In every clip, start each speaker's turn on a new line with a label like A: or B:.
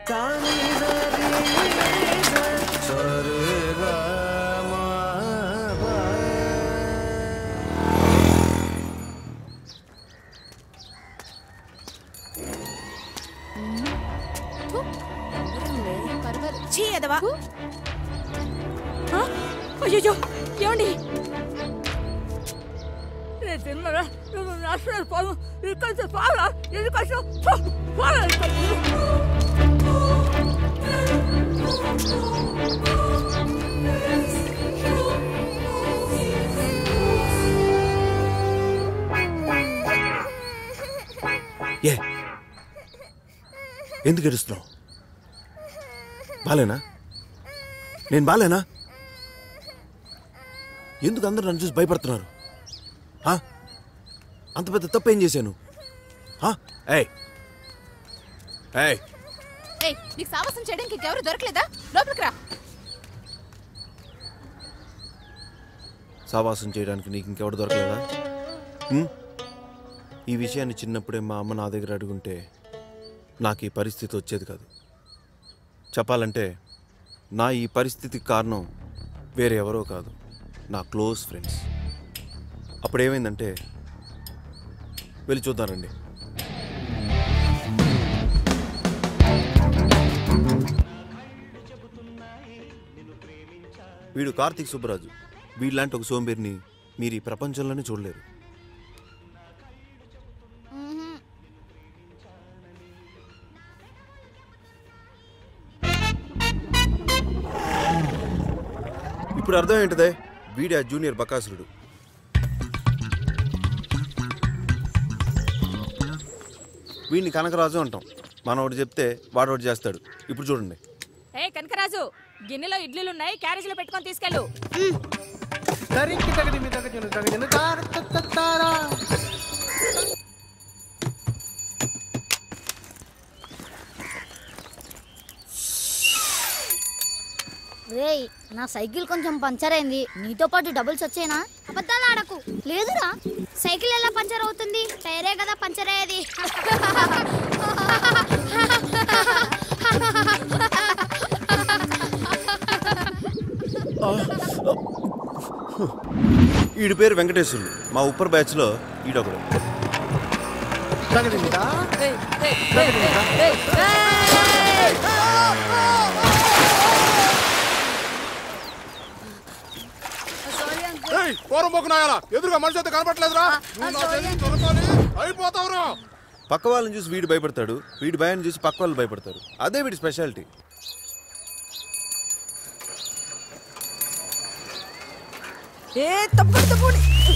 A: ఛీ ఎదవా
B: అయ్యో ఏమండి నేను తిన్నరా నువ్వు నష్టం పోను ఇక్కడ పాలా ఎందుకు పాలా
C: ఏ ఎందుకు ఏడుస్తున్నావు బాలేనా నేను బాలేనా ఎందుకు అందరూ నన్ను చూసి భయపడుతున్నారు ఆ? అంత పెద్ద తప్పు ఏం చేశాను ఆ? ఏయ్ ఏయ్
A: ఏయ్ నీకు సావాసం చేయడానికి ఇంకెవరు దొరకలేదా లోపలికి రా
C: సావాసం చేయడానికి నీకు ఇంకెవడు దొరకలేదా ఉం? ఈ విషయాన్ని చిన్నప్పుడే మా అమ్మ నా దగ్గర అడుగుంటే నాకు ఈ పరిస్థితి వచ్చేది కాదు చెప్పాలంటే నా ఈ పరిస్థితికి కారణం వేరే ఎవరో కాదు నా క్లోజ్ ఫ్రెండ్స్ అప్పుడు ఏమైందంటే వెళ్ళి చూద్దారండి వీడు కార్తీక్ సుబ్బరాజు వీళ్ళలాంటి ఒక సోంబేరిని మీరు ఈ ప్రపంచంలోనే చూడలేరు ఇప్పుడు అర్థం ఏంటిదే వీడి ఆ జూనియర్ బకాసురుడు వీడిని కనకరాజు అంటాం మనం ఒకటి చెప్తే వాడు ఒకటి చేస్తాడు ఇప్పుడు చూడండి
B: ఏ కనకరాజు గిన్నెలో ఇడ్లీలు ఉన్నాయి క్యారేజీలో పెట్టుకొని తీసుకెళ్ళు
D: తరికి తగది మీ తగజను తగజను తార తత్త తారా
E: రేయ్ నా సైకిల్ కొంచెం పంచర్ అయింది నీతో పాటు డబుల్స్ వచ్చేనా అబద్ధాలు ఆడకు లేదురా సైకిల్ ఎలా పంచర్ అవుతుంది టైరే కదా పంచర్ అయ్యేది
C: వీడి పేరు వెంకటేశ్వరులు మా ఉప్పర్ బ్యాచ్లో ఈడొకడు
D: తగది మీద
F: పూర్వముఖ నాయాల ఎదురుగా మనిషి అయితే కనపట్లేదురా నువ్వు నా చెల్లిని దొరకాలి అయిపోతావురా
C: పక్క వాళ్ళని చూసి వీడు భయపడతాడు వీడి భయాన్ని చూసి పక్క వాళ్ళు భయపడతారు అదే వీడి స్పెషాలిటీ
B: ఏ తప్పుడు తప్పుడు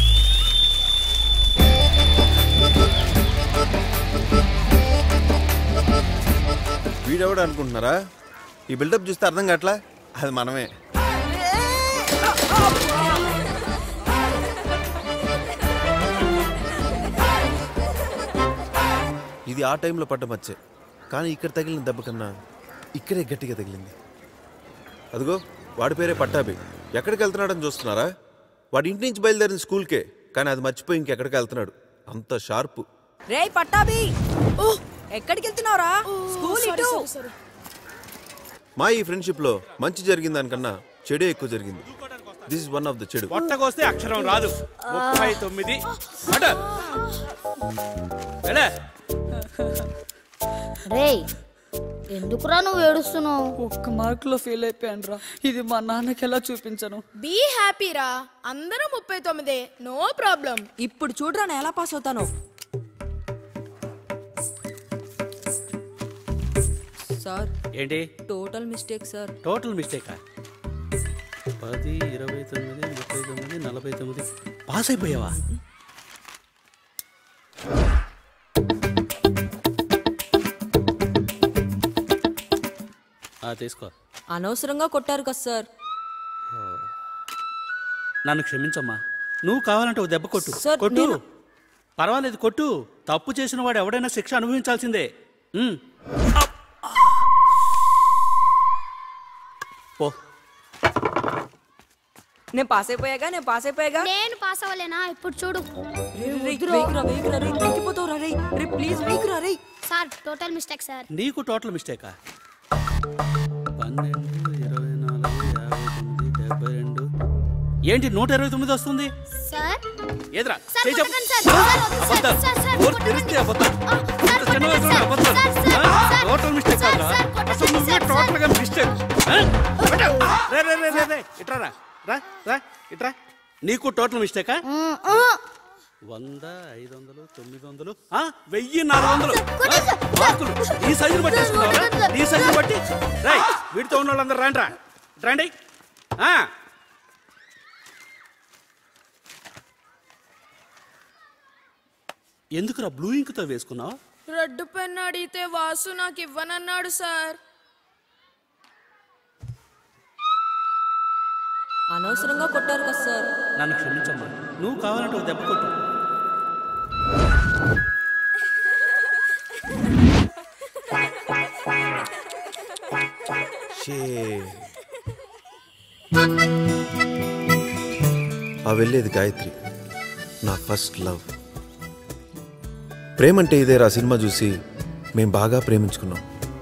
C: వీడెవడు అనుకుంటున్నారా ఈ బిల్డప్ చూస్తే అర్థం కావట్లా అది మనమే ఇది ఆ టైంలో పడ్డ మచ్చే కానీ ఇక్కడ తగిలిన దెబ్బ కన్నా ఇక్కడే గట్టిగా తగిలింది అదిగో వాడి పేరే పట్టాభి ఎక్కడికి వెళ్తున్నాడని చూస్తున్నారా వాడి ఇంటి నుంచి బయలుదేరిన స్కూల్కే కానీ అది మర్చిపోయి ఇంకెక్కడికి వెళ్తున్నాడు అంత షార్పు
B: రేయ్ పట్టాభి ఎక్కడికి వెళ్తున్నావురా స్కూల్ ఇటు
C: మా ఈ ఫ్రెండ్షిప్లో మంచి జరిగిన దానికన్నా చెడే ఎక్కువ జరిగింది this is one of the చెడు
G: పొట్టకొస్తే అక్షరం రాదు ముప్పై తొమ్మిది అట వెళ్ళే
E: రేయ్ ఎందుకురా నువ్వు ఏడుస్తున్నావు
B: ఒక్క మార్కులో ఫెయిల్ అయిపోయాను రా ఇది మా నాన్నకి ఎలా చూపించను
H: బీ హ్యాపీ రా అందరూ ముప్పై తొమ్మిదే నో ప్రాబ్లం
B: ఇప్పుడు చూడరా నేను ఎలా పాస్ అవుతాను సార్
G: ఏంటి
B: టోటల్ మిస్టేక్ సార్
G: టోటల్ మిస్టేకా పది ఇరవై తొమ్మిది ముప్పై తొమ్మిది నలభై తొమ్మిది పాస్ అయిపోయావా ఆ, తీసుకో
B: అనవసరంగా కొట్టారు కదా సార్
G: నన్ను క్షమించమ్మా నువ్వు కావాలంటే ఒక దెబ్బ కొట్టు
B: సార్,
G: కొట్టు
B: నేను-
G: పర్వాలేదు కొట్టు తప్పు చేసిన వాడు ఎవడైనా శిక్ష అనుభవించాల్సిందే ఉమ్. పో
B: నేను పాస్ అయిపోయాగా నేను పాస్ అయిపోయాగా
E: నేను పాస్ అవ్వలేనా ఇప్పుడు చూడు
B: వేగురా వేగురా రే తగ్గిపోతావురా రే రే ప్లీజ్ వేగురా రే
E: సార్ టోటల్ మిస్టేక్ సార్
G: నీకు టోటల్ మిస్టేకా పన్నెండు ఇరవై నాలుగు యాభై తొమ్మిది డెబ్బై రెండు ఏంటి నూట ఇరవై తొమ్మిది వస్తుంది
E: సార్
G: ఏదిరా
E: సార్,
G: చేయి చెప్పు.
E: కొట్టకండి సార్. సార్, వద్దు సార్.
G: అబద్ధాలు.
E: సార్, సార్,
G: నోరు
E: కొట్టకండి.
G: తెరిస్తే అబద్ధాలు.
E: ఆ, సార్,
G: ఇంత చిన్న
E: కొట్టకండి
G: వయసులో
E: సార్.
G: అబద్ధాలు.
E: సార్, సార్,
G: ఆ?
E: సార్.
G: టోటల్ మిస్టేక్
E: సార్,
G: కాదురా.
E: సార్, కొట్టకండి
G: అసలు నువ్వే
E: సార్,
G: టోటల్ గా
E: సార్.
G: మిస్టేక్ ఆ? పెట్టు. రే, రే, రే, రే, రే. ఇట్రా రా. రా, రా, ఇట్రా. నీకు టోటల్ మిస్టేకా
E: ఉమ్, ఆ.
G: వంద ఐదు వందలు తొమ్మిది వందలు ఆ, వెయ్యి నాలుగు వందలు ఆ, మార్కులు ఈ సైజుని బట్టి వేసుకున్నావా ఈ సైజుని బట్టి రై వీటితో ఉన్న వాళ్ళందరూ రాండి రా రండి ఆ. ఎందుకురా బ్లూ ఇంక్తో వేసుకున్నావు
H: రెడ్ పెన్ అడిగితే వాసు నాకు ఇవ్వనన్నాడు సార్
B: అనవసరంగా కొట్టారు కదా సార్
G: నన్ను క్షమించమ్మా నువ్వు కావాలంటే ఒక దెబ్బ కొట్టు
C: షే ఆ వెళ్ళేది గాయత్రి నా ఫస్ట్ లవ్ ప్రేమంటే ఇదేరా సినిమా చూసి మేం బాగా ప్రేమించుకున్నాం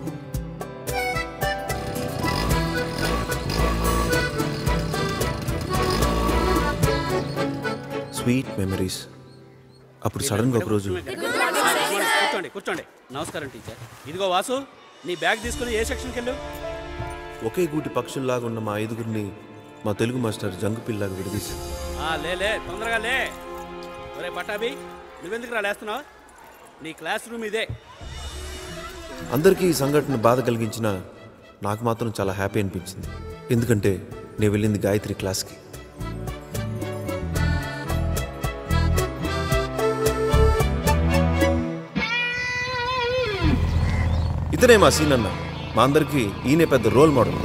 C: స్వీట్ మెమరీస్ అప్పుడు సడన్గా ఒక రోజు
G: కూర్చోండి కూర్చోండి నమస్కారం టీచర్ ఇదిగో వాసు నీ బ్యాగ్ తీసుకుని ఏ సెక్షన్కి వెళ్ళు
C: ఒకే గూటి పక్షుల్లాగా ఉన్న మా ఐదుగురిని మా తెలుగు మాస్టర్ జంగుపిల్లాగా విడదీశారు
G: ఆ, లే లే తొందరగా లే ఒరే పట్టాభి నువ్వెందుకు రా లేస్తున్నావు నీ క్లాస్ రూమ్ ఇదే
C: అందరికీ ఈ సంఘటన బాధ కలిగించిన నాకు మాత్రం చాలా హ్యాపీ అనిపించింది ఎందుకంటే నేను వెళ్ళింది గాయత్రి క్లాస్కి ఇతనే మా సీన్ అన్న మా అందరికీ ఈయనే పెద్ద రోల్ మోడల్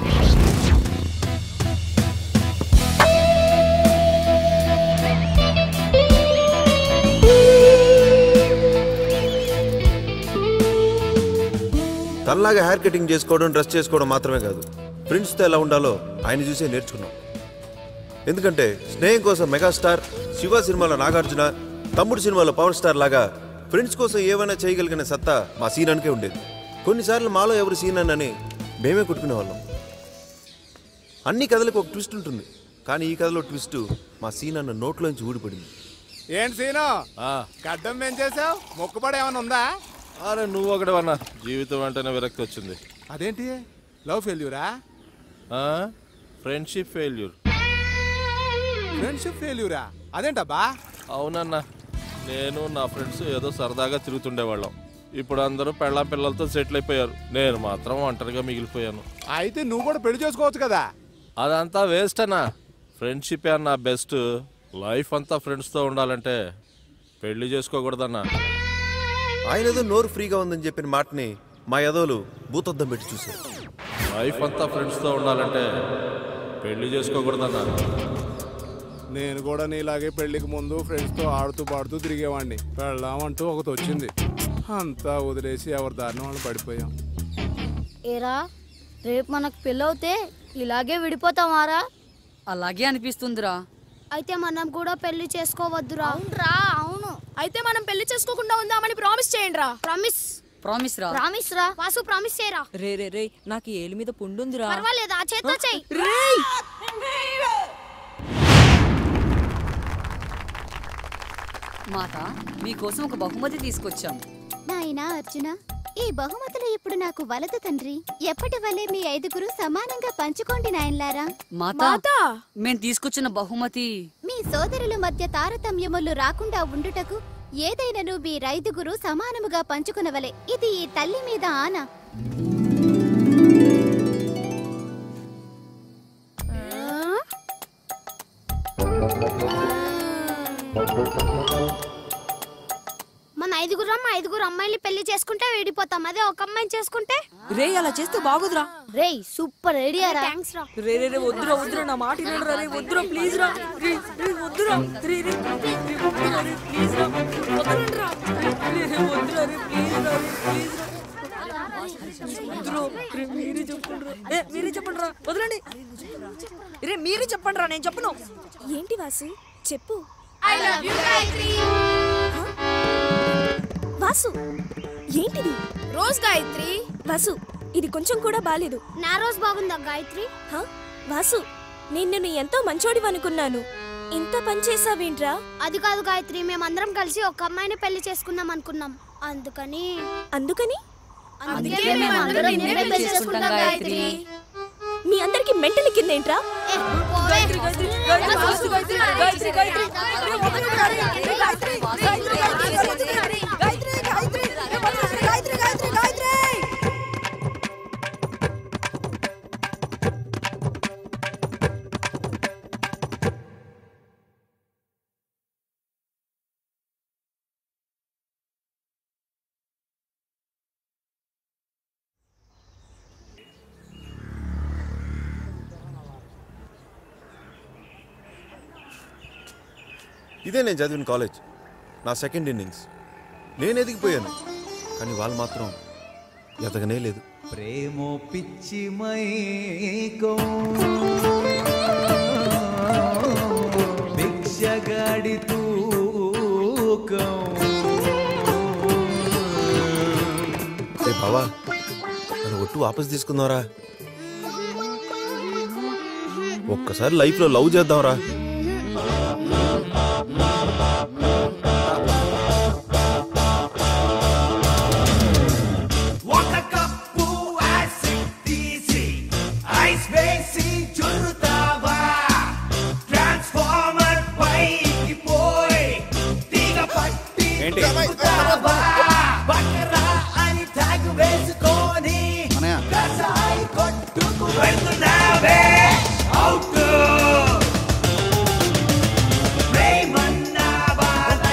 C: తనలాగా హెయిర్ కటింగ్ చేసుకోవడం డ్రెస్ చేసుకోవడం మాత్రమే కాదు ఫ్రెండ్స్తో ఎలా ఉండాలో ఆయన చూసే నేర్చుకున్నాం ఎందుకంటే స్నేహం కోసం మెగాస్టార్ శివ సినిమాలో నాగార్జున తమ్ముడు సినిమాలో పవర్ స్టార్ లాగా ఫ్రెండ్స్ కోసం ఏమైనా చేయగలిగిన సత్తా మా సీనానికే ఉండేది కొన్నిసార్లు మాలో ఎవరు సీన్ అని మేమే కొట్టుకునేవాళ్ళం అన్ని కథలకు ఒక ట్విస్ట్ ఉంటుంది కానీ ఈ కథలో ట్విస్ట్ మా సీన్ అన్న నోట్లోంచి ఊడిపడింది
F: ఏంటి సీను గడ్డం ఏం చేసావు మొక్కుబడి ఏమైనా ఉందా
I: అరే నువ్వు ఒకటి అన్న జీవితం అంటేనే విరక్తి వచ్చింది
F: అదేంటి లవ్ ఫెయిల్యూరా
I: ఫ్రెండ్షిప్ ఫెయిల్యూర్
F: ఫ్రెండ్షిప్ ఫెయిల్యూరా అదేంటబ్బా
I: అవునన్నా నేను నా ఫ్రెండ్స్ ఏదో సరదాగా తిరుగుతుండేవాళ్ళం ఇప్పుడు అందరూ పెళ్ళాం పిల్లలతో సెటిల్ అయిపోయారు నేను మాత్రం ఒంటరిగా మిగిలిపోయాను
F: అయితే నువ్వు కూడా పెళ్లి చేసుకోవచ్చు కదా
I: అదంతా వేస్ట్ అన్నా ఫ్రెండ్షిప్ అన్న బెస్ట్ లైఫ్ అంతా ఫ్రెండ్స్తో ఉండాలంటే పెళ్లి చేసుకోకూడదన్నా
C: ఆయన ఏదో నోరు ఫ్రీగా ఉందని చెప్పిన మాటని మా యదవులు భూతద్దం పెట్టి చూశారు
I: లైఫ్ అంతా ఫ్రెండ్స్తో ఉండాలంటే పెళ్లి చేసుకోకూడదన్నా
F: నేను కూడా నీలాగే పెళ్లికి ముందు ఫ్రెండ్స్తో ఆడుతూ పాడుతూ తిరిగేవాడిని పెళ్ళామంటూ ఒకటి వచ్చింది అంతా వదిలేసి ఎవరి దారిని వాళ్ళు పడిపోయాం
E: ఏరా రేపు మనకు పెళ్ళవుతే ఇలాగే విడిపోతామారా
B: అలాగే అనిపిస్తుందిరా
E: అయితే మనం కూడా పెళ్లి చేసుకోవద్దురా అవునరా అవును
H: అయితే మనం పెళ్లి చేసుకోకుండా ఉందామని ప్రామిస్ చేయండి రా
E: ప్రామిస్
B: ప్రామిస్ రా
E: ప్రామిస్ రా వాసు ప్రామిస్ చేయరా
B: రే రే రే నాకు ఏలి మీద పుండుందిరా
E: పర్వాలేదు ఆ చేత్తో చెయ్యి
B: మాత మీకోసం ఒక బహుమతి తీసుకొచ్చాం
J: నాయనా అర్జున ఈ బహుమతులు ఇప్పుడు నాకు వలదు తండ్రి ఎప్పటి వల్లే మీ ఐదుగురు సమానంగా పంచుకోండి నాయనలారా
B: మాత మేము తీసుకొచ్చిన బహుమతి
J: మీ సోదరుల మధ్య తారతమ్యములు రాకుండా ఉండుటకు ఏదైనను మీ రైదుగురు సమానముగా పంచుకునవలే ఇది ఈ తల్లి మీద ఆన
E: మన ఐదుగురు అమ్మ ఐదుగురు అమ్మాయిలు పెళ్లి చేసుకుంటే విడిపోతాం అదే ఒక అమ్మాయిని చేసుకుంటే
B: రే అలా చేస్తే బాగోదురా
E: రేయ్ సూపర్ ఐడియా రా థ్యాంక్స్ రా
B: రే రే రే వద్దురా వద్దురా నా మాట వినరా రే వద్దురా ప్లీజ్ రా రే రే వద్దురా రే రే రే వద్దురా రే ప్లీజ్ రా వదలండిరా రే రే వద్దురా రే ప్లీజ్ రా రే ప్లీజ్ రా వద్దురా రే మీరే చెప్పండి రా ఏ మీరే చెప్పండి రా వదలండి రే మీరే చెప్పండి రా నేను చెప్పను
H: ఏంటి వాసు చెప్పు
E: I love you Gayatri
H: Vasu ఏంటిది రోజ్ గాయత్రి వాసు
K: ఇది కొంచెం కూడా బాలేదు
E: నా రోజు బాగుందా గాయత్రి
K: హ? వాసు నేను నిన్ను ఎంతో మంచోడివి అనుకున్నాను ఇంత పని చేసావేంట్రా
E: అది కాదు గాయత్రి మేమందరం కలిసి ఒక అమ్మాయిని పెళ్లి చేసుకుందాం అనుకున్నాం అందుకని
K: అందుకని
E: అందుకే మేమందరం నిన్నే పెళ్లి చేసుకుంటాం గాయత్రి
K: మీ అందరికి మెంటల్ కిందేంట్రా
E: ఏ, పోవే.
C: ఇదే నేను చదివిన కాలేజ్ నా సెకండ్ ఇన్నింగ్స్ నేను ఎదిగిపోయాను కానీ వాళ్ళు మాత్రం ఎదగనే లేదు
L: ప్రేమో పిచ్చి మైకం భిక్షగాడి తూకం
C: ఏ బావా నన్ను ఒట్టు వాపస్ తీసుకుందాంరా ఒక్కసారి లైఫ్లో లవ్ చేద్దాంరా
L: ఒక కప్పు యాసిడ్ తీసి ఐస్ వేసి చురుతావా ట్రాన్స్ఫార్మర్ పైకి పోయి తీగ పట్టి
D: ఏంటి?
L: తిరుగుతావా? బకరా అని ట్యాగ్ వేసుకొని కసాయి కొట్టుకు వెళ్తున్నావే అవుట్ ప్రేమన్నావా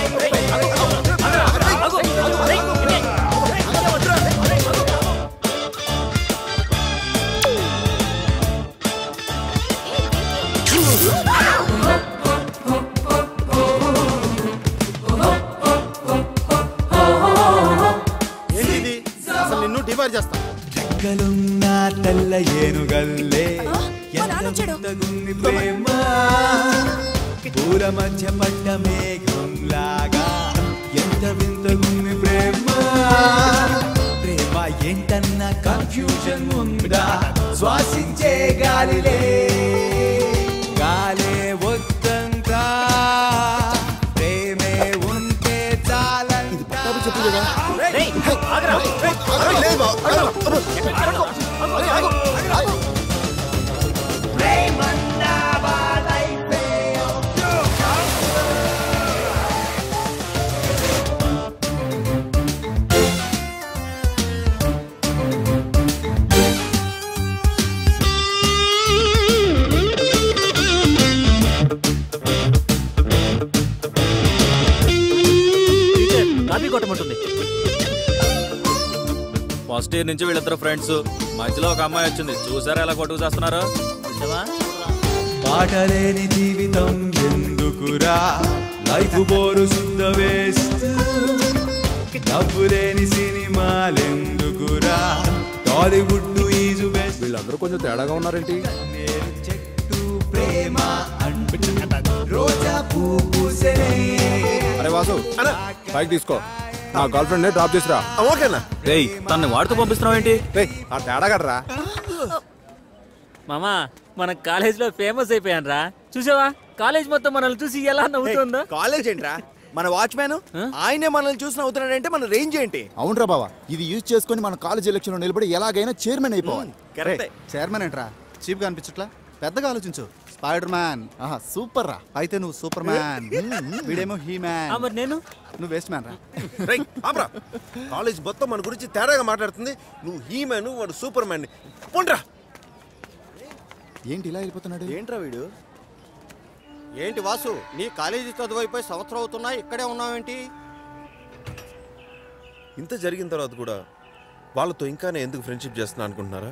D: ఏంటిది అసలు నిన్ను డివైడ్ చేస్తా
L: రెక్కలున్న తెల్ల ఏనుగల్లే ఎంతగుంది ప్రేమ పూల మధ్య పడ్డ మేఘంలాగా ఎంత వింతగుంది ప్రేమ ప్రేమ ఏంటన్న కన్ఫ్యూజన్ ఉందా శ్వాసించే గాలిలే గాలే వద్దంతా ప్రేమే ఉంటే చాలంట
D: చెప్పు కదా
M: కాపీ కొట్టమంటుంది ఫస్ట్ ఇయర్ నుంచి వీళ్ళిద్దరు ఫ్రెండ్స్ మధ్యలో ఒక అమ్మాయి వచ్చింది చూసారా ఎలా కొట్టుకు చేస్తున్నారు
L: పాటలేని జీవితం ఎందుకురా లైఫ్ బోరు శుద్ధ వేస్ట్ డబ్బులేని సినిమాలెందుకురా టాలీవుడ్ ఈజు బెస్ట్
F: వీళ్ళందరూ కొంచెం తేడాగా ఉన్నారేంటి
L: చెట్టు ప్రేమ అంటూ రోజా పూ పూసెనే
F: అరే వాసు బైక్ తీసుకో నా గర్ల్ ఫ్రెండ్ డ్రాప్ చేసిరా
C: ఓకేనా
M: రేయ్ తనని వాడుతూ పంపిస్తున్నావు ఏంటి
F: రేయ్ ఆ తేడా కదరా
N: మామా మన కాలేజ్ లో ఫేమస్ అయిపోయాను రా చూసావా కాలేజ్ మొత్తం మనల్ని చూసి ఎలా నవ్వుతుందో
O: కాలేజ్ ఏంట్రా మన వాచ్మ్యాన్ ఆయనే మనల్ని చూసి నవ్వుతున్నాడంటే మన రేంజ్ ఏంటి
P: అవునరా బావా ఇది యూజ్ చేసుకొని మన కాలేజ్ ఎలక్షన్ లో నిలబడి ఎలాగైనా చైర్మన్ అయిపోవాలి
O: కరెక్టే.
P: చైర్మన్ ఏంట్రా చీప్ గా అనిపించట్లా పెద్దగా ఆలోచించు స్పైడర్ మ్యాన్ ఆహా సూపర్ రా అయితే నువ్వు సూపర్ మ్యాన్ వీడేమో హీ మ్యాన్
N: ఆ, మరి నేను
P: నువ్వు వేస్ట్ మ్యాన్ రా
C: రేయ్, ఆపురా. కాలేజ్ మొత్తం మన గురించి తేడాగా మాట్లాడుతుంది నువ్వు హీ మ్యాన్ వాడు సూపర్ మ్యాన్ పొండ్రా
P: ఏంటి ఇలా వెళ్ళిపోతున్నాడు
O: ఏంట్రా వీడు ఏంటి వాసు నీ కాలేజీ చదువు అయిపోయి సంవత్సరం అవుతున్నా ఇక్కడే ఉన్నావేంటి
C: ఇంత జరిగిన తర్వాత కూడా వాళ్ళతో ఇంకానే ఎందుకు ఫ్రెండ్షిప్ చేస్తున్నా అనుకుంటున్నారా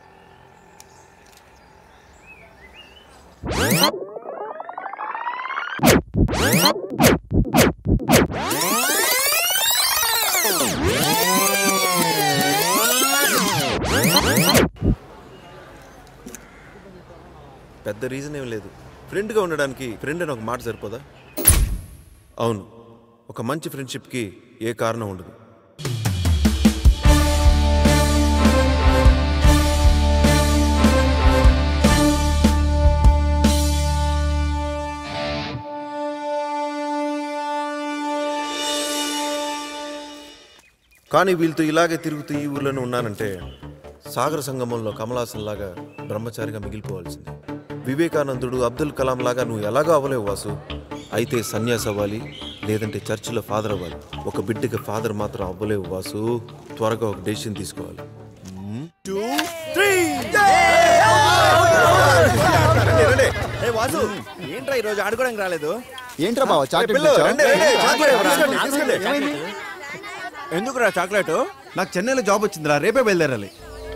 C: పెద్ద రీజన్ ఏం లేదు ఫ్రెండ్గా ఉండడానికి ఫ్రెండ్ అని ఒక మాట సరిపోదా అవును ఒక మంచి ఫ్రెండ్షిప్కి ఏ కారణం ఉండదు కానీ వీళ్ళతో ఇలాగే తిరుగుతూ ఈ ఊర్లోనే ఉన్నానంటే సాగర సంగమంలో కమలాసన్ లాగా బ్రహ్మచారిగా మిగిలిపోవాల్సింది వివేకానందుడు అబ్దుల్ కలాం లాగా నువ్వు ఎలాగో అవ్వలేవు వాసు అయితే సన్యాసి అవ్వాలి లేదంటే చర్చిలో ఫాదర్ అవ్వాలి ఒక బిడ్డకి ఫాదర్ మాత్రం అవ్వలేవు వాసు త్వరగా ఒక డెసిషన్ తీసుకోవాలి
Q: ఏ వాసు ఏంట్రా ఈ రోజు ఆడుకోవడానికి రాలేదు
P: ఏంట్రా బావ చాక్లెట్
Q: పిల్లలు,
P: తెచ్చావు?
Q: రండి, రండి, చాక్లెట్ ఇవ్వరా?
P: తీసుకోండి, తీసుకోండి.
Q: ఏమైంది? ఎందుకురా చాక్లెట్
P: నాకు చెన్నైలో జాబ్ వచ్చిందిరా రేపే బయలుదేరాలి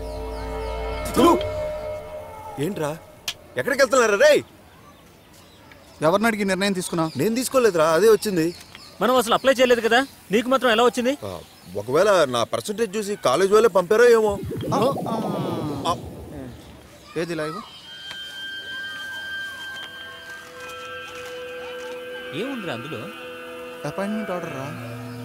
C: ఏంట్రా ఎక్కడికి వెళ్తున్నారా రే
P: ఎవరిని అడిగి నిర్ణయం తీసుకున్నావు
C: నేను తీసుకోలేదురా అదే వచ్చింది
N: మనం అసలు అప్లై చేయలేదు కదా నీకు మాత్రం ఎలా వచ్చింది
C: ఒకవేళ నా పర్సంటేజ్ చూసి కాలేజ్ వాళ్ళే పంపారో ఏమో
P: ఏది లైవ్
N: ఏముందిరా అందులో
P: అపాయింట్మెంట్ ఆర్డర్ రా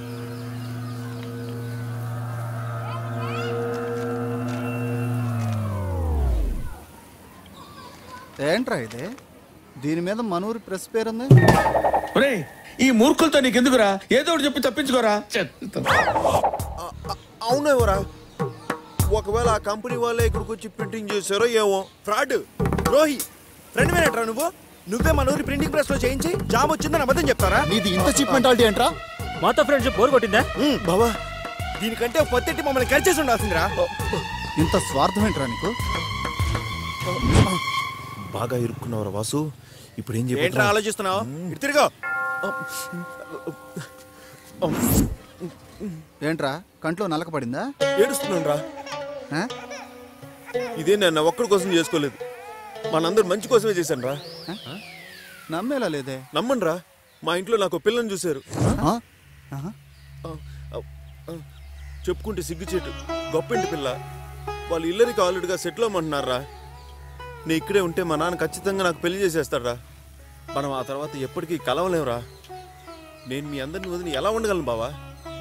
P: ఏంట్రా ఇది దీని మీద మనూరి ప్రెస్ పేరుంది
R: ఒరే ఈ మూర్ఖులతో నీకెందుకురా ఏదో ఒకటి చెప్పి తప్పించుకోరా
C: అవునేవరా ఒకవేళ ఆ కంపెనీ వాళ్ళే ఇక్కడికి వచ్చి ప్రింటింగ్ చేశారో ఏమో ఫ్రాడ్
Q: ద్రోహి ఫ్రెండ్ మేనట్రా నువ్వు నువ్వే మన ఊరి ప్రింటింగ్ ప్రెస్ లో చేయించి జాబ్ వచ్చిందని అబద్ధం చెప్తారా
P: నీది ఇంత చీప్ మెంటాలిటీ ఏంట్రా
N: మాతో ఫ్రెండ్షిప్ బోర్ కొట్టిందా
Q: బావా దీనికంటే పొత్తెట్టి మమ్మల్ని కలిసేసి ఉండాల్సిందిరా
P: ఇంత స్వార్థం ఏంట్రా నీకు
C: బాగా ఇరుక్కున్నావురా వాసు ఇప్పుడు ఏం
Q: ఏంట్రా
C: చెప్పి
Q: ఆలోచిస్తున్నావు ఇటు తిరుగు
P: ఏంట్రా కంట్లో నలక పడిందా
C: ఏడుస్తున్నాను రా ఇదే నేను ఒక్కడి కోసం చేసుకోలేదు మనందరూ మంచి కోసమే చేశాను రా
P: నమ్మేలా లేదే
C: నమ్మండి రా మా ఇంట్లో నాకు ఓ పిల్లని చూశారు
P: ఆ?
C: ఆ, ఆ, ఆ, చెప్పుకుంటే సిగ్గుచేటు గొప్పింటి పిల్ల వాళ్ళు ఇల్లరికి ఆల్రెడీగా సెటిల్ అవ్వమంటున్నారా నేను ఇక్కడే ఉంటే మా నాన్న ఖచ్చితంగా నాకు పెళ్లి చేసేస్తాడా మనం ఆ తర్వాత ఎప్పటికీ కలవలేవురా నేను మీ అందరిని వదిలి ఎలా ఉండగలను బావా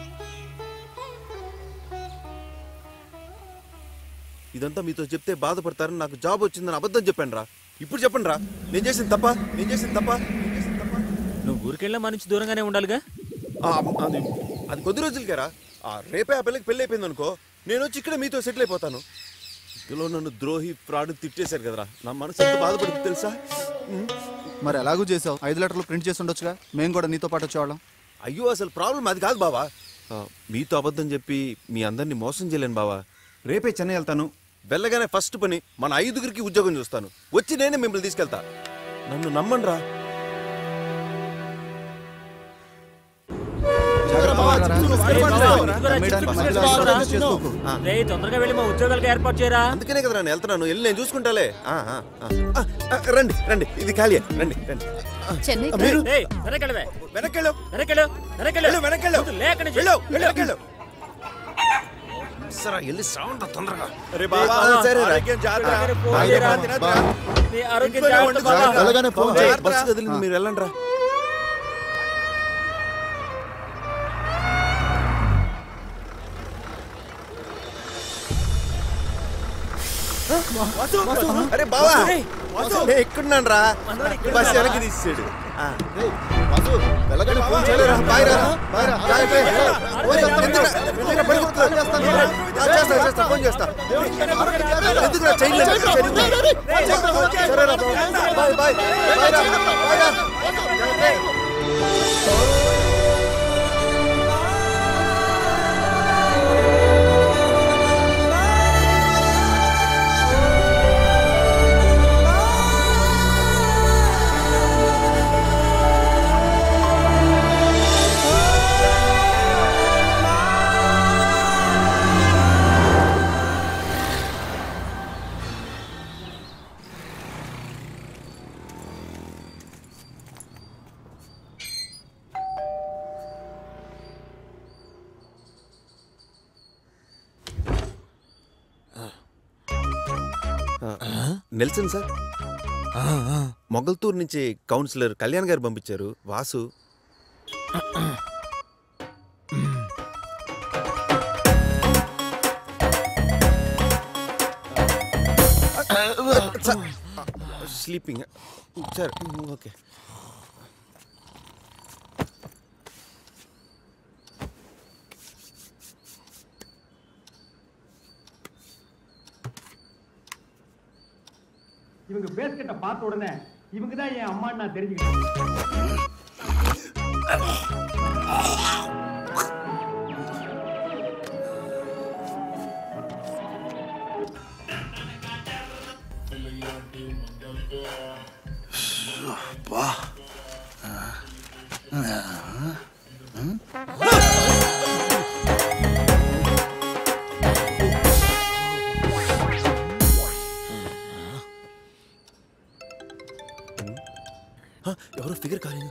C: ఇదంతా మీతో చెప్తే బాధపడతారని నాకు జాబ్ వచ్చిందని అబద్ధం చెప్పాను రా ఇప్పుడు చెప్పండి రా నేను చేసింది తప్ప నేను చేసింది తప్ప
N: నువ్వు ఊరికెళ్ళా మన నుంచి దూరంగానే ఉండాలిగా
C: ఆ, అది అది కొద్ది రోజులకేరా ఆ రేపే ఆ పిల్లకి పెళ్ళి అయిపోయింది అనుకో నేను వచ్చి ఇక్కడ మీతో సెటిల్ అయిపోతాను ఇందులో నన్ను ద్రోహి ఫ్రాడ్ తిట్టేశారు కదరా నా మనసు ఎంత బాధపడింది తెలుసా ఉమ్.
P: మరి ఎలాగూ చేసావు ఐదు లెటర్లు ప్రింట్ చేసి ఉండొచ్చుగా మేము కూడా నీతో పాటు వచ్చేవాళ్ళం
C: అయ్యో అసలు ప్రాబ్లం అది కాదు బావా ఆ, మీతో అబద్ధం చెప్పి మీ అందరినీ మోసం చేయలేను బావా రేపే చెన్నై వెళ్తాను వెళ్ళగానే ఫస్ట్ పని మన ఐదుగురికి ఉద్యోగం చూస్తాను వచ్చి నేనే మిమ్మల్ని తీసుకెళ్తా నన్ను నమ్మండి రా
N: రేయ్, తొందరగా వెళ్ళి మా ఉద్యోగాలకు ఏర్పాటు చేయరా
C: అందుకనే కదా నేను వెళ్తున్నాను వెళ్ళి నేను చూసుకుంటాలే ఆ, ఆ, ఆ. ఆ, ఆ, రండి రండి ఇది ఖాళీ రండి రండి
A: చెన్నై
C: మీరు
N: ఏయ్, వెనకెళ్ళవే
Q: వెనకెళ్ళు
N: వెనకెళ్ళు వెనకెళ్ళు
Q: వెళ్ళు, వెనకెళ్ళు.
N: ముందు లే అక్కడి నుంచి.
Q: వెళ్ళు, వెనకెళ్ళు.
C: సరే వెళ్ళి సావంట తొందరగా
Q: అరే బావా,
C: సరే రా.
Q: ఆరోగ్యం జాగ్రత్త.
C: బాయ్ రా,
Q: బాయ్ రా,
C: బాయ్.
Q: తినొద్దురా.
N: నీ ఆరోగ్యం
Q: ఇంట్లోనే
N: జాగ్రత్త
Q: వండు,
N: బాబా.
Q: జాగ్రత్త.
P: వెళ్ళగానే ఫోన్ చేయి.
Q: జాగ్రత్త.
C: బస్సు కదిలింది మీరు వెళ్ళండి రా
Q: వాసు,
C: అరే బావా
Q: ఏయ్, వాసు.
C: నేను ఎక్కడున్నాను రా బస్ వెనక్కి తీసాడు
P: వాసు వెళ్ళగానే ఫోన్
C: చేయలేరా? బాయ్ రా.
P: బాయ్ రా.
C: Bye, bye. ఫోన్ చేస్తా. ఎందుకురా? ఎందుకురా పడిపోతున్నా? ఆ, చేస్తా చేస్తా ఫోన్ చేస్తా ఎందుకురా చేయలేదు సరే రా బాయ్ బాయ్ బాయ్ రా బాయ్ రా నెల్సన్ సార్ మొగల్తూరు నుంచి కౌన్సిలర్ కళ్యాణ్ గారు పంపించారు వాసు స్లీపింగ్ సార్ ఓకే
S: இவங்க பேஸ் கிட்ட பார்த்த உடனே இவங்க தான் என் அம்மான்னு நான் தெரிஞ்சுக்கிட்டேன்
R: వా
C: హ, ఎవరో ఫిగర్ కాలేదు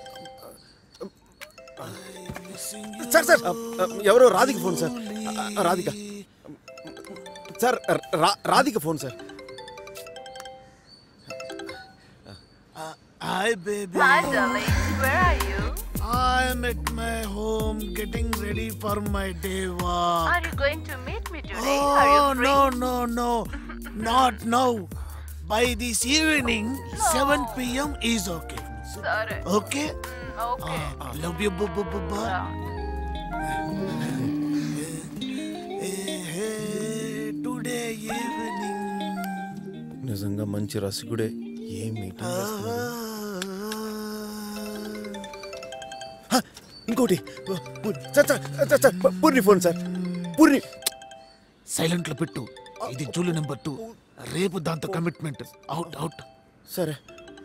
C: సార్ సార్ ఎవరో Radhika phone sir Radhika sir రా- Radhika phone sir
R: Hi, baby.
T: Hi, darling. Where are you?
R: I'm at my home getting ready for my day walk.
T: Are you going to meet me today? Are you
R: Oh,
T: free?
R: no, no, no. Not now. By this evening, 7 p.m. is okay.
T: Sorry.
R: Okay?
T: Okay.
R: Ah, love you, boo, boo, boo, boo. Today evening.
C: నిజంగా మంచి రసికుడే ఏం meeting చేస్తున్నాడు? హ, ఇంకోటి పు- sir sir sir, sir Purni phone sir Purni
R: సైలెంట్ లో పెట్టు ఇది జూలు నెంబర్ టూ రేపు దాంతో కమిట్మెంట్ అవుట్ అవుట్
C: సరే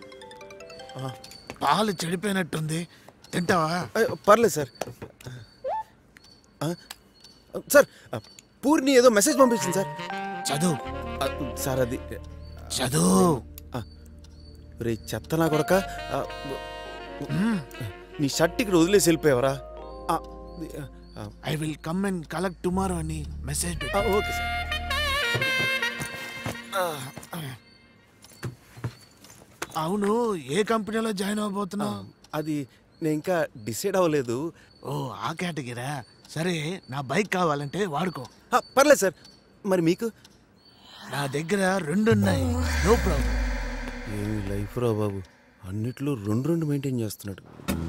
R: పాలు చెడిపోయినట్టుంది తింటావా
C: పర్లేదు సార్ ఆ, సార్ ఆ, పూర్ణి ఏదో మెసేజ్ పంపించింది సార్
R: చదువు
C: ఆ, సార్ అది
R: చదువు
C: రే చెత్త నా కొడక ఆ, నీ షర్ట్ ఇక్కడ వదిలేసి వెళ్ళిపోయావరా ఆ, ఆ,
R: I will come and collect tomorrow అని మెసేజ్
C: ఆ, ఓకే సార్
R: అవును ఏ కంపెనీలో జాయిన్ అవ్వబోతున్నావు
C: అది నేను ఇంకా డిసైడ్ అవ్వలేదు
R: ఓ ఆ కేటగిరా సరే నా బైక్ కావాలంటే వాడుకో
C: ఆ, పర్లేదు సార్ మరి మీకు
R: నా దగ్గర రెండు ఉన్నాయి నో ప్రాబ్లం
C: ఏమి లైఫ్ రా బాబు అన్నిట్లో రెండు రెండు మెయింటైన్ చేస్తున్నాడు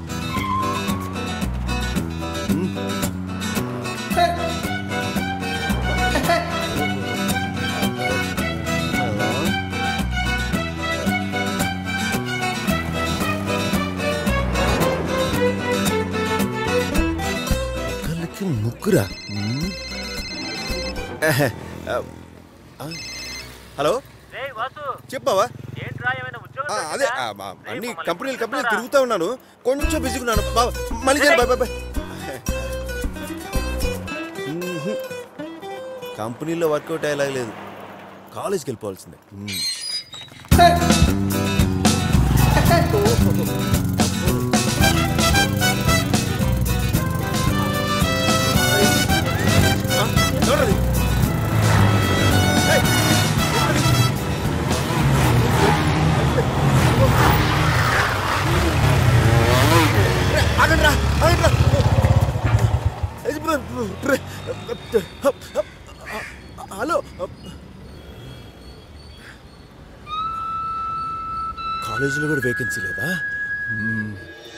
C: ఒకళ్ళకి ముగ్గురా మ్మ్. ఎహె. ఆ, ఆ. హలో చెప్పావా ఆ, అదే ఆ, మా- అన్ని కంపెనీలు కంపెనీలు తిరుగుతా ఉన్నాను కొంచెం బిజీగా ఉన్నాను బాబా మళ్ళీ చేయండి, బాయ్ బాయ్ బాయ్ మ్మ్హ్. కంపెనీలో వర్కౌట్ అయ్యేలాగా లేదు కాలేజ్కి వెళ్ళిపోవాల్సిందే మ్మ్. ఆ, ఎవరది? ఏయ్, ఎవరది? రే, ఆగండి రా, ఆగండి రా. ఏయ్, బ్ర, బ్ర, బ్ర, హప్, హప్. హలో కాలేజీలో కూడా వేకెన్సీ లేదా మ్మ్.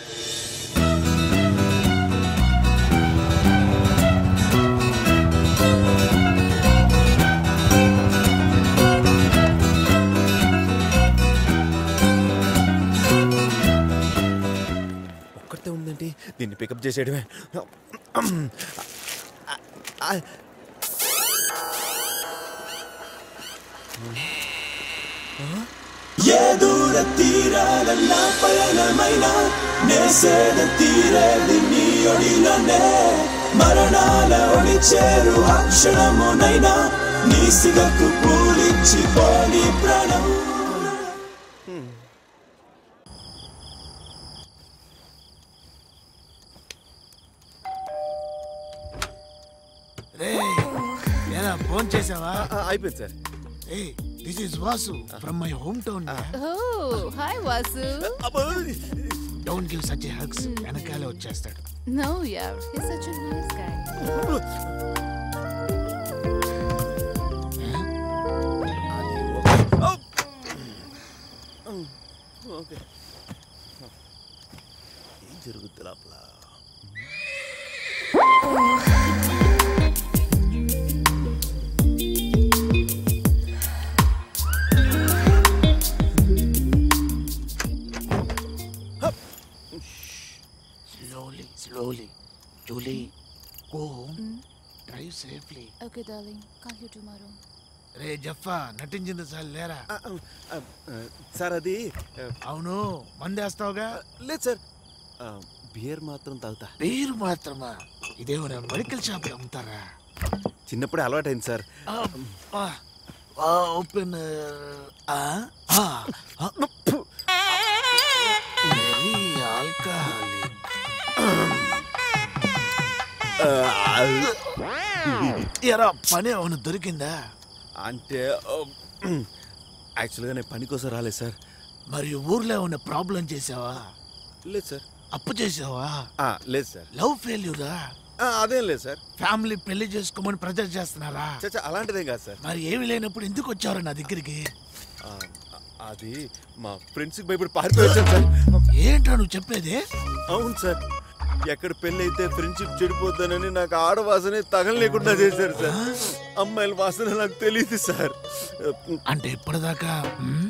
C: ఒక్కటే ఉందండి దీన్ని పికప్ చేసేయడమే
L: ఏ దూర తీరాలన్న పయనమైన నేసేద తీరేది నీ ఒడిలోనే మరణాల ఒడి చేరు అక్షరమునైనా నీ సిగకు పూలిచ్చి పోని ప్రాణం
R: రే ఏరా ఫోన్ చేసావా
C: అయిపోయింది sir
R: hey this is Vasu from my hometown
A: Oh, hi, Vasu.
R: Don't give such hugs వెనకాలే వచ్చేస్తాడు
A: No, yeah, he's such a nice guy.
C: Okay ఏం జరుగుద్ది లోపల
R: Julie go drive safely
A: okay darling call you tomorrow
R: రే జఫా నటించింది sir లేరా
C: sir అది
R: అవును మందేస్తావుగా
C: లేదు సార్ బియర్ మాత్రం తాగుతా
R: పేరు మాత్రమా ఇదేమైనా మెడికల్ షాప్ అమ్ముతారా
C: చిన్నప్పుడే అలవాటైంది సార్
R: ఓపెన్ ఆల్కహాలిక్ ఎరా పని అవును దొరికిందా
C: అంటే యాక్చువల్గా నేను పని కోసం రాలేదు సార్
R: మరి ఊర్లో ఉన్న ప్రాబ్లం చేసావా
C: లేదు సార్
R: అప్పు చేసావా
C: ఆ, లేదు సార్
R: లవ్ ఫెయిల్యూరా
C: ఆ, అదేం లేదు సార్
R: ఫ్యామిలీ పెళ్లి చేసుకోమని ప్రెజర్ చేస్తున్నారా
C: చచ్చా అలాంటిదేం కాదు సార్
R: మరి ఏమి లేనప్పుడు ఎందుకు వచ్చారు నా దగ్గరికి
C: ఆ, అది మా ఫ్రెండ్స్కి భయపడి పారిపోయాను సార్
R: ఏంట్రా నువ్వు చెప్పేది
C: అవును సార్ ఎక్కడ పెళ్ళి అయితే ఫ్రెండ్షిప్ చెడిపోద్దానని నాకు ఆడ వాసనే తగలలేకుండా చేశారు సార్ అమ్మాయిల వాసన నాకు తెలియదు సార్
R: అంటే ఇప్పటిదాకా మ్?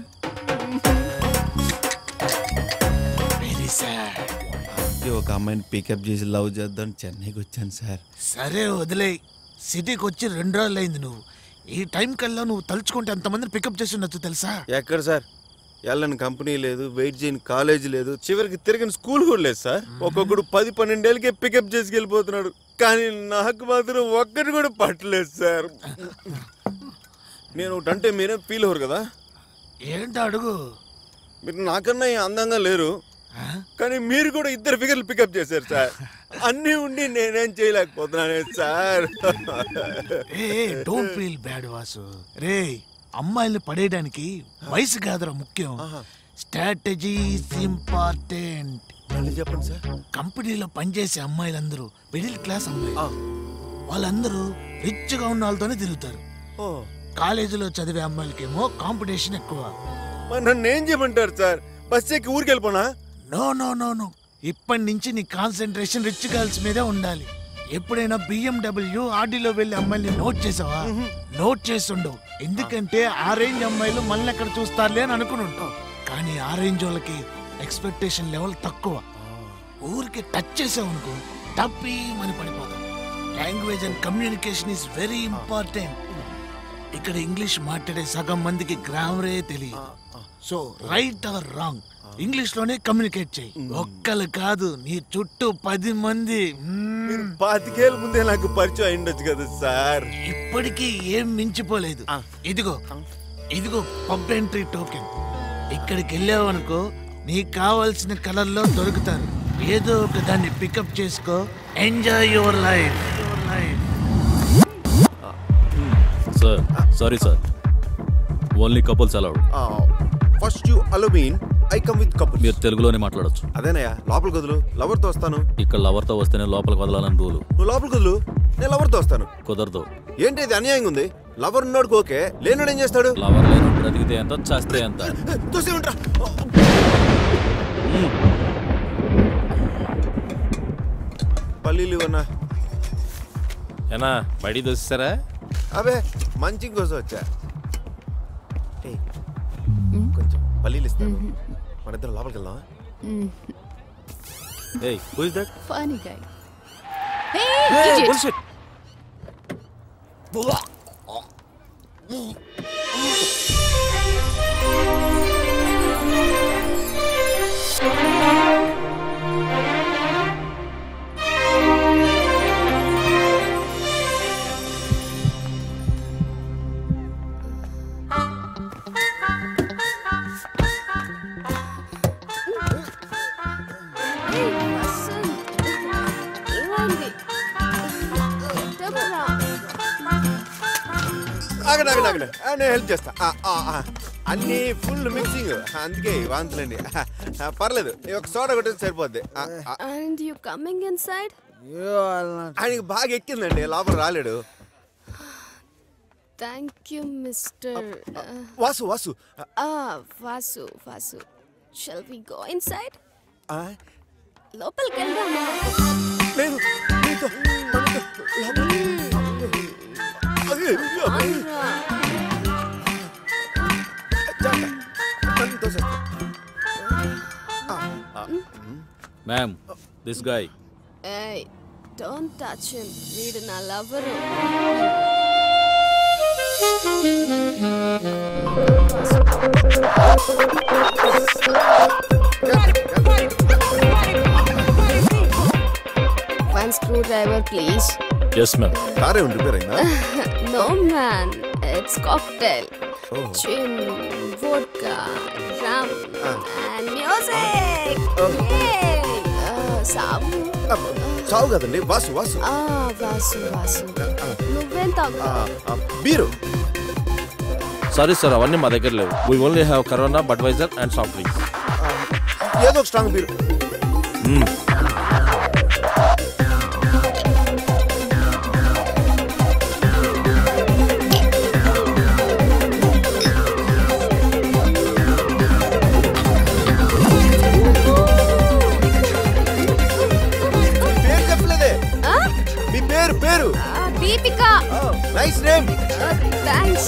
R: వెరీ సాడ్
C: అందుకే ఒక అమ్మాయిని పికప్ చేసి లవ్ చేద్దాం చెన్నైకి వచ్చాను సార్
R: సరే వదిలే సిటీకి వచ్చి రెండు రోజులు అయింది నువ్వు ఈ టైం కల్లా నువ్వు తలుచుకుంటే ఎంతమందిని పికప్ చేసి ఉండొచ్చు తెలుసా
C: ఎక్కడ సార్ వెళ్ళని కంపెనీ లేదు వెయిట్ చేయని కాలేజ్ లేదు చివరికి తిరిగిన స్కూల్ కూడా లేదు సార్ ఒక్కొక్కడు పది పన్నెండేళ్ళకే పికప్ చేసి వెళ్ళిపోతున్నాడు కానీ నాకు మాత్రం ఒక్కటి కూడా పట్టలేదు సార్ నేను ఒకటి అంటే మీరే ఫీల్ అవ్వరు కదా
R: ఏంటి అడుగు
C: మీరు నాకన్నా ఏం అందంగా లేరు కానీ మీరు కూడా ఇద్దరు ఫిగర్లు పికప్ చేశారు సార్ అన్నీ ఉండి నేనేం చేయలేకపోతున్నానే sir
R: hey don't feel bad Vasu రే అమ్మాయిల్ని పడేయడానికి వయసు కాదురా ముఖ్యం స్ట్రాటజీ ఇంపార్టెంట్
C: మళ్ళీ చెప్పండి సార్
R: కంపెనీలో పనిచేసే అమ్మాయిలందరూ మిడిల్ క్లాస్ అమ్మాయిలు వాళ్ళందరూ రిచ్ గా ఉన్న వాళ్ళతోనే తిరుగుతారు
C: ఓ
R: కాలేజీలో చదివే అమ్మాయిలకేమో కాంపిటీషన్ ఎక్కువ
C: మరి నన్ను ఏం చేయమంటారు సార్ బస్ ఎక్కి ఊరికి వెళ్ళిపోనా
R: నో నో నో నో ఇప్పటి నుంచి నీ కాన్సన్ట్రేషన్ రిచ్ గర్ల్స్ మీదే ఉండాలి ఎప్పుడైనా బిఎండబ్ల్యూ ఆర్డీలో వెళ్ళి అమ్మాయిని నోట్ చేసావా నోట్ చేస్తుండవు ఎందుకంటే ఆ రేంజ్ అమ్మాయిలు మళ్ళీ ఎక్కడ చూస్తారులే అని అనుకుని ఉంటావు కానీ ఆ రేంజ్ వాళ్ళకి ఎక్స్పెక్టేషన్ లెవెల్ తక్కువ ఊరికి టచ్ చేసావు అనుకో టప్పి అని పడిపోతాం language and communication is very important ఇక్కడ ఇంగ్లీష్ మాట్లాడే సగం మందికి గ్రామరే తెలియదు so right or wrong English లోనే కమ్యూనికేట్ చేయి ఒక్కలు కాదు నీ చుట్టూ పది మంది మ్మ్.
C: పాతికేళ్ళ ముందే నాకు పరిచయం అయిండొచ్చు కదా సార్
R: ఇప్పటికీ ఏం మించిపోలేదు ఇదిగో ఇదిగో పబ్ ఎంట్రీ టోకెన్ ఇక్కడికి వెళ్ళావు అనుకో నీకు కావాల్సిన కలర్లో దొరుకుతారు ఏదో ఒక దాన్ని పికప్ చేసుకో enjoy your life your life
M: sir sorry sir only couples allowed
C: first you allow mean I come with couple
M: మీరు తెలుగులోనే మాట్లాడొచ్చు
C: అదేనయ్యా లోపల గదులు లవర్తో వస్తాను
M: ఇక్కడ లవర్తో వస్తేనే లోపలికి వదలాలని రూలు
C: నువ్వు లోపల గదులు నేను లవర్తో వస్తాను
M: కుదరదు
C: ఏంటి ఇది అన్యాయంగా ఉంది లవర్ ఉన్నోడికి ఓకే లేనోడు ఏం చేస్తాడు
M: లవర్ లేని బ్రతికితే ఎంత చేస్తే ఎంత
C: చూసి ఉంటా పల్లీలు ఇవన్నా
I: ఏనా బడి దోస్తారా
C: అబే మంచి కోసం వచ్చా ఏయ్, కొంచెం పల్లీలు ఇస్తాను మన ఇద్దరం లోపలికి వెళ్దాం
M: ఏయ్ who is that
A: Funny guy.
M: Hey,
A: Hey, idiot.
M: bullshit.
A: ఏమైంది చెప్పరా
C: ఆగండి ఆగండి ఆగండి ఆ, నేను హెల్ప్ చేస్తా ఆ, ఆ, ఆ. అన్నీ ఫుల్ మిక్సింగ్ అందుకే ఈ వాంతులండి ఆ, పర్లేదు ఈ ఒక సోడా కొట్టేసి సరిపోద్ది ఆ, ఆ.
K: And you coming inside?
C: ఆయనకి బాగా ఎక్కిందండి లోపల రాలేడు
K: Thank you, Mr. Uh,
C: Vasu Vasu
K: ah, Vasu, Vasu. Shall we go inside?
C: ఆ,
K: లోపలికి వెళ్దామా
C: లేదు నీతో అదే,
K: ఆంధ్రా.
C: నన్ను తోసేస్తా. ఆ, ఆ.
M: Ma'am this guy
K: Hey, don't touch him వీడు నా lover one screwdriver please
I: yes ma'am
C: కారే ఉంది రిపేర్ అయిందా
K: no man it's cocktail
C: Oh.
K: Gin vodka rum and music సాబు
C: చావు కదండి వాసు వాసు
K: ఆ, వాసు వాసు నువ్వేం తాగు
C: ఆ, ఆ, బీరు
I: సారీ సార్ అవన్నీ మా దగ్గర లేవు we only have Corona Budweiser and soft drinks
C: ఏదో ఒక స్ట్రాంగ్ బీరు పేరు చెప్పలేదే మీ పేరు పేరు
K: దీపిక
C: నైస్ నేమ్
K: థ్యాంక్స్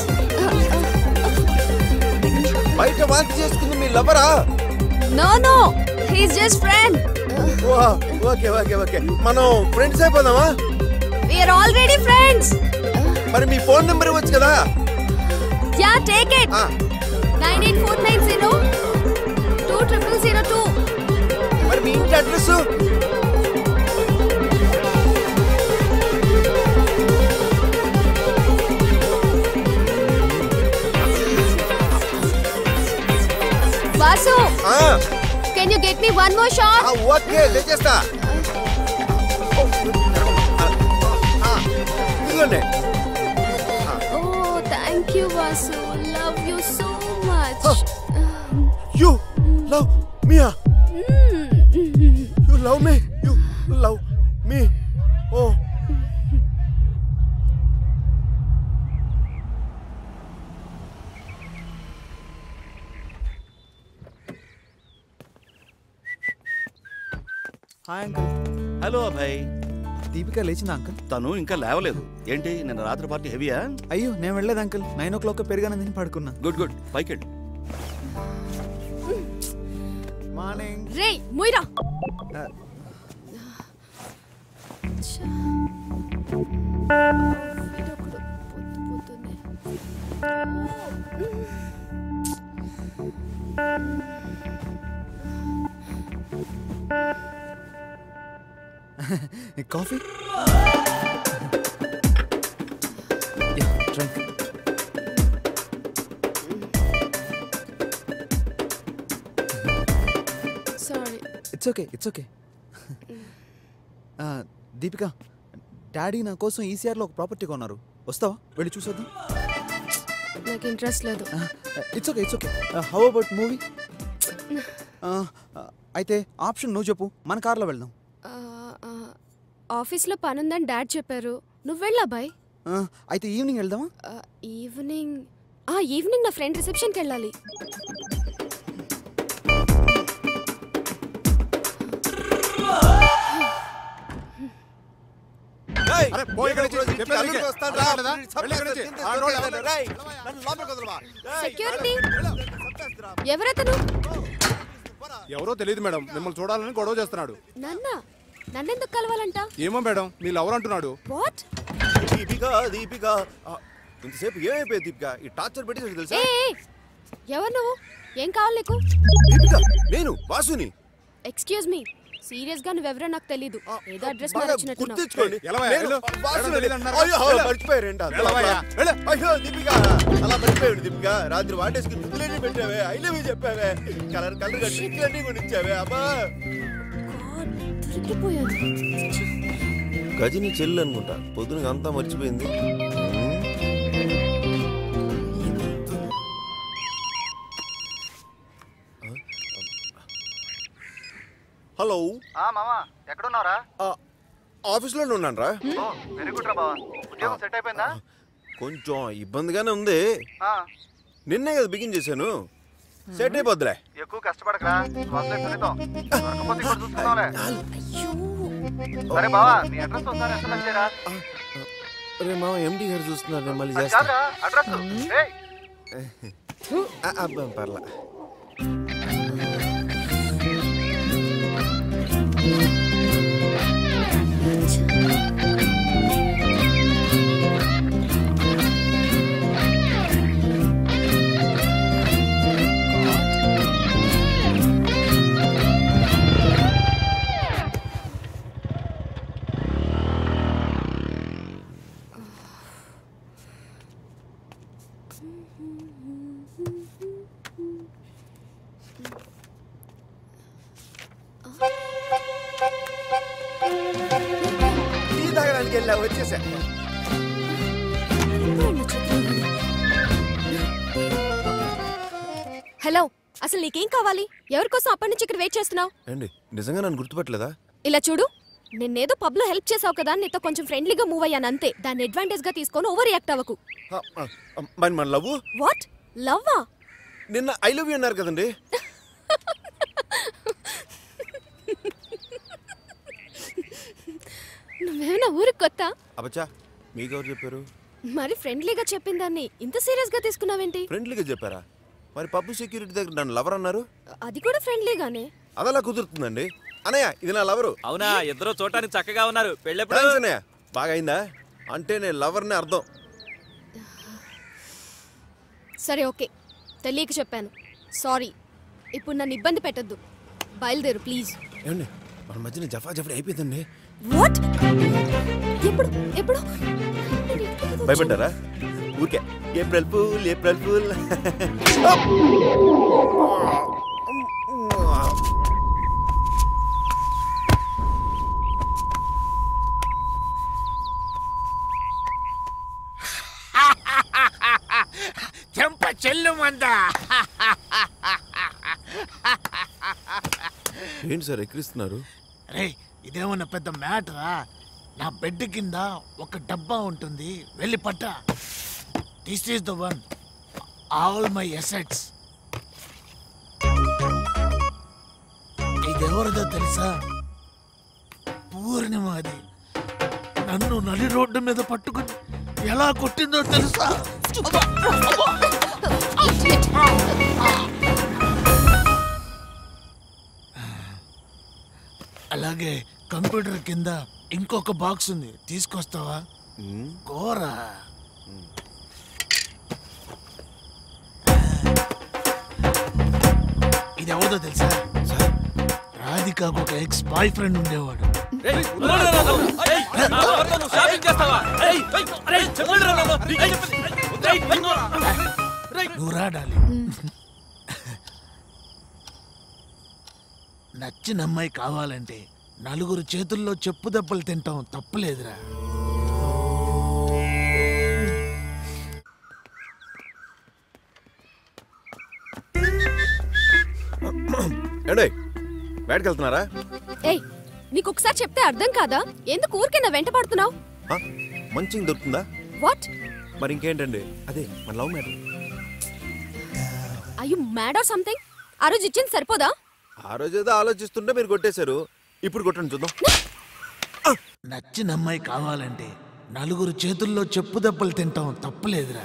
C: బయట వాంతి చేసుకుంది మీ లవరా
K: no no he's just friend
C: okay okay okay మనం ఫ్రెండ్స్ అయిపోదామా
K: వి ఆర్ ఆల్రెడీ ఫ్రెండ్స్
C: మరి మీ ఫోన్ నెంబర్ ఇవ్వచ్చు కదా
K: yeah take it nine eight four nine zero two triple zero two
C: మరి మీ ఇంటి address
K: Vasu can you get me one more shot
C: okay తెచ్చేస్తా ఇదిగోండి
K: oh thank you Vasu love you so much
C: you love మియా you love me you love me oh
U: hi uncle hello Abhay
P: Deepika లేచిందా uncle
U: తను ఇంకా లేవలేదు ఏంటి నిన్న రాత్రి పార్టీ హెవీయా
P: అయ్యో నేను వెళ్ళలేదు అంకుల్ నైన్ ఓ క్లాక్ పెరిగానని తిని పడుకున్నా
U: గుడ్ గుడ్ పైకి వెళ్ళు
P: మార్నింగ్
K: రే ముయిరా
P: coffee drink
K: sorry
P: it's okay it's okay Deepika daddy నా కోసం ఈసీఆర్లో ఒక ప్రాపర్టీ కొన్నారు వస్తావా వెళ్ళి చూసొద్దాం
K: నాకు ఇంట్రెస్ట్ లేదు
P: it's okay it's okay how about movie అయితే ఆప్షన్ నువ్వు చెప్పు మన కార్లో వెళ్దాం
K: ఆ, ఆ, ఆఫీస్లో పనుందని డాడ్ చెప్పారు నువ్వు వెళ్ళా బాయ్
P: ఆ, అయితే ఈవినింగ్ వెళ్దామా
K: ఈవినింగ్ ఆ ఈవినింగ్ నా ఫ్రెండ్ రిసెప్షన్కి వెళ్ళాలి
C: అరే పోయి ఇక్కడ నుంచి చెప్పేది అల్లుడికి వస్తాను రా. వెళ్ళి ఇక్కడ నుంచి. ఆ రోడ్డు ఎవరు? రేయ్, నన్ను లోపలికి వదలవా? రేయ్,
K: సెక్యూరిటీ ఎవరతను
F: ఎవరో తెలియదు మేడం మిమ్మల్ని చూడాలని గొడవ చేస్తున్నాడు
K: నన్న నన్నెందుకు కలవాలంట
F: ఏమో మేడం మీ లవర్ అంటున్నాడు
K: వాట్
C: దీపిక దీపిక ఆ, ఇంతసేపు ఏమైపోయింది దీపిక ఈ టార్చర్ పెట్టి తెలుసా
K: ఏ ఏ, ఎవరు నువ్వు ఏం కావాలి నీకు
C: దీపిక నేను వాసుని
K: ఎక్స్క్యూజ్ మీ సీరియస్ గా నువ్వెవరో నాకు తెలీదు ఏదో అడ్రస్
C: బాగా
K: వచ్చినట్టున్నావు
C: గుర్తించుకోండి
F: ఎలవయ్యా,
C: నేను
F: వెళ్ళు.
C: వాసుని.
F: ఎవరో తెలియదన్నారు.
C: అయ్యో,
F: వెళ్ళు.
C: మర్చిపోయారేంటి అంత
F: వెళ్ళవయ్యా,
C: లోపల? అయ్యో దీపిక అలా మర్చిపోయాడు దీపిక రాత్రి వాటేసుకుని ముద్దులన్నీ పెట్టావే ఐ లవ్ యూ చెప్పావే కలర్ కలర్ గా డ్రింక్లన్నీ కొనిచ్చావే అబ్బా
K: దొరికిపోయాను
C: గజని చెల్లి అనుకుంటా పొద్దునకి అంతా మర్చిపోయింది హలో
P: మామా ఎక్కడున్నారా
C: ఆఫీస్లోనే ఉన్నాను రా
P: వెరీ గుడ్ రా బావా ఉద్యోగం సెట్ అయిపోయిందా
C: కొంచెం ఇబ్బందిగానే ఉంది నిన్నే కదా బిగిన్ చేశాను సెట్ అయిపోద్దులే
P: ఎక్కువ కష్టపడకరా వదిలే ఫలితం దొరకపోతే ఇక్కడ చూసుకుందాంలే సరే బావా నీ అడ్రస్ ఒకసారి ఎస్ఎంఎస్ చేయరా
C: రే మామ ఎండి గారు చూస్తున్నారు నేను మళ్ళీ
P: అది
C: చేస్తా
P: కాదురా అడ్రస్ ఏయ్
C: ఆ, అబ్బా, పర్లా
Q: టీ తాగడానికి వెళ్ళా వచ్చేసా
K: హలో అసలు నీకేం కావాలి ఎవరి కోసం అప్పటి నుంచి ఇక్కడ వెయిట్ చేస్తున్నావు
C: ఏండి నిజంగా నన్ను గుర్తుపట్టలేదా
K: ఇలా చూడు నిన్నేదో పబ్ లో హెల్ప్ చేసావు కదా అని నీతో కొంచెం ఫ్రెండ్లీగా మూవ్ అయ్యాను అంతే దాన్ని అడ్వాంటేజ్ గా తీసుకొని ఓవర్ రియాక్ట్ అవ్వకు
C: ఆ, ఆ, ఆ, మరి మన లవ్
K: వాట్ లవ్వా
C: నిన్న ఐ లవ్ యూ అన్నారు కదండి
K: నువ్వేమైనా ఊరికి కొత్త
C: అబచ్చా మీకెవరు చెప్పారు
K: మరి ఫ్రెండ్లీగా చెప్పిన దాన్ని ఇంత సీరియస్ గా తీసుకున్నావేంటి
C: ఫ్రెండ్లీగా చెప్పారా మరి పబ్బు సెక్యూరిటీ దగ్గర నన్ను లవర్ అన్నారు
K: అది కూడా ఫ్రెండ్లీగానే
C: అదలా కుదురుతుందండి అనయ్య ఇది నా లవరు
M: అవునా ఇద్దరు చూడటానికి చక్కగా ఉన్నారు పెళ్ళెప్పుడు
C: థ్యాంక్స్ అన్నయ్య బాగా అయిందా అంటే నేను లవర్ని అర్థం
K: సరే ఓకే తెలియక చెప్పాను సారీ ఇప్పుడు నన్ను ఇబ్బంది పెట్టద్దు బయలుదేరు ప్లీజ్
C: ఏమండి మన మధ్యన జఫా జఫడి అయిపోయిందండి
K: వాట్ ఎప్పుడు ఎప్పుడు
C: భయపడ్డారా ఊరికే ఏప్రిల్ ఫూల్ ఏప్రిల్ ఫూల్
R: చెంప చెల్లు మందా
C: ఏంటి సార్ ఎక్కిరిస్తున్నారు
R: రే ఇదేమన్నా పెద్ద మ్యాటరా నా బెడ్ కింద ఒక డబ్బా ఉంటుంది వెళ్ళి పట్ట this is the one all my assets ఇదెవరిదో తెలుసా పూర్ణిమ అది నన్ను నడి రోడ్డు మీద పట్టుకుని ఎలా కొట్టిందో తెలుసా అలాగే కంప్యూటర్ కింద ఇంకొక బాక్స్ ఉంది తీసుకొస్తావా కోరా ఇది ఎవరిదో తెలుసా రాధికాకు ఒక ఎక్స్ బాయ్ ఫ్రెండ్ ఉండేవాడు నువ్వు రాడాలి నచ్చిన అమ్మాయి కావాలంటే నలుగురు చేతుల్లో చెప్పు దెబ్బలు తింటాం తప్పులేదురా
C: ఏండి బయటకు వెళ్తున్నారా
K: ఏయ్ నీకు ఒకసారి చెప్తే అర్థం కాదా ఎందుకు ఊరికే నా వెంట పడుతున్నావు
C: ఆ, మంచిగా దొరుకుతుందా
K: వాట్
C: మరి ఇంకేంటండి అదే మన love matter
K: I you mad or something ఆ రోజు ఇచ్చింది సరిపోదా
C: ఆ రోజు ఏదో ఆలోచిస్తుంటే మీరు కొట్టేశారు ఇప్పుడు కొట్టండి చూద్దాం
R: నచ్చిన అమ్మాయి కావాలంటే నలుగురు చేతుల్లో చెప్పు దెబ్బలు తింటాం తప్పులేదురా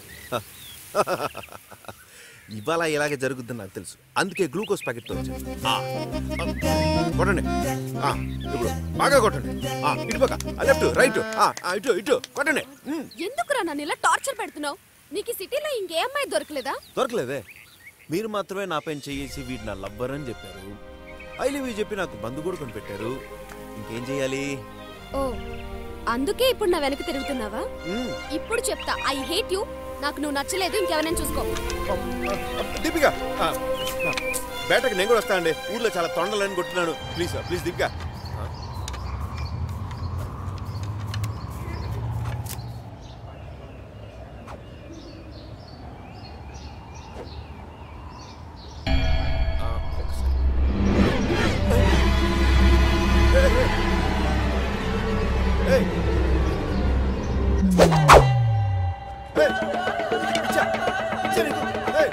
C: ఇవాళ ఇలాగే జరుగుద్దని నాకు తెలుసు అందుకే గ్లూకోజ్ ప్యాకెట్ వచ్చాను ఆ, ఆ, కొట్టండి ఆ, ఇప్పుడు బాగా కొట్టండి ఆ, ఇటు పక్క లెఫ్ట్ రైట్ ఇటు ఇటు కొట్టండి ఉమ్,
K: ఎందుకురా నన్ను ఇలా టార్చర్ పెడుతున్నావు నీకు ఈ సిటీలో ఇంకే అమ్మాయి దొరకలేదా
C: దొరకలేదే మీరు మాత్రమే నా పైన చేసి వీడు నా లవ్వర్ అని చెప్పారు ఐ లవ్ యూ చెప్పి నాకు బంధు కూడా కొని పెట్టారు ఇంకేం చేయాలి
K: ఓ అందుకే ఇప్పుడు నా వెనక తిరుగుతున్నావా
C: ఉమ్,
K: ఇప్పుడు చెప్తా ఐ హేట్ యు నాకు నువ్వు నచ్చలేదు ఇంకెవరైనా చూసుకో
C: దీపిక ఆ, ఆ, బేటకి నేను కూడా వస్తా అండి ఊర్లో చాలా తొండలని కొట్టున్నాను ప్లీజ్ ప్లీజ్ దీపిక ఆ, ఆ, ఒకసారి. ఏయ్! ఏయ్! ఇచ్చా! ఇచ్చా నీకు! ఏయ్!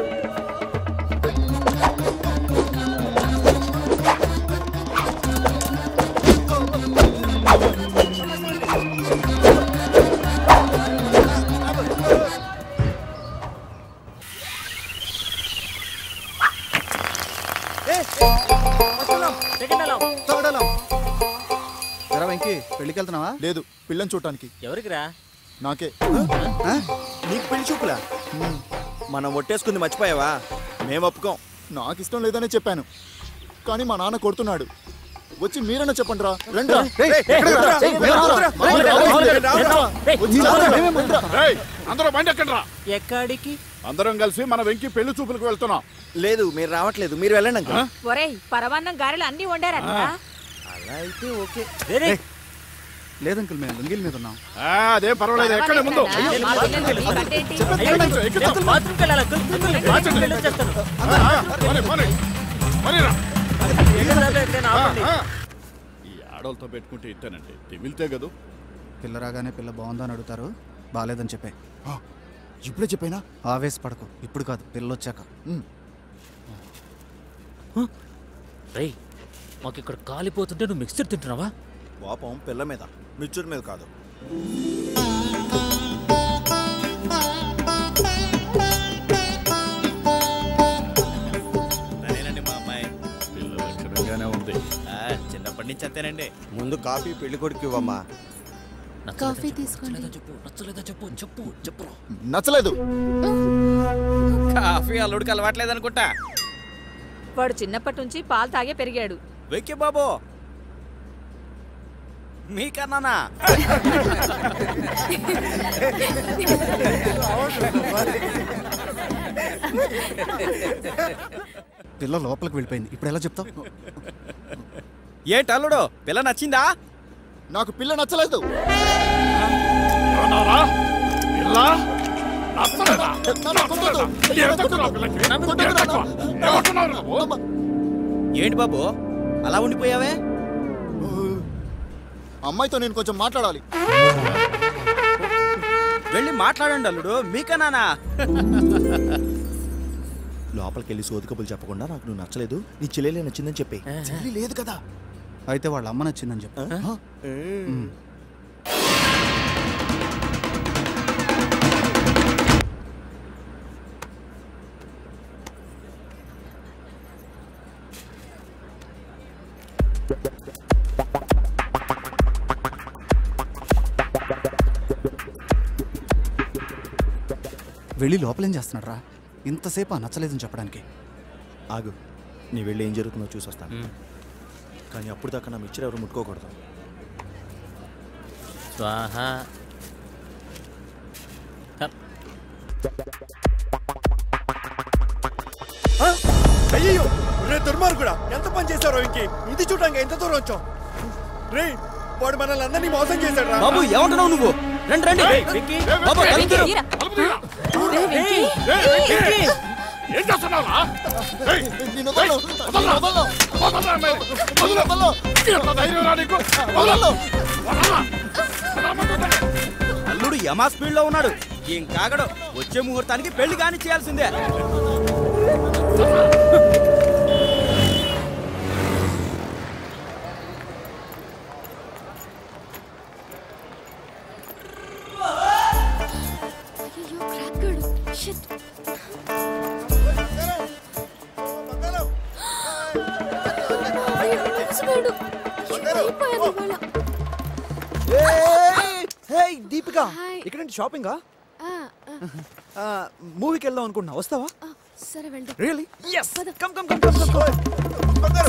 P: లేదు పిల్లని చూడటానికి
N: ఎవరికిరా
P: నాకే
Q: నీకు పెళ్లి చూపులా మనం ఒట్టేసుకుంది మర్చిపోయావా మేము ఒప్పుకోం
P: నాకు ఇష్టం లేదనే చెప్పాను కానీ మా నాన్న కొడుతున్నాడు వచ్చి మీరన్నా చెప్పండి రా రండి రా.
F: ఏయ్,
P: ఎక్కడికి రా?
F: ఏయ్,
P: మేము రారా?
F: వద్దురా,
P: మేము
F: వద్దురా,
P: రారా?
F: వద్దురా,
P: మేము రారా? వచ్చి రారా, మేమే ముందురా.
F: ఏయ్, అందరూ బండి ఎక్కండి రా
N: ఎక్కడికి
F: అందరం కలిసి మన వెంకి పెళ్లి చూపులకు వెళ్తున్నాం
Q: లేదు మీరు రావట్లేదు మీరు వెళ్ళండి అంకుల్
B: ఒరేయ్ పరమాన్నం గారెలు అన్ని వండారట
Q: అలా అయితే ఓకే
P: లేదు అంకుల్ మేము లుంగిల మీద ఉన్నాం
F: ఆ, అదేం పర్వాలేదు ఎక్కడే ముందు
B: మా పిల్లలు ఈ కట్టేంటి?
F: ఎక్కుతాం, ఎక్కుతాం.
N: బాత్రూమ్కి వెళ్ళాలి అంకుల్. అంకుల్, నేను బాత్రూమ్కి వెళ్ళి వచ్చేస్తాను.
F: పోనీ, పోనీ. పోనీరా.
N: ఎక్కడైనా ఆపండి.
F: ఈ ఆడవాళ్ళతో పెట్టుకుంటే ఇట్టానండి తిమిలితే కదా
P: పిల్ల రాగానే పిల్ల బాగుందా అని అడుగుతారు బాగాలేదని చెప్పే ఇప్పుడే చెప్పానా ఆవేశపడకు ఇప్పుడు కాదు పిల్ల వచ్చాక ఉమ్.
N: రేయ్ మాకు ఇక్కడ కాలిపోతుంటే నువ్వు మిక్సర్ తింటున్నావా
Q: కోపం పిల్ల మీద మిచ్చుడి మీద కాదు
M: అదేనండి మా అమ్మాయి
F: పిల్ల లక్షణంగానే ఉంది
M: ఆ, చిన్నప్పటి నుంచి అంతేనండి
O: ముందు కాఫీ పెళ్లి కొడుకు ఇవ్వమ్మా
A: కాఫీ తీసుకోండి
N: చెప్పు నచ్చలేదా చెప్పు చెప్పు చెప్పు
P: నచ్చలేదు
M: కాఫీ అల్లుడికి అలవాట్లేదు అనుకుంటా
B: వాడు చిన్నప్పటి నుంచి పాలు తాగే పెరిగాడు
M: వెక్కి బాబు మీకన్నానా
P: పిల్ల లోపలికి వెళ్ళిపోయింది ఇప్పుడు ఎలా చెప్తావు
M: ఏంటి అల్లుడు పిల్ల నచ్చిందా
P: నాకు పిల్ల నచ్చలేదు
F: ఏమన్నారా? పిల్ల? నచ్చలేదా? నచ్చలేదా? ఏం తక్కువ పిల్లకి? ఏం తక్కువ? ఏమంటున్నారు నువ్వు?
M: ఏంటి బాబు అలా ఉండిపోయావే
P: అమ్మాయితో నేను కొంచెం మాట్లాడాలి
M: వెళ్ళి మాట్లాడండి అల్లుడు మీకన్నానా
Q: లోపలికి వెళ్ళి సోది కబులు చెప్పకుండా నాకు నువ్వు నచ్చలేదు నీ చెల్లెలే నచ్చిందని చెప్పి
P: చెల్లి లేదు కదా అయితే వాళ్ళ అమ్మ నచ్చిందని చెప్పు హ? ఉమ్. వెళ్ళి లోపలేం చేస్తున్నాడు రా ఇంతసేపు ఆ నచ్చలేదని చెప్పడానికి
Q: ఆగు నీ వెళ్ళి ఏం జరుగుతుందో చూసి వస్తాను కానీ అప్పుడు దాకా నా మిచ్చర్ ఎవరు ముట్టుకోకూడదు
N: స్వాహ
Q: అయ్యో రే దుర్మార్గుడా ఎంత పని చేశారో ఇంకి ఇది చూడడానికి ఎంత దూరం వచ్చాం రే వాడు మనల్ని అందరినీ మోసం చేశాడు రా
M: బాబు ఏమంటున్నావు నువ్వు రండి రండి బాబు తలుపు తెరు.
F: ఏం చేస్తున్నావురా? ఏయ్,
P: నిన్ను వదలను. నిన్ను వదలను.
F: వదలరా అమ్మాయి. వదలు. ఎంత ధైర్యం రా నీకు? వదలు. వదలరా.
M: అల్లుడు యమా స్పీడ్ లో ఉన్నాడు ఏం కాగడు వచ్చే ముహూర్తానికి పెళ్లి కాని చేయాల్సిందే
K: అయ్యో క్రాక్కడు షిట్
Q: హే దీపిక ఇక్కడ షాపింగా మూవీకి వెళ్దాం అనుకుంటున్నా వస్తావా
K: సరే వెళ్దాం
Q: really yes come come come come come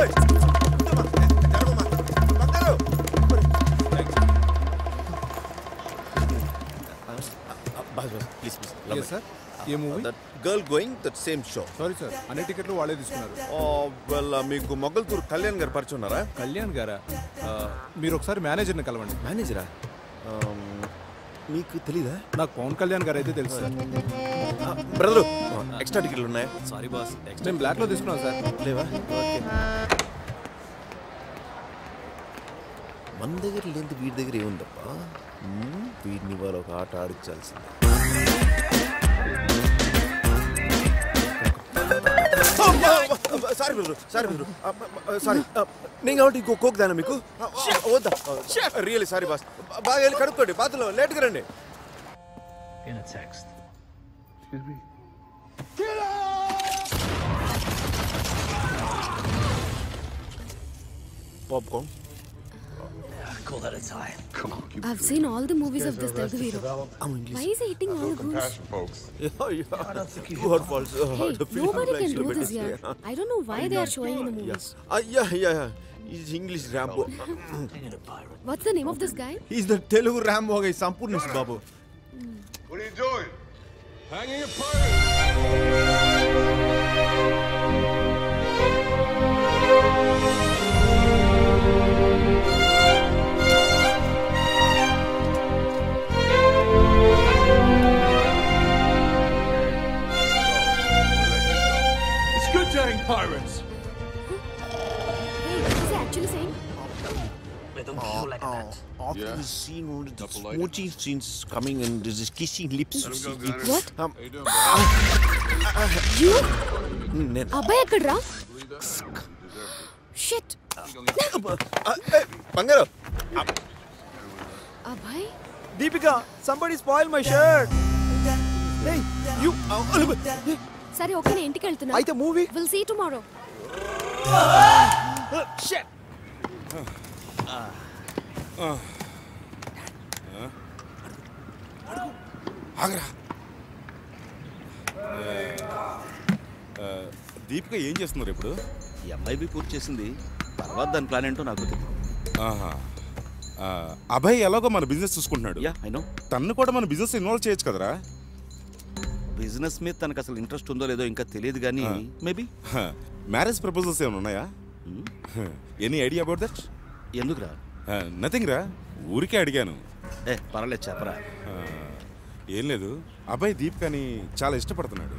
C: please please
F: Yes, sir. A movie
C: girl going that same show
F: sorry sir అన్ని టికెట్లు వాళ్ళే తీసుకున్నారు
C: వెల్ మీకు మొగల్తూరు కళ్యాణ్ గారు పరిచయం ఉన్నారా
F: కళ్యాణ్ గారా ఆ, మీరు ఒకసారి మేనేజర్ని కలవండి
C: మేనేజరా మీకు తెలీదా
F: నాకు పవన్ కళ్యాణ్ గారు అయితే తెలుసు సార్
C: బ్రదరు ఎక్స్ట్రా టికెట్లు ఉన్నాయా
M: సారీ బాస్
F: నేను బ్లాక్ లో తీసుకున్నాను సార్
C: లేవా ఓకే మన దగ్గర లేని వీడి దగ్గర ఏముందప్పా మ్మ్, వీడిని వాళ్ళు ఒక ఆట ఆడించాల్సిందే sorry brother sorry brother sorry నేను కాబట్టి ఇంకో కోక్ దానా మీకు ఆ, ఆ, వద్దా రియలీ సారీ బాస్ బాగా వెళ్ళి కడుక్కోండి బాత్లో లేట్గా రండి
S: In a text. Excuse me.
C: Popcorn
G: call that a tie. Come on.
K: I've seen all the movies of this Telugu hero. Why is he eating all the goons?
C: folks. Yeah, yeah. Your fault. Uh,
K: Hey,
C: the film
K: nobody
C: likes
K: can
C: to
K: do
C: make
K: this
C: us
K: here.
C: say,
K: I don't know why they are showing in the
C: Yeah.
K: movies.
C: Uh, yeah, yeah, yeah. He's English Rambo.
K: What's the name of this guy?
C: He's the Telugu Rambo guy, Sampurnish Babu.
G: What are you doing?
L: Hanging a
G: It's good to hang pirates.
K: Hey, what is he actually saying?
C: Uh, uh, after
G: Yeah.
C: the scene, all the
G: Couple like
C: smooching scenes coming and there's this kissing lips.
G: Let him go,
C: It-
G: Gunner.
C: What? Um,
G: How you doing,
K: You?
C: నేను
K: అబ్బాయి ఎక్కడ్రా shit
C: బంగారు
K: అబ్బాయి
Q: Deepika somebody spoil my shirt
C: you
K: సరే okay నేను ఇంటికి వెళ్తున్నా
Q: అయితే movie
K: will see tomorrow
Q: shut
V: ఆగరా ఆ, దీపిక ఏం చేస్తున్నారు ఇప్పుడు
U: ఎంఐబి పూర్తి చేసింది తర్వాత దాని ప్లాన్ ఏంటో నాకు తెలియదు
V: ఆహా ఆ, అభయ్ ఎలాగో మన బిజినెస్ చూసుకుంటున్నాడు
U: యా ఐ నో
V: తన్ను కూడా మన బిజినెస్ ఇన్వాల్వ్ చేయొచ్చు కదరా
U: బిజినెస్ మీద తనకు అసలు ఇంట్రెస్ట్ ఉందో లేదో ఇంకా తెలియదు కానీ మేబీ
V: మ్యారేజ్ ప్రపోజల్స్ ఏమైనా ఉన్నాయా ఎనీ ఐడియా అబౌట్ దట్
U: ఎందుకురా
V: నథింగ్ రా ఊరికే అడిగాను
U: ఏ పర్వాలేదు చెప్పరా
V: ఆ, ఏం లేదు అబ్బాయి దీపికని చాలా ఇష్టపడుతున్నాడు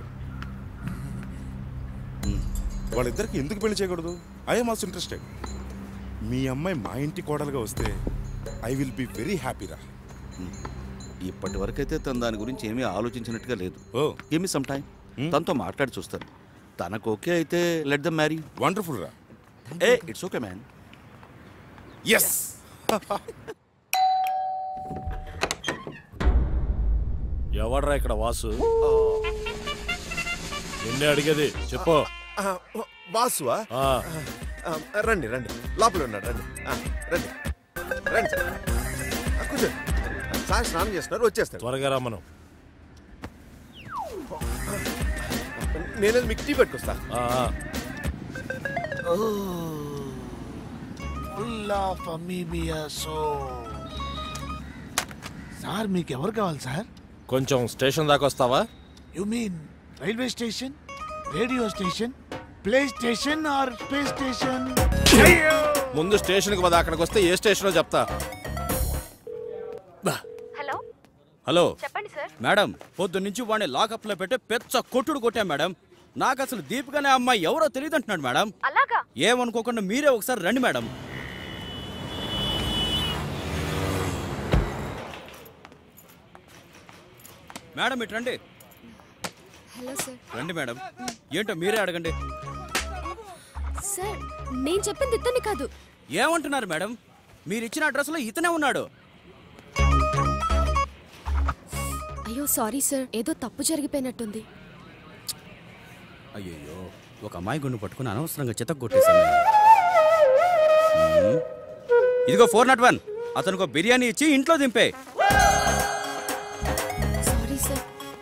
V: వాళ్ళిద్దరికి ఎందుకు పెళ్లి చేయకూడదు ఐఎమ్ ఆల్సో ఇంట్రెస్టెడ్ మీ అమ్మాయి మా ఇంటి కోడలుగా వస్తే ఐ విల్ బి వెరీ హ్యాపీరా
U: ఇప్పటి వరకు అయితే తను దాని గురించి ఏమీ ఆలోచించినట్టుగా లేదు
V: oh
U: give me some time తనతో మాట్లాడి చూస్తాను తనకు ఓకే అయితే లెట్ ద మ్యారీ
V: వండర్ఫుల్ రా
U: hey it's okay man
V: yes
I: ఎవడ్రా ఇక్కడ వాసు నిన్నే అడిగేది చెప్పు
C: వాసువా
I: ఆ.
C: ఆ, రండి రండి లోపల ఉన్నాడు రండి ఆ, రండి రండి సార్ ఆ, కూర్చోండి సార్ స్నానం చేస్తున్నారు వచ్చేస్తాడు
I: త్వరగా రమ్మను
C: నేను మీకు టీ పెట్టుకొస్తా
R: ఫుల్ ఆఫ్ అమీబియా సో సార్ మీకు ఎవరు కావాలి సార్
I: కొంచెం స్టేషన్ దాకా వస్తావా
R: you mean railway station radio station play station or space station
I: ముందు స్టేషన్కి పద అక్కడికి వస్తే ఏ స్టేషనో చెప్తా
T: హలో
M: హలో
T: చెప్పండి సార్
M: మేడం పొద్దు నుంచి వాడిని లాకప్ లో పెట్టి పెచ్చ కొట్టుడు కొట్టాం మేడం నాకు అసలు దీపికనే అమ్మాయి ఎవరో తెలియదు అంటున్నాడు మేడం
T: అలాగా
M: ఏమనుకోకుండా మీరే ఒకసారి రండి మేడం మేడం ఇటు రండి
K: హలో సార్
M: రండి మేడం ఏంటో మీరే అడగండి
K: సార్ నేను చెప్పింది ఇతన్ని కాదు
M: ఏమంటున్నారు మేడం మీరు ఇచ్చిన అడ్రస్లో ఇతనే ఉన్నాడు
K: అయ్యో సారీ సార్ ఏదో తప్పు జరిగిపోయినట్టుంది
M: అయ్యయ్యో ఒక అమ్మాయి గుండు పట్టుకుని అనవసరంగా చితక్ కొట్టేశాను హ్మ్. ఇదిగో ఫోర్ నాట్ వన్ అతనికి ఒక బిర్యానీ ఇచ్చి ఇంట్లో దింపే
K: సారీ సార్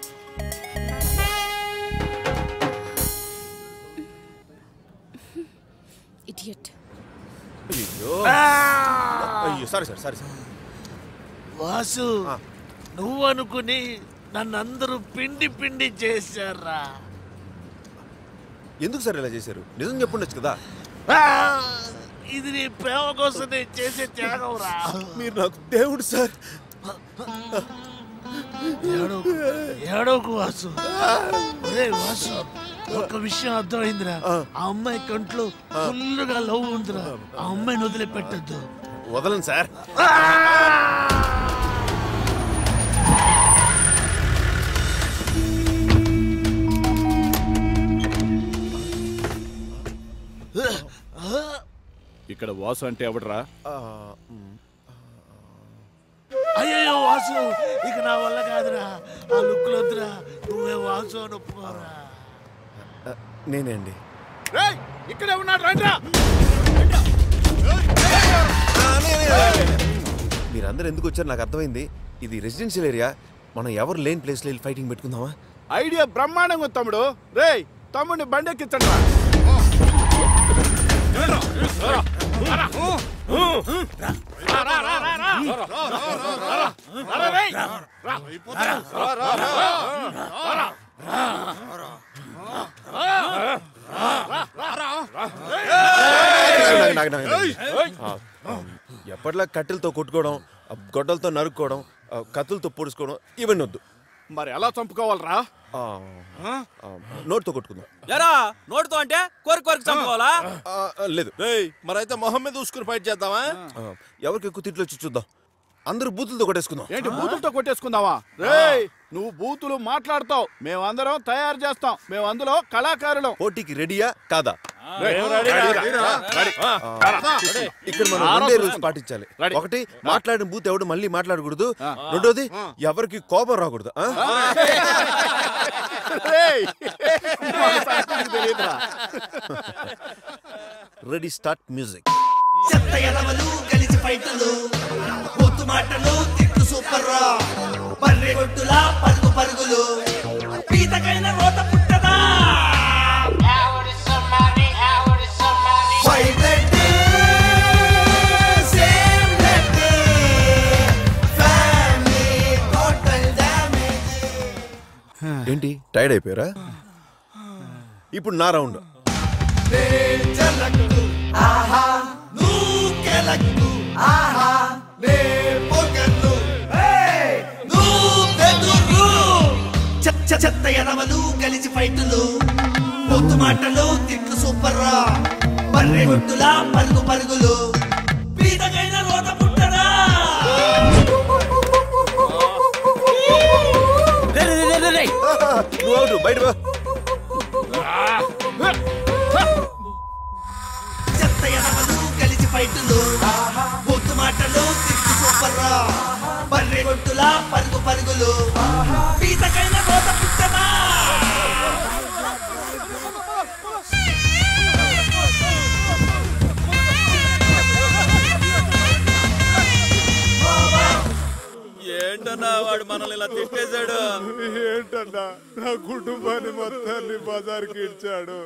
K: ఇడియట్
C: అయ్యో అయ్యో sorry sir sorry sir
R: Vasu నువ్వు అనుకుని నన్ను అందరూ పిండి పిండి చేశారా
C: ఎందుకు సార్ ఇలా చేశారు నిజం చెప్పుండొచ్చు కదా
R: ఆ, ఇది నీ ప్రేమ కోసం నేను చేసే త్యాగం రా
C: మీరు నాకు దేవుడు సార్
R: ఏడోకు ఏడోకు వాసు ఒరే వాసు ఒక విషయం అర్థమైందిరా ఆ అమ్మాయి కంట్లో ఫుల్గా లవ్ ఉందిరా ఆ అమ్మాయిని వదిలిపెట్టద్దు
C: వదలను సార్
I: ఇక్కడ వాసు అంటే ఎవడరా
R: అయ్యో వాసు ఇక నా వల్ల కాదురా ఆ లుక్కులు వద్దురా నువ్వే వాసు అని ఒప్పుకోరా
C: నేనే అండి
R: ఇక్కడే ఉన్నాడు రండ్రా
C: ఆ మీరందరూ ఎందుకు వచ్చారు నాకు అర్థమైంది ఇది రెసిడెన్షియల్ ఏరియా మనం ఎవరు లేని ప్లేస్లో వెళ్ళి ఫైటింగ్ పెట్టుకుందామా
F: ఐడియా బ్రహ్మాండంగా ఉంది తమ్ముడు రేయ్ తమ్ముడిని బండెక్కించండి రా.
C: నాగ, నాగ, నాగ, నాగ. ఆ, ఆ, ఎప్పటిలా కట్టెలతో కొట్టుకోవడం ఆ, గొడ్డలతో నరుక్కోవడం ఆ, కత్తులతో పొడుచుకోవడం ఇవన్నీ వద్దు
F: మరి ఎలా చంపుకోవాలరా
C: ఆ, ఆ, నోటితో కొట్టుకుందాం
M: ఎరా నోటితో అంటే కోరి కోరికి చంపుకోవాలా
C: ఆ, ఆ, లేదు
I: రేయ్ మరైతే మొహం మీద చూసుకుని ఫైట్ చేద్దామా
C: ఆ, ఎవరికి ఎక్కువ తిట్లు వచ్చి చూద్దాం అందరూ బూతులతో కొట్టేసుకుందాం
F: ఏంటి బూతులతో కొట్టేసుకుందామా రేయ్ నువ్వు బూతులు మాట్లాడతావు మేమందరం తయారు చేస్తాం మేము అందులో కళాకారులు
C: పోటీకి రెడీయా కాదా
F: రేయ్, రెడీరా? రెడీ.
C: ఆ, ఇక్కడ మనం
F: ఆరో
C: రెండే రూల్స్
F: చూసుకుందాం.
C: పాటించాలి
F: రెడీ.
C: ఒకటి మాట్లాడిన బూత్ ఎవడు మళ్ళీ మాట్లాడకూడదు రెండోది ఎవరికి కోపం రాకూడదు ఆ?
F: రేయ్, మన సంగతి తెలీదురా.
C: రెడీ స్టార్ట్ మ్యూజిక్
H: చెత్త ఎదవలు కలిసి ఫైటలు పొత్తు మాటలు తిట్టు సూపర్ రా పర్రె గొట్టులా పరుగు పరుగులు పీతకైన రోత పుట్టదా White blood, same blood, family, total damage.
C: ఏంటి టైర్డ్ అయిపోయారా ఇప్పుడు నా రౌండ్
H: చలక్కు ఆహా నువ్వు కెలక్కు ఆహా నే పొగన్ను నువ్వు బెదురు చెత్త చెత్త ఎదవలు కలిసి ఫైటులు పొత్తు మాటలు తిట్లు సూపర్ రా బర్రె గుట్టులా పరుగు పరుగులు పీతకైన రోత పుట్టరా
C: నువ్వు అవుట్ బయట పో.
H: చెత్త ఎదవలు కలిసి ఫైటులు పొత్తు మాటలు తిట్లు సూపర్ రా బర్రె గుట్టులా పరుగు పరుగులు పీతకైన రోత పుట్టరా
M: ఏంటన్నా వాడు మనల్ని ఇలా తిట్టేశాడు
F: ఏంటన్నా నా కుటుంబాన్ని మొత్తాన్ని బజార్కి ఇచ్చాడు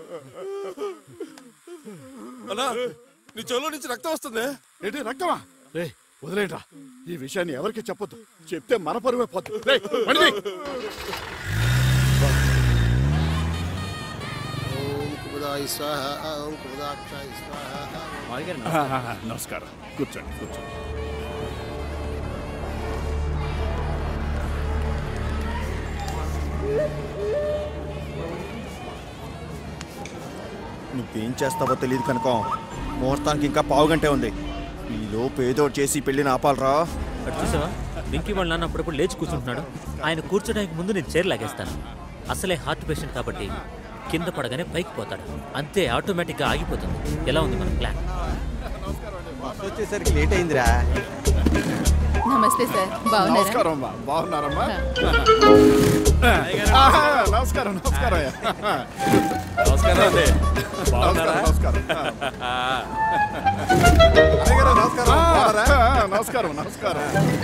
I: అన్నా నీ చెవులో నుంచి రక్తం వస్తుంది
F: ఏంటి రక్తమా రే వదిలేట్రా ఈ విషయాన్ని ఎవరికి చెప్పొద్దు చెప్తే మన పరువే పోతుంది రేయ్, బండి తీ.
D: ఓం కుముదాయ స్వాహ ఓం కుముదాక్షాయ స్వాహ
F: ఆహాహా, నమస్కారం కూర్చోండి కూర్చోండి
P: నువ్వేం చేస్తావో తెలియదు కనుక ముహూర్తానికి ఇంకా పావు గంటే ఉంది ఈ లోపు ఏదో ఒకటి చేసి పెళ్లిని ఆపాలరా
N: అటు చూసావా వెంకీ వాళ్ళ నాన్న అప్పుడప్పుడు లేచి కూర్చుంటున్నాడు ఆయన కూర్చోడానికి ముందు నేను చైర్ లాగేస్తాను అసలే హార్ట్ పేషెంట్ కాబట్టి కింద పడగానే పైకి పోతాడు అంతే ఆటోమేటిక్గా ఆగిపోతుంది ఎలా ఉంది మన ప్లాన్
P: వచ్చేసరికి లేట్ అయిందిరా
A: నమస్తే సార్ బాగున్నారా
F: నమస్కారం అమ్మా బాగున్నారమ్మా ఆహా, నమస్కారం నమస్కారం అయ్యా.
M: నమస్కారం అండి. బాగున్నారా?
F: నమస్కారం నమస్కారం నమస్కారం ఆ, నమస్కారం నమస్కారం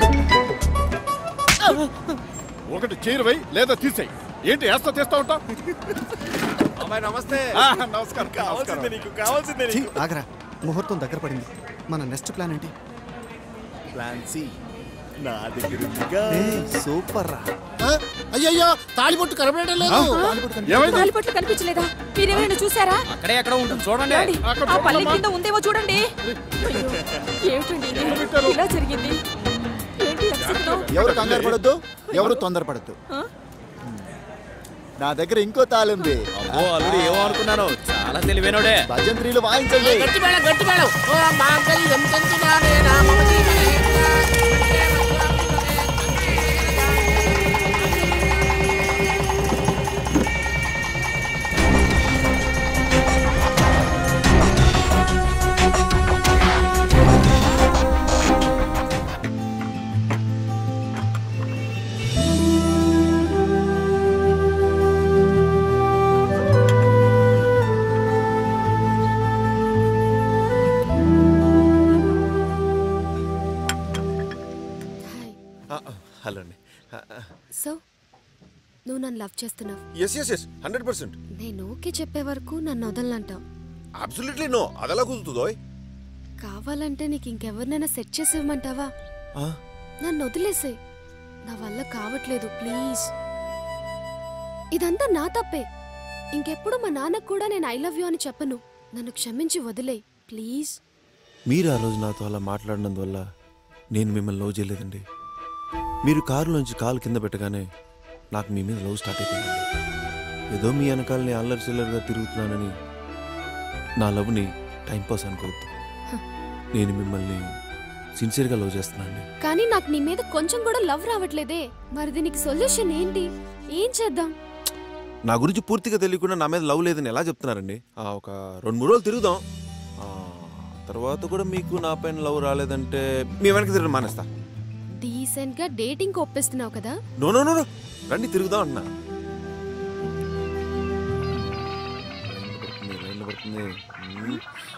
F: ఒకటి చేరువై లేదా తీసేయి ఏంటి వేస్తా తీస్తా ఉంటావు
I: అమ్మాయి నమస్తే
F: నమస్కారం నమస్కారం
I: నీకు కావాల్సిందే
P: ఛీ, ఆగరా ముహూర్తం దగ్గర పడింది మన నెక్స్ట్ ప్లాన్ ఏంటి
Q: ప్లాన్ సి నా దగ్గర
P: సూపర్ రా
D: అయ్యయ్యో తాళిబొట్టు కనబడడం లేదు
B: తాలిపట్లు కనిపించలేదా మీరేమైనా చూసారా
M: అక్కడే ఎక్కడ ఉంటుంది చూడండి
B: డాడీ, ఆ పల్లె కింద ఉందేమో చూడండి అయ్యో, ఏమిటండి ఇది? ఇలా జరిగింది ఏంటి అక్షరం
P: ఎవరు కంగారు పడద్దు ఎవరు తొందరపడద్దు
B: ఆ?
P: నా దగ్గర ఇంకో తాళుంది
M: అబ్బో అల్లుడు ఏమో అనుకున్నాను చాలా తెలివైనోడే
P: భజంత్రీలు వాయించండి
D: గట్టి మేళం గట్టి మేళం ఓ మాంగళ్యం తంతునానే నా మమ జీవనే
C: హలో అండి
K: సో నువ్వు నన్ను లవ్ చేస్తున్నావు
C: yes yes yes hundred percent
K: నేను ఓకే చెప్పే వరకు నన్ను వదలంటావు
C: అబ్సల్యూట్లీ నో అదెలా కుదురుతుందో
K: కావాలంటే నీకు ఇంకెవరినైనా సెట్ చేసి ఇవ్వమంటావా నన్ను వదిలేసే నా వల్ల కావట్లేదు ప్లీజ్ ఇదంతా నా తప్పే ఇంకెప్పుడు మా నాన్నకు కూడా నేను ఐ లవ్ యూ అని చెప్పను నన్ను క్షమించి వదిలే ప్లీజ్
C: మీరు ఆ రోజు నాతో అలా మాట్లాడినందువల్ల నేను మిమ్మల్ని లవ్ చేయలేదండి మీరు కారులోంచి కాలు కింద పెట్టగానే నాకు మీ మీద లవ్ స్టార్ట్ అయిపోయింది ఏదో మీ వెనకాలని అల్లరి చిల్లరిగా తిరుగుతున్నానని నా లవ్ని టైంపాస్ అనుకోవద్దు నేను మిమ్మల్ని సిన్సియర్గా లవ్ చేస్తున్నానండి
K: కానీ నాకు నీ మీద కొంచెం కూడా లవ్ రావట్లేదే మరి దీనికి సొల్యూషన్ ఏంటి ఏం చేద్దాం
C: నా గురించి పూర్తిగా తెలియకుండా నా మీద లవ్ లేదని ఎలా చెప్తున్నారండి ఆ, ఒక రెండు మూడు రోజులు తిరుగుదాం ఆ, తర్వాత కూడా మీకు నా పైన లవ్ రాలేదంటే మీ వెనక తిరగడం మానేస్తా
K: డీసెంట్ గా డేటింగ్ ఒప్పిస్తున్నావు కదా
C: నో నో నో నో. రండి తిరుగుదాం అన్నా లైన్లో పడుతుంది, లైన్లో పడుతుంది. మ్మ్.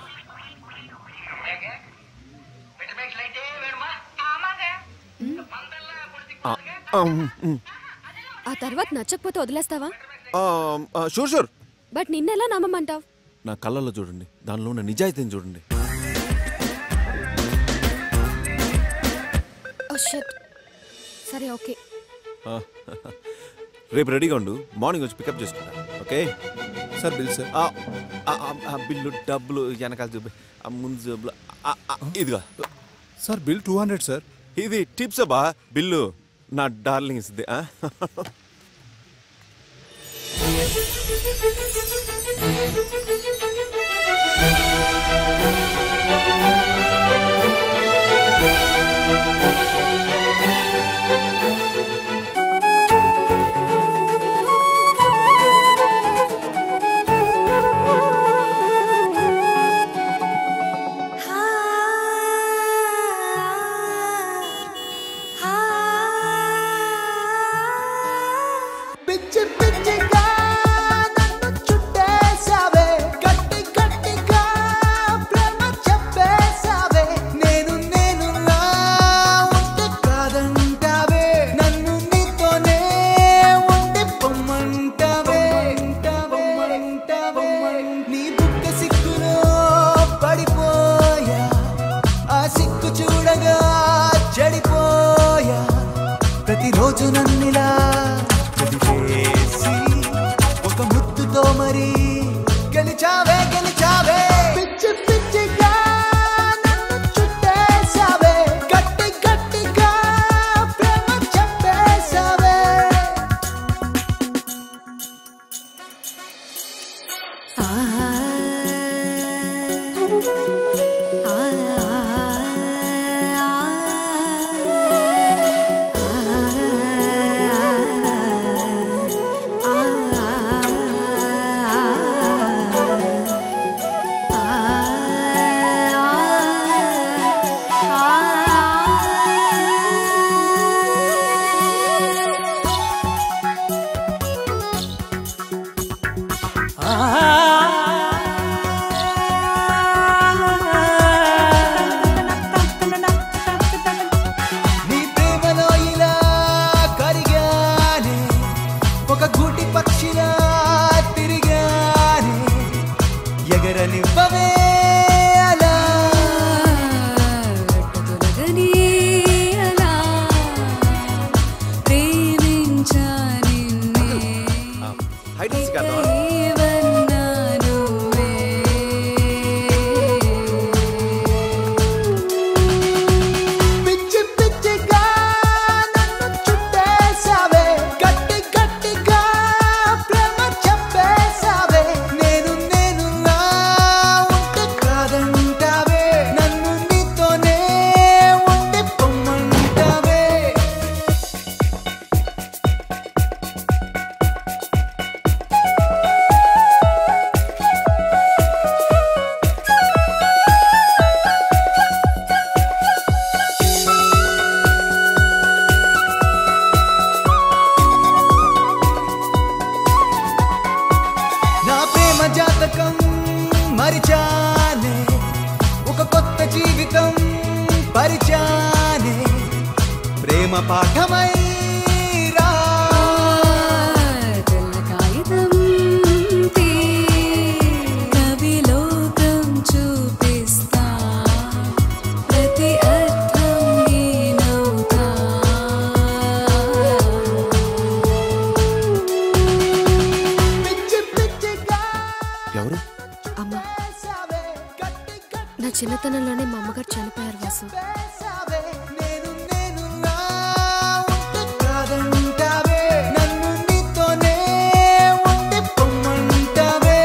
C: ఆ, ఆ, మ్, మ్.
K: ఆ తర్వాత నచ్చకపోతే వదిలేస్తావా
C: ఆ, ఆ, షూర్ షూర్
K: బట్ నిన్నెలా నమ్మమంటావు
C: నా కళ్ళల్లో చూడండి దానిలో ఉన్న నిజాయితీని చూడండి
K: ఓ షట్ సరే ఓకే
C: ఆ, రేపు రెడీగా ఉండు మార్నింగ్ వచ్చి పికప్ చేసుకుంటా okay
F: sir bill sir
C: bill డబ్బులు వెనకాల చూపి ఆ ముందు జేబులో ఆ, ఆ, ఇదిగా
F: sir bill two hundred sir
C: ఇది టిప్స్ అబ్బా బిల్లు నా డార్లింగ్ ఇస్తుంది ఆ?
H: పిచ్చి పిచ్చిగా నన్ను చుట్టేసావే గట్టి గట్టిగా ప్రేమ చెప్పేసావే నేను నేనులా ఉంటే కాదంటావే నన్ను నీతోనే ఉండి పొమ్మంటావే పొమ్మంటావే నీ బుక్క సిక్కులో పడిపోయా ఆ సిక్కు చూడగా చెడిపోయా ప్రతిరోజు నన్నిలా వదిలేసి ఒక ముద్దుతో మరి గెలిచావే గెలిచావే పిచ్చి పిచ్చిగా నన్ను చుట్టేసావే గట్టి గట్టిగా ప్రేమ చెప్పేసావే
K: ఆ
H: పాఠమై రా
B: కాగితం తీ కవిలోకం చూపిస్తా ప్రతి అర్థం నేనవుతా
C: ఎవరు
K: అమ్మా నా చిన్నతనంలోనే మా అమ్మగారు చనిపోయారు వాసు
H: కాదంటావే నన్ను నీతోనే ఉండి పొమ్మంటావే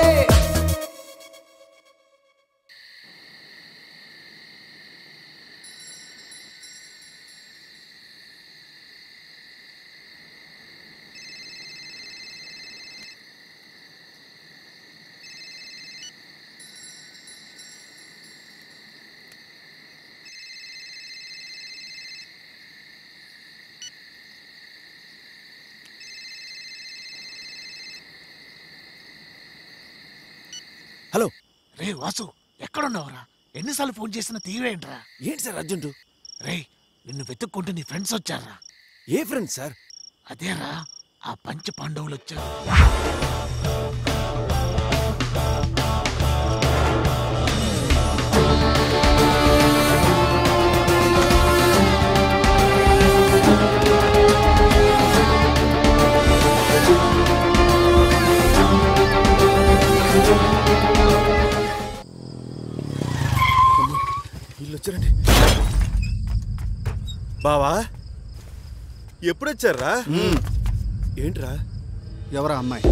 C: హలో
R: రే వాసు ఎక్కడున్నావురా ఎన్నిసార్లు ఫోన్ చేసినా తీవేంట్రా
C: ఏంటి సార్ అర్జెంటు
R: రే నిన్ను వెతుక్కుంటూ నీ ఫ్రెండ్స్ వచ్చారా
C: ఏ ఫ్రెండ్స్ సార్
R: అదేరా ఆ పంచ పాండవులు వచ్చారు
C: వీళ్ళు వచ్చారండి బావా ఎప్పుడు వచ్చారా ఏంట్రా
P: ఎవరా అమ్మాయి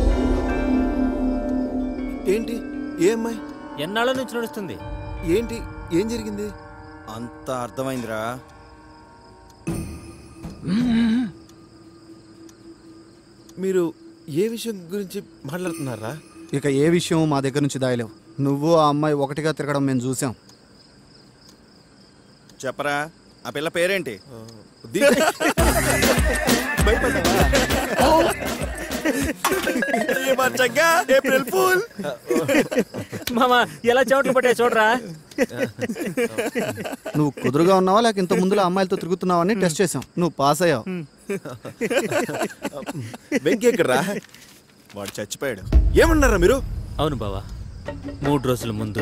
C: ఏంటి ఏ అమ్మాయి
N: ఎన్నాళ్ళ నుంచి నడుస్తుంది
C: ఏంటి ఏం జరిగింది
U: అంతా అర్థమైందిరా
C: మీరు ఏ విషయం గురించి మాట్లాడుతున్నారా
P: ఇక ఏ విషయం మా దగ్గర నుంచి దాయలేవు నువ్వు ఆ అమ్మాయి ఒకటిగా తిరగడం మేము చూసాం
U: చెప్పరా ఆ పిల్ల పేరేంటి
C: ఏప్రిల్ ఫూల్
N: మామా ఎలా చెమటలు పట్టే చూడరా
P: నువ్వు కుదురుగా ఉన్నావా లేక ఇంత ముందులో అమ్మాయిలతో తిరుగుతున్నావని టెస్ట్ చేసాం నువ్వు పాస్ అయ్యావు
C: వెంకీ ఎక్కడ్రా
U: వాడు చచ్చిపోయాడు
C: ఏమన్నారా మీరు
N: అవును బావా మూడు రోజుల ముందు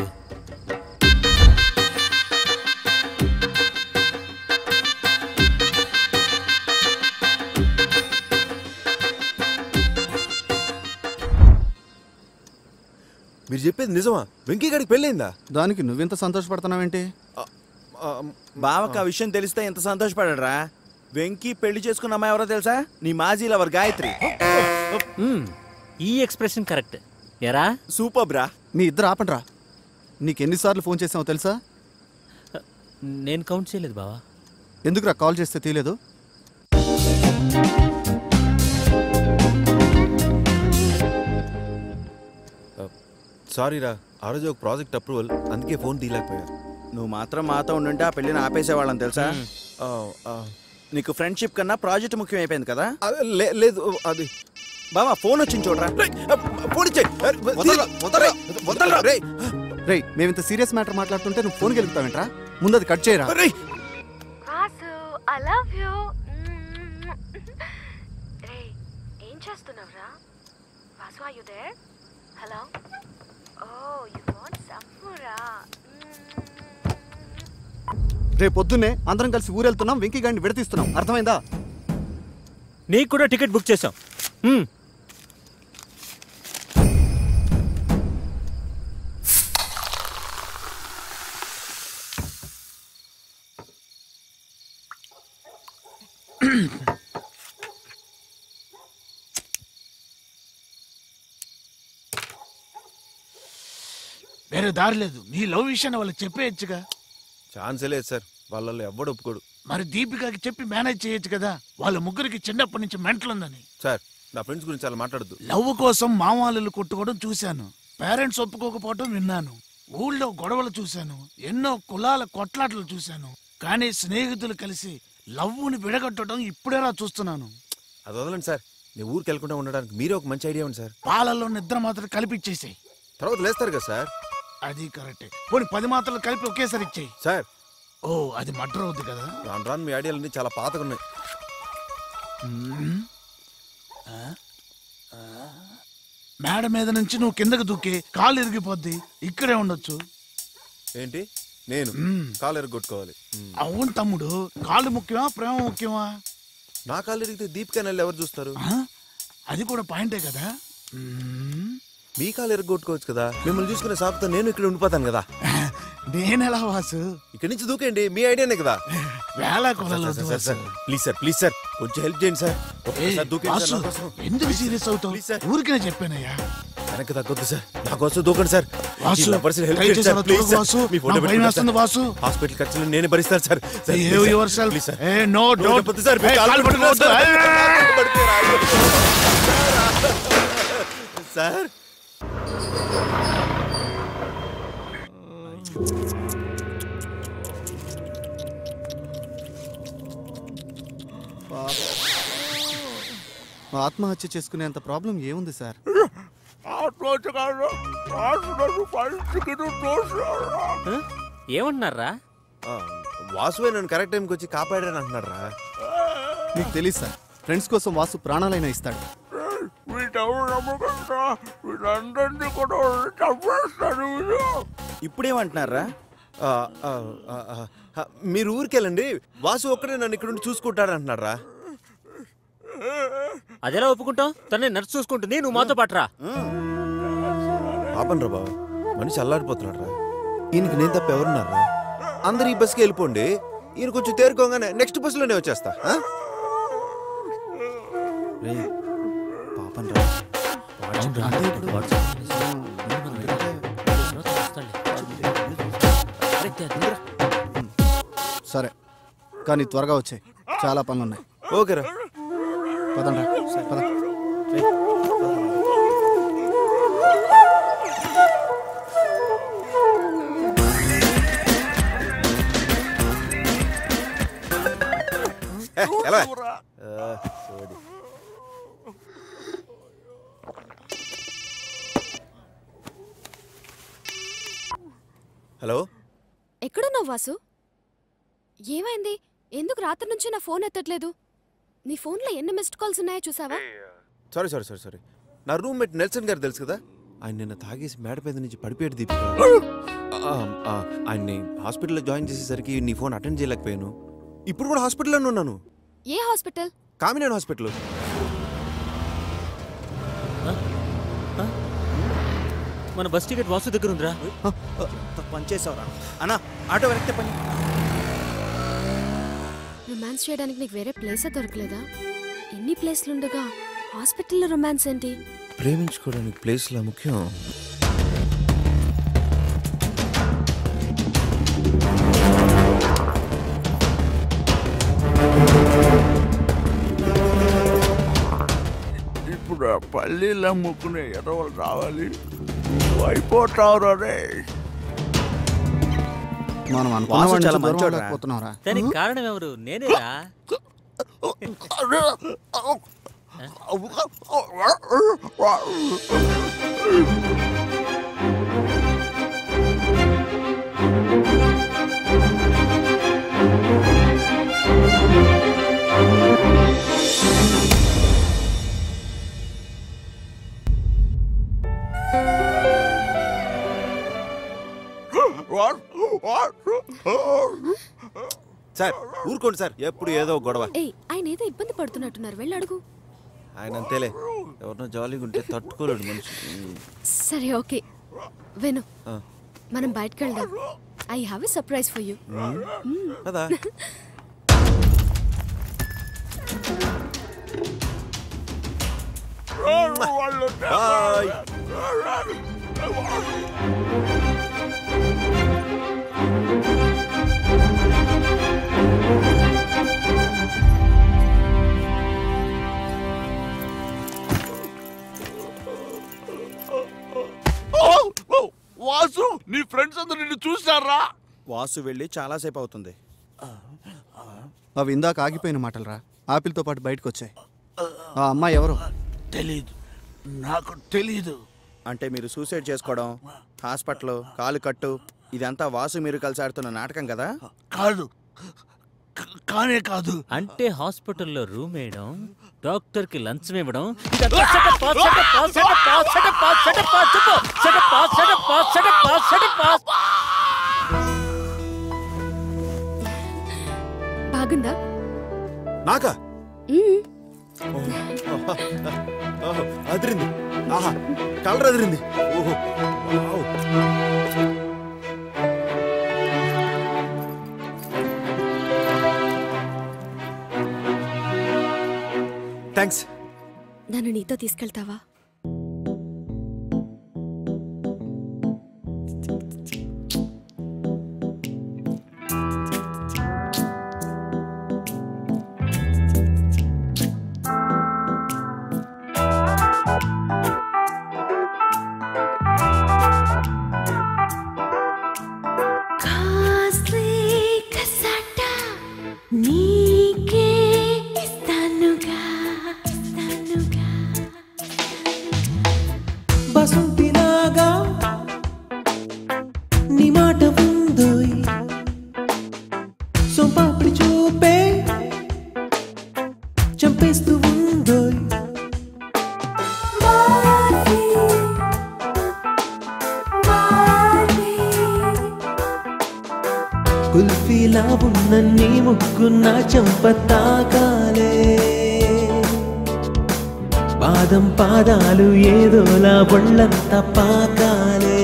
C: మీరు చెప్పేది నిజమా వెంకీ గారికి పెళ్ళైందా
P: దానికి నువ్వెంత సంతోషపడుతున్నావేంటి
U: బావకు ఆ విషయం తెలిస్తే ఎంత సంతోషపడారా వెంకీ పెళ్లి చేసుకున్న అమ్మాయి ఎవరో తెలుసా నీ మాజీ లవర్ గాయత్రి
N: మ్మ్. ఈ ఎక్స్ప్రెషన్ కరెక్ట్ ఎరా
U: సూపర్ బ్రా
P: మీ ఇద్దరు ఆపండ్రా నీకు ఎన్నిసార్లు ఫోన్ చేసావో తెలుసా
N: నేను కౌంట్ చేయలేదు బావా
P: ఎందుకురా కాల్ చేస్తే తీయలేదు
C: సారీ రా ఆ రోజు ఒక ప్రాజెక్ట్ అప్రూవల్ అందుకే ఫోన్ తీయలేకపోయా
U: నువ్వు మాత్రం మాతో ఉండుంటే ఆ పెళ్లిని ఆపేసేవాళ్ళం తెలుసా నీకు ఫ్రెండ్షిప్ కన్నా ప్రాజెక్ట్ ముఖ్యం అయిపోయింది కదా
C: లేదు అది
U: బావా ఫోన్ వచ్చింది చూడరా
C: ఫోన్
P: రేయ్ మేము ఇంత సీరియస్ మ్యాటర్ మాట్లాడుతుంటే నువ్వు ఫోన్ గెలుపుతావేంట్రా ముందు అది కట్ చేయరా
K: వాసు ఐ లవ్ యూ రే ఏం చేస్తున్నావురా Vasu are you there hello oh you want సమ్మురా
P: రేపు పొద్దున్నే అందరం కలిసి ఊరెళ్తున్నాం వెంకీ గారిని విడతీస్తున్నాం అర్థమైందా
N: నీకు కూడా టికెట్ బుక్ చేసాం మ్మ్.
R: వేరే దారి లేదు నీ లవ్ విషయాన్ని వాళ్ళకి చెప్పేయచ్చుగా
C: ఛాన్సే లేదు సార్ వాళ్ళల్లో ఎవ్వడు ఒప్పుకోడు
R: మరి దీపికకి చెప్పి మేనేజ్ చేయొచ్చు కదా వాళ్ళ ముగ్గురికి చిన్నప్పటి నుంచి మెంటల్ ఉందని
C: సార్ నా ఫ్రెండ్స్ గురించి అలా మాట్లాడద్దు
R: లవ్ కోసం మామాలు కొట్టుకోవడం చూశాను పేరెంట్స్ ఒప్పుకోకపోవడం విన్నాను ఊళ్ళో గొడవలు చూశాను ఎన్నో కులాల కొట్లాటలు చూశాను కానీ స్నేహితులు కలిసి లవ్వుని విడగొట్టడం ఇప్పుడేలా చూస్తున్నాను
C: అది వదలండి సార్ నేను ఊరికి వెళ్ళకుండా ఉండడానికి మీరే ఒక మంచి ఐడియా ఉంది సార్
R: పాలల్లో నిద్ర మాత్రం కలిపిచ్చేసాయి
C: తర్వాత లేస్తారు కదా సార్
R: అది కరెక్టే పోనీ పది మాత్రలు కలిపి ఒకేసారి ఇచ్చేయి
C: సార్
R: ఓ అది మటర్ అవుద్ది కదా
C: రాను రాను మీ ఐడియాలన్నీ చాలా పాతగా ఉన్నాయి
R: మ్మ్. ఆ? ఆ? మేడ మీద నుంచి నువ్వు కిందకి దూకి కాలు ఇరిగిపోద్ది ఇక్కడే ఉండొచ్చు
C: ఏంటి నేను కాలు ఎరగొట్టుకోవాలి మ్.
R: అవును తమ్ముడు కాలు ముఖ్యమా ప్రేమ ముఖ్యమా
C: నా కాలు ఎరిగితే దీపికా నెల ఎవరు చూస్తారు
R: అది కూడా పాయింటే కదా మ్మ్.
C: మీ కాలు ఎరగొట్టుకోవచ్చు కదా మిమ్మల్ని చూసుకునే సాకుతో నేను ఇక్కడ ఉండిపోతాను కదా
R: నేనెలా వాసు
C: ఇక్కడి నుంచి దూకేయండి మీ ఐడియానే కదా
R: వేళ కొలలో
C: sir, sir, sir, please sir please sir కొంచెం హెల్ప్ చేయండి సార్ ఒక్కసారి దూకేయండి సార్ నా కోసం.
R: ఎందుకు సీరియస్ అవుతావు ఊరికే చెప్పానయ్యా
C: వెనక్కి తగ్గొద్దు సార్ నా కోసం దూకండి సార్
R: వాసు,
C: ఈ lovers ని help
R: దయచేసి
C: చేయండి సార్,
R: అలా
C: please
R: తోలుకు
C: సార్.
R: వాసు.
C: మీ ఫోటో
R: నాకు భయం
C: పెట్టుకుంటా
R: వేస్తుంది
C: సార్.
R: వాసు.
C: హాస్పిటల్ ఖర్చులు నేనే భరిస్తాను sir sir,
R: Behave
C: please sir.
R: yourself.
C: Please sir.
R: ఏ, no,
C: No,
R: don't.
C: చెప్పొద్దు సార్, మీ
R: ఏ,
C: కాలు
R: కాలు
C: పట్టుకోవద్దు.
R: పట్టుకోవద్దు.
C: సార్
P: ఆత్మహత్య చేసుకునేంత ప్రాబ్లం ఏముంది సార్
N: ఏమంటున్నారా
C: ఆ, వాసువే నన్ను కరెక్ట్ టైంకి వచ్చి కాపాడాను అంటున్నారా
P: మీకు తెలియదు సార్ ఫ్రెండ్స్ కోసం వాసు ప్రాణాలైనా ఇస్తాడు
R: వీటెవరు నమ్మకంగా వీళ్ళందరినీ కూడా చంపేస్తాడు వీడు
U: ఇప్పుడేమంటున్నారా
C: ఆ, ఆ, ఆ, ఆ, ఆ, మీరు ఊరికెళ్ళండి వాసు ఒక్కడే నన్ను ఇక్కడ ఉండి చూసుకుంటాడు అంటున్నారా
N: అదెలా ఒప్పుకుంటావు తనే నర్సు చూసుకుంటుంది నువ్వు మాతో పాటరా
C: పాపం రా బాబు మనిషి అల్లాడిపోతున్నాడు రా ఈయనకి నేను తప్ప ఎవరున్నారా అందరు ఈ బస్కి వెళ్ళిపోండి ఈయన కొంచెం తేరుకోగానే నెక్స్ట్ బస్సులోనే వచ్చేస్తా ఆ? రేయ్, పాపం రా
P: అంటే ఇప్పుడు సరే కానీ త్వరగా వచ్చాయి చాలా పనులు ఉన్నాయి
C: ఓకేరా
P: పదండ్రా పద
C: ఏ, ఎలా? ఆ, సోది. హలో
K: ఎక్కడున్నావు వాసు ఏమైంది ఎందుకు రాత్రి నుంచి నా ఫోన్ ఎత్తట్లేదు నీ ఫోన్లో ఎన్ని మిస్డ్ కాల్స్ ఉన్నాయో చూసావా
C: సారీ సారీ సారీ సారీ నా రూమ్మేట్ నెల్సన్ గారు తెలుసు కదా ఆయన నిన్న తాగేసి మేడ మీద నుంచి పడిపోయాడు దీపిక ఆ, ఆ, ఆయన్ని హాస్పిటల్లో జాయిన్ చేసేసరికి నీ ఫోన్ అటెండ్ చేయలేకపోయాను ఇప్పుడు కూడా హాస్పిటల్లోనే ఉన్నాను
K: ఏ హాస్పిటల్
C: కామినేని హాస్పిటల్
N: మన బస్ టికెట్ వాసు దగ్గర ఉందిరా
U: పనిచేసావురా అన్నా ఆటో వెనక్కి పని
K: రొమాన్స్ చేయడానికి నీకు వేరే ప్లేసే దొరకలేదా ఎన్ని ప్లేస్లు ఉండగా హాస్పిటల్లో రొమాన్స్ ఏంటి
C: ప్రేమించుకోవడానికి ప్లేస్లా ముఖ్యం
R: ఇప్పుడు ఆ పల్లీలు అమ్ముకునే ఎదవలు రావాలి నువ్వు అయిపోతావురా రే
P: మనం
U: వాసు
P: అనుకున్న
U: చాలా
P: చాలా
U: మంచోడురా.
P: మంచోడలేకపోతున్నారా
N: దానికి కారణం ఎవరు నేనేరా
C: సార్ ఊరుకోండి సార్ ఎప్పుడు ఏదో ఒక గొడవ
K: ఏయ్ ఆయన ఏదో ఇబ్బంది పడుతున్నట్టున్నారు వెళ్ళి అడుగు
C: ఆయన అంతేలే ఎవరినో జాలీగా ఉంటే తట్టుకోలేడు మనిషి
K: సరే ఓకే విను
C: ఆ.
K: మనం బయటకు వెళ్దాం I have a surprise for you
C: hmm. కదా బాయ్
R: వాసు నీ ఫ్రెండ్స్ అందరు నిన్ను చూసారా
U: వాసు వెళ్ళి చాలాసేపు అవుతుంది
P: అవి ఇందాక ఆగిపోయిన మాటలరా ఆపిల్తో పాటు బయటకు వచ్చాయి ఆ అమ్మాయి ఎవరు
R: తెలీదు నాకు తెలీదు
U: అంటే మీరు సూసైడ్ చేసుకోవడం హాస్పిటల్ కాలు కట్టు ఇదంతా వాసు మీరు కలిసి ఆడుతున్న నాటకం కదా
R: కాదు క- కానే కాదు
N: అంటే హాస్పిటల్లో రూమ్ వేయడం డాక్టర్ కి లంచం ఇవ్వడం ఇదంతా setup, setup, setup, setup, setup, చెప్పు. Setup, setup, setup, setup.
K: బాగుందా
C: నాకా
K: మ్మ్.
C: ఓహో, అదిరింది ఆహా కలర్ అదిరింది ఓహో వావ్. థ్యాంక్స్
K: నన్ను నీతో తీసుకెళ్తావా
E: కాస్లీ కసాట నీకే ఇస్తానుగా ఇస్తానుగా
H: బసంతిలాగా నీ మాట ఉందోయ్ సొంపాపిడి చూపే చంపేస్తూ ఉందోయ్ కుల్ఫీలా ఉన్న నీ ముక్కున్న చంప తాకాలే పాదం పాదాలు ఏదోలా ఒళ్ళంత పాకాలే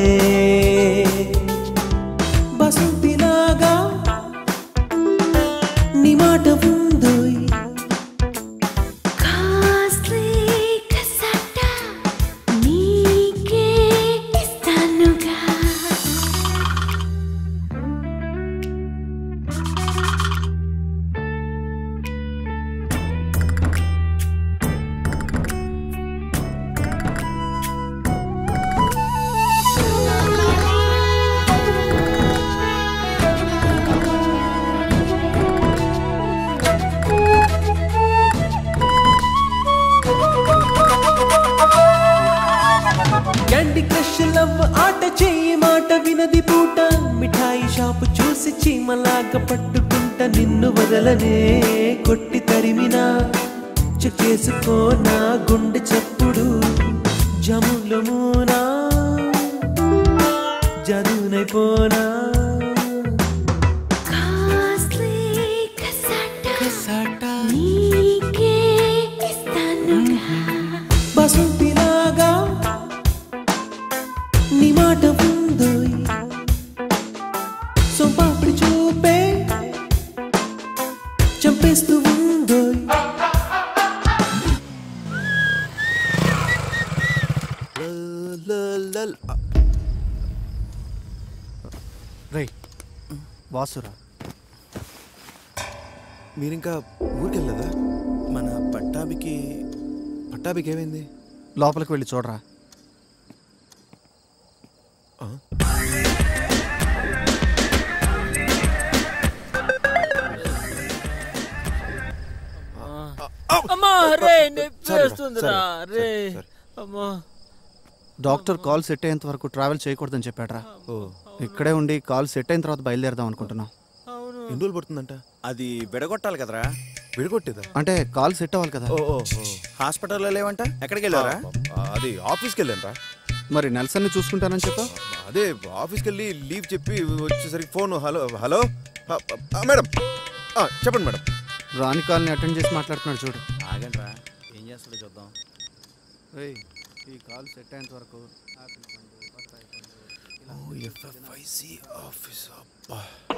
H: బసంతిలాగా నీ మాట ఉందోయ్
E: కాస్లీ కసాట నీకే ఇస్తానుగా
H: క్యాండీ క్రష్ లవ్ ఆట చెయ్యి మాట వినది పూట మిఠాయి షాపు చూసి చీమలాగా పట్టుకుంటా నిన్ను వదలనే కొట్టి తరిమినా చెక్ చేసుకో నా గుండె చప్పుడు జములు మూనా జదునైపోనా
E: కాస్లీ కసాట నీకే ఇస్తానుగా
H: బసంతిలాగా నీ మాట ఉందోయ్ సొంపాపిడి చూపే చంపేస్తూ ఉందోయ్
P: రే వాసురా
C: మీరింకా ఊరికెళ్ళదా మన పట్టాభికి పట్టాభికి ఏమైంది
P: లోపలికి వెళ్ళి చూడరా
N: అమ్మా రే నొప్పి
P: సరే,
N: వేస్తుందిరా
P: సరే,
N: రే
P: సరే.
N: అమ్మా
P: డాక్టర్ కాల్ సెట్ అయ్యేంత వరకు ట్రావెల్ చేయకూడదని చెప్పాడ్రా ఇక్కడే ఉండి కాల్ సెట్ అయిన తర్వాత బయలుదేరదాం అనుకుంటున్నాం
C: ఎన్ని రోజులు పడుతుందంట
U: అది విడగొట్టాలి కదరా
C: విడగొట్టేదా
P: అంటే కాల్ సెట్ అవ్వాలి కదా
C: ఓ ఓ ఓ.
U: హాస్పిటల్లో లేవంట ఎక్కడికి వెళ్ళారా
C: ఆ, అది ఆఫీస్కి వెళ్ళాను రా
P: మరి నెల్సన్ని చూసుకుంటానని చెప్పా
C: అదే ఆఫీస్కి వెళ్ళి లీవ్ చెప్పి వచ్చేసరికి ఫోన్ హలో హలో ఆ, ఆ, మేడం ఆ, చెప్పండి మేడం
P: రాని కాల్ని అటెండ్ చేసి మాట్లాడుతున్నాడు చూడు
U: ఆగండ్రా ఏం చేస్తాడో చూద్దాం
P: రేయ్, ఈ కాల్ సెట్ అయ్యేంత వరకు ఆపిల్ పండు, బత్తాయి పండు, ఇలా
C: ఎఫ్ఎఫ్ఐసి ఆఫీస్ అబ్బా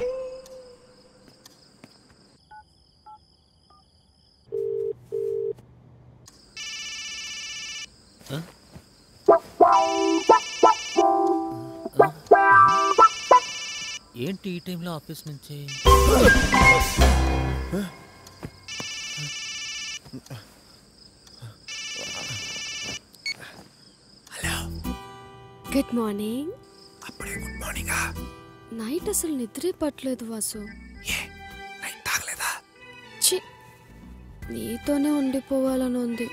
N: ఏంటి ఈ టైంలో ఆఫీస్ నుంచి
K: గుడ్ మార్నింగ్
C: అప్పుడే గుడ్ మార్నింగా
K: నైట్ అసలు నిద్రే పట్టలేదు వాసు
C: నైట్ తాగలేదా
K: ఛీ నీతోనే ఉండిపోవాలని ఉంది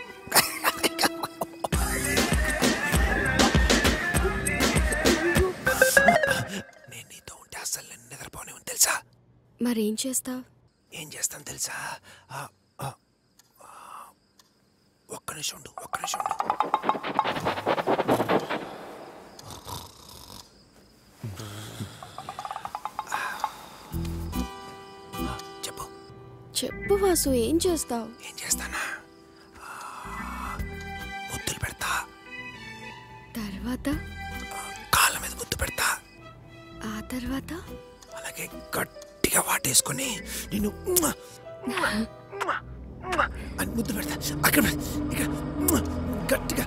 C: నేను నీతో ఉంటే అసలు నేను నిద్రపోనే ఉంది తెలుసా
K: మరేం చేస్తావ్
C: ఏం చేస్తాను తెలుసా ఆ, ఆ, ఆ, ఒక్క నిమిషం ఉండు ఒక్క నిమిషం ఉండు చెప్పు
K: చెప్పు వాసు ఏం చేస్తావు
C: ఏం చేస్తానా ముద్దులు పెడతా
K: తర్వాత
C: కాళ్ళ మీద ముద్దు పెడతా
K: ఆ తర్వాత
C: అలాగే గట్టిగా వాటేసుకొని నేను అని ముద్దు పెడతా అక్కడ పెడతా, ఇక్కడ గట్టిగా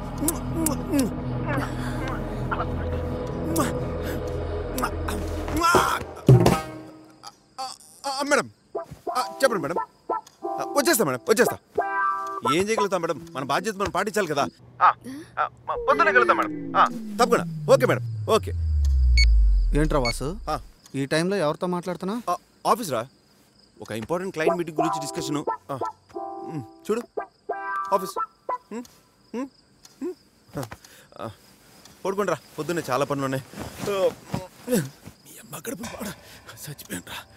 C: ఆ, మేడం ఆ, చెప్పండి మేడం ఆ, వచ్చేస్తా మేడం వచ్చేస్తా ఏం చేయగలుగుతాం మేడం మన బాధ్యత మనం పాటించాలి కదా ఆ, ఆ, మ- పొద్దున్నే కలుగుతాం మేడం ఆ, తప్పకుండా ఓకే మేడం ఓకే
P: ఏంట్రా వాసు ఈ టైంలో ఎవరితో మాట్లాడుతున్నా
C: ఆ, ఆఫీస్ రా ఒక ఇంపార్టెంట్ క్లయింట్ మీటింగ్ గురించి డిస్కషన్ చూడు ఆఫీస్ ఉమ్, ఉమ్, ఉమ్. ఆ, ఆ, పడుకోండిరా పొద్దున్నే చాలా పనులు ఉన్నాయి ఆ, మీ అమ్మ గడుపు పాడ చచ్చిపోయాను రా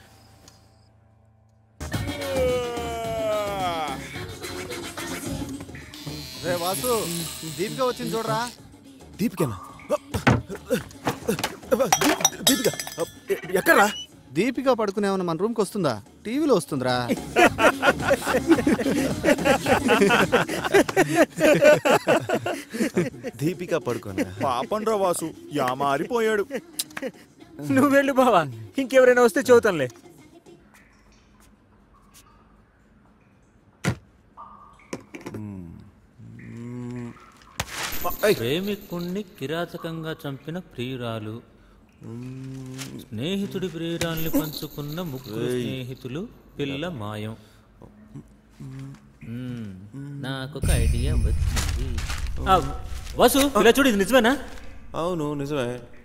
P: రే వాసు దీపిక వచ్చింది చూడరా
C: దీపికనా దీపిక ఎక్కడా
P: దీపిక పడుకునే మన రూమ్కి వస్తుందా టీవీలో వస్తుందిరా
C: దీపిక పడుకోనా
Q: పాపం రా వాసు యా మారిపోయాడు
N: నువ్వు వెళ్ళు బావా ఇంకెవరైనా వస్తే చదువుతానులే ప్రేమికుణ్ణి కిరాతకంగా చంపిన ప్రియురాలు స్నేహితుడి ప్రియురాల్ని పంచుకున్న ముగ్గురు
C: ఏయ్.
N: స్నేహితులు పిల్ల మాయం మ్మ్. నాకొక ఐడియా వచ్చింది ఆ, వాసు ఇలా చూడు ఇది నిజమేనా
C: అవును నిజమే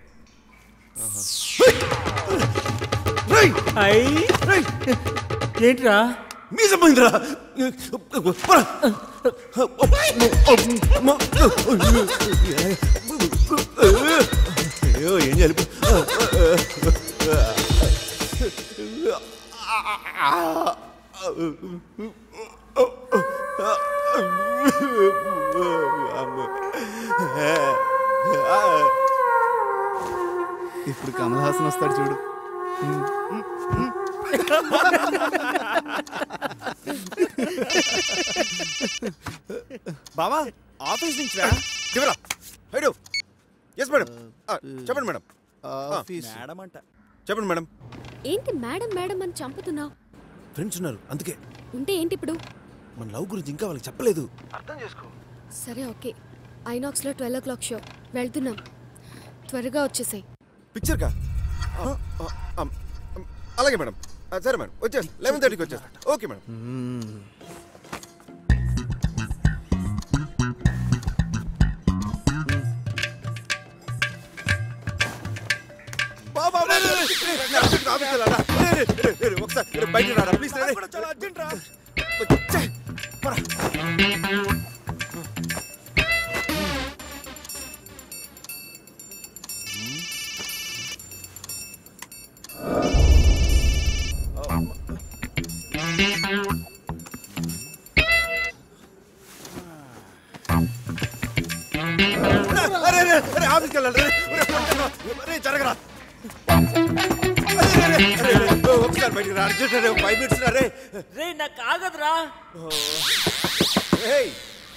N: అయ్యి ఏంట్రా
C: మీసం పోయిందిరా అయ్యో ఏం చేయాలి
P: ఇప్పుడు కమల్ హాసన్ వస్తాడు చూడు
C: బావా ఆఫీస్ నుంచి రా కెమెరా హైడు ఎస్ మేడం చెప్పండి మేడం
P: ఆఫీస్.
C: మేడం అంట చెప్పండి మేడం
K: ఏంటి మేడం మేడం అని చంపుతున్నావు
C: ఫ్రెండ్స్ ఉన్నారు అందుకే
K: ఉంటే ఏంటి ఇప్పుడు
C: మన లవ్ గురించి ఇంకా వాళ్ళకి చెప్పలేదు అర్థం చేసుకో
K: సరే ఓకే ఐనాక్స్లో ట్వెల్వ్ ఓ క్లాక్ షో వెళ్తున్నాం త్వరగా వచ్చేసాయి
C: పిక్చర్ కా ఆ, ఆ, ఆ, అలాగే మేడం ఆ, సరే మేడం వచ్చేస్తా లెవెన్ థర్టీకి వచ్చేస్తా ఓకే మేడం బాబా ఒకసారి బయట రారా ప్లీజ్ చాలా అర్జెంట్ రా అరే అరే అరే ఆఫీస్కి వెళ్ళాలి రే ఒరే, పొట్టను. రే జరగరా అరే, అరే, అరే, అరే, అరే, ఓ, ఒకసారి బయటికి రా అర్జెంట్ రే ఫైవ్ మినిట్స్ రా రే
N: రే నాకు ఆగదురా
C: ఏయ్.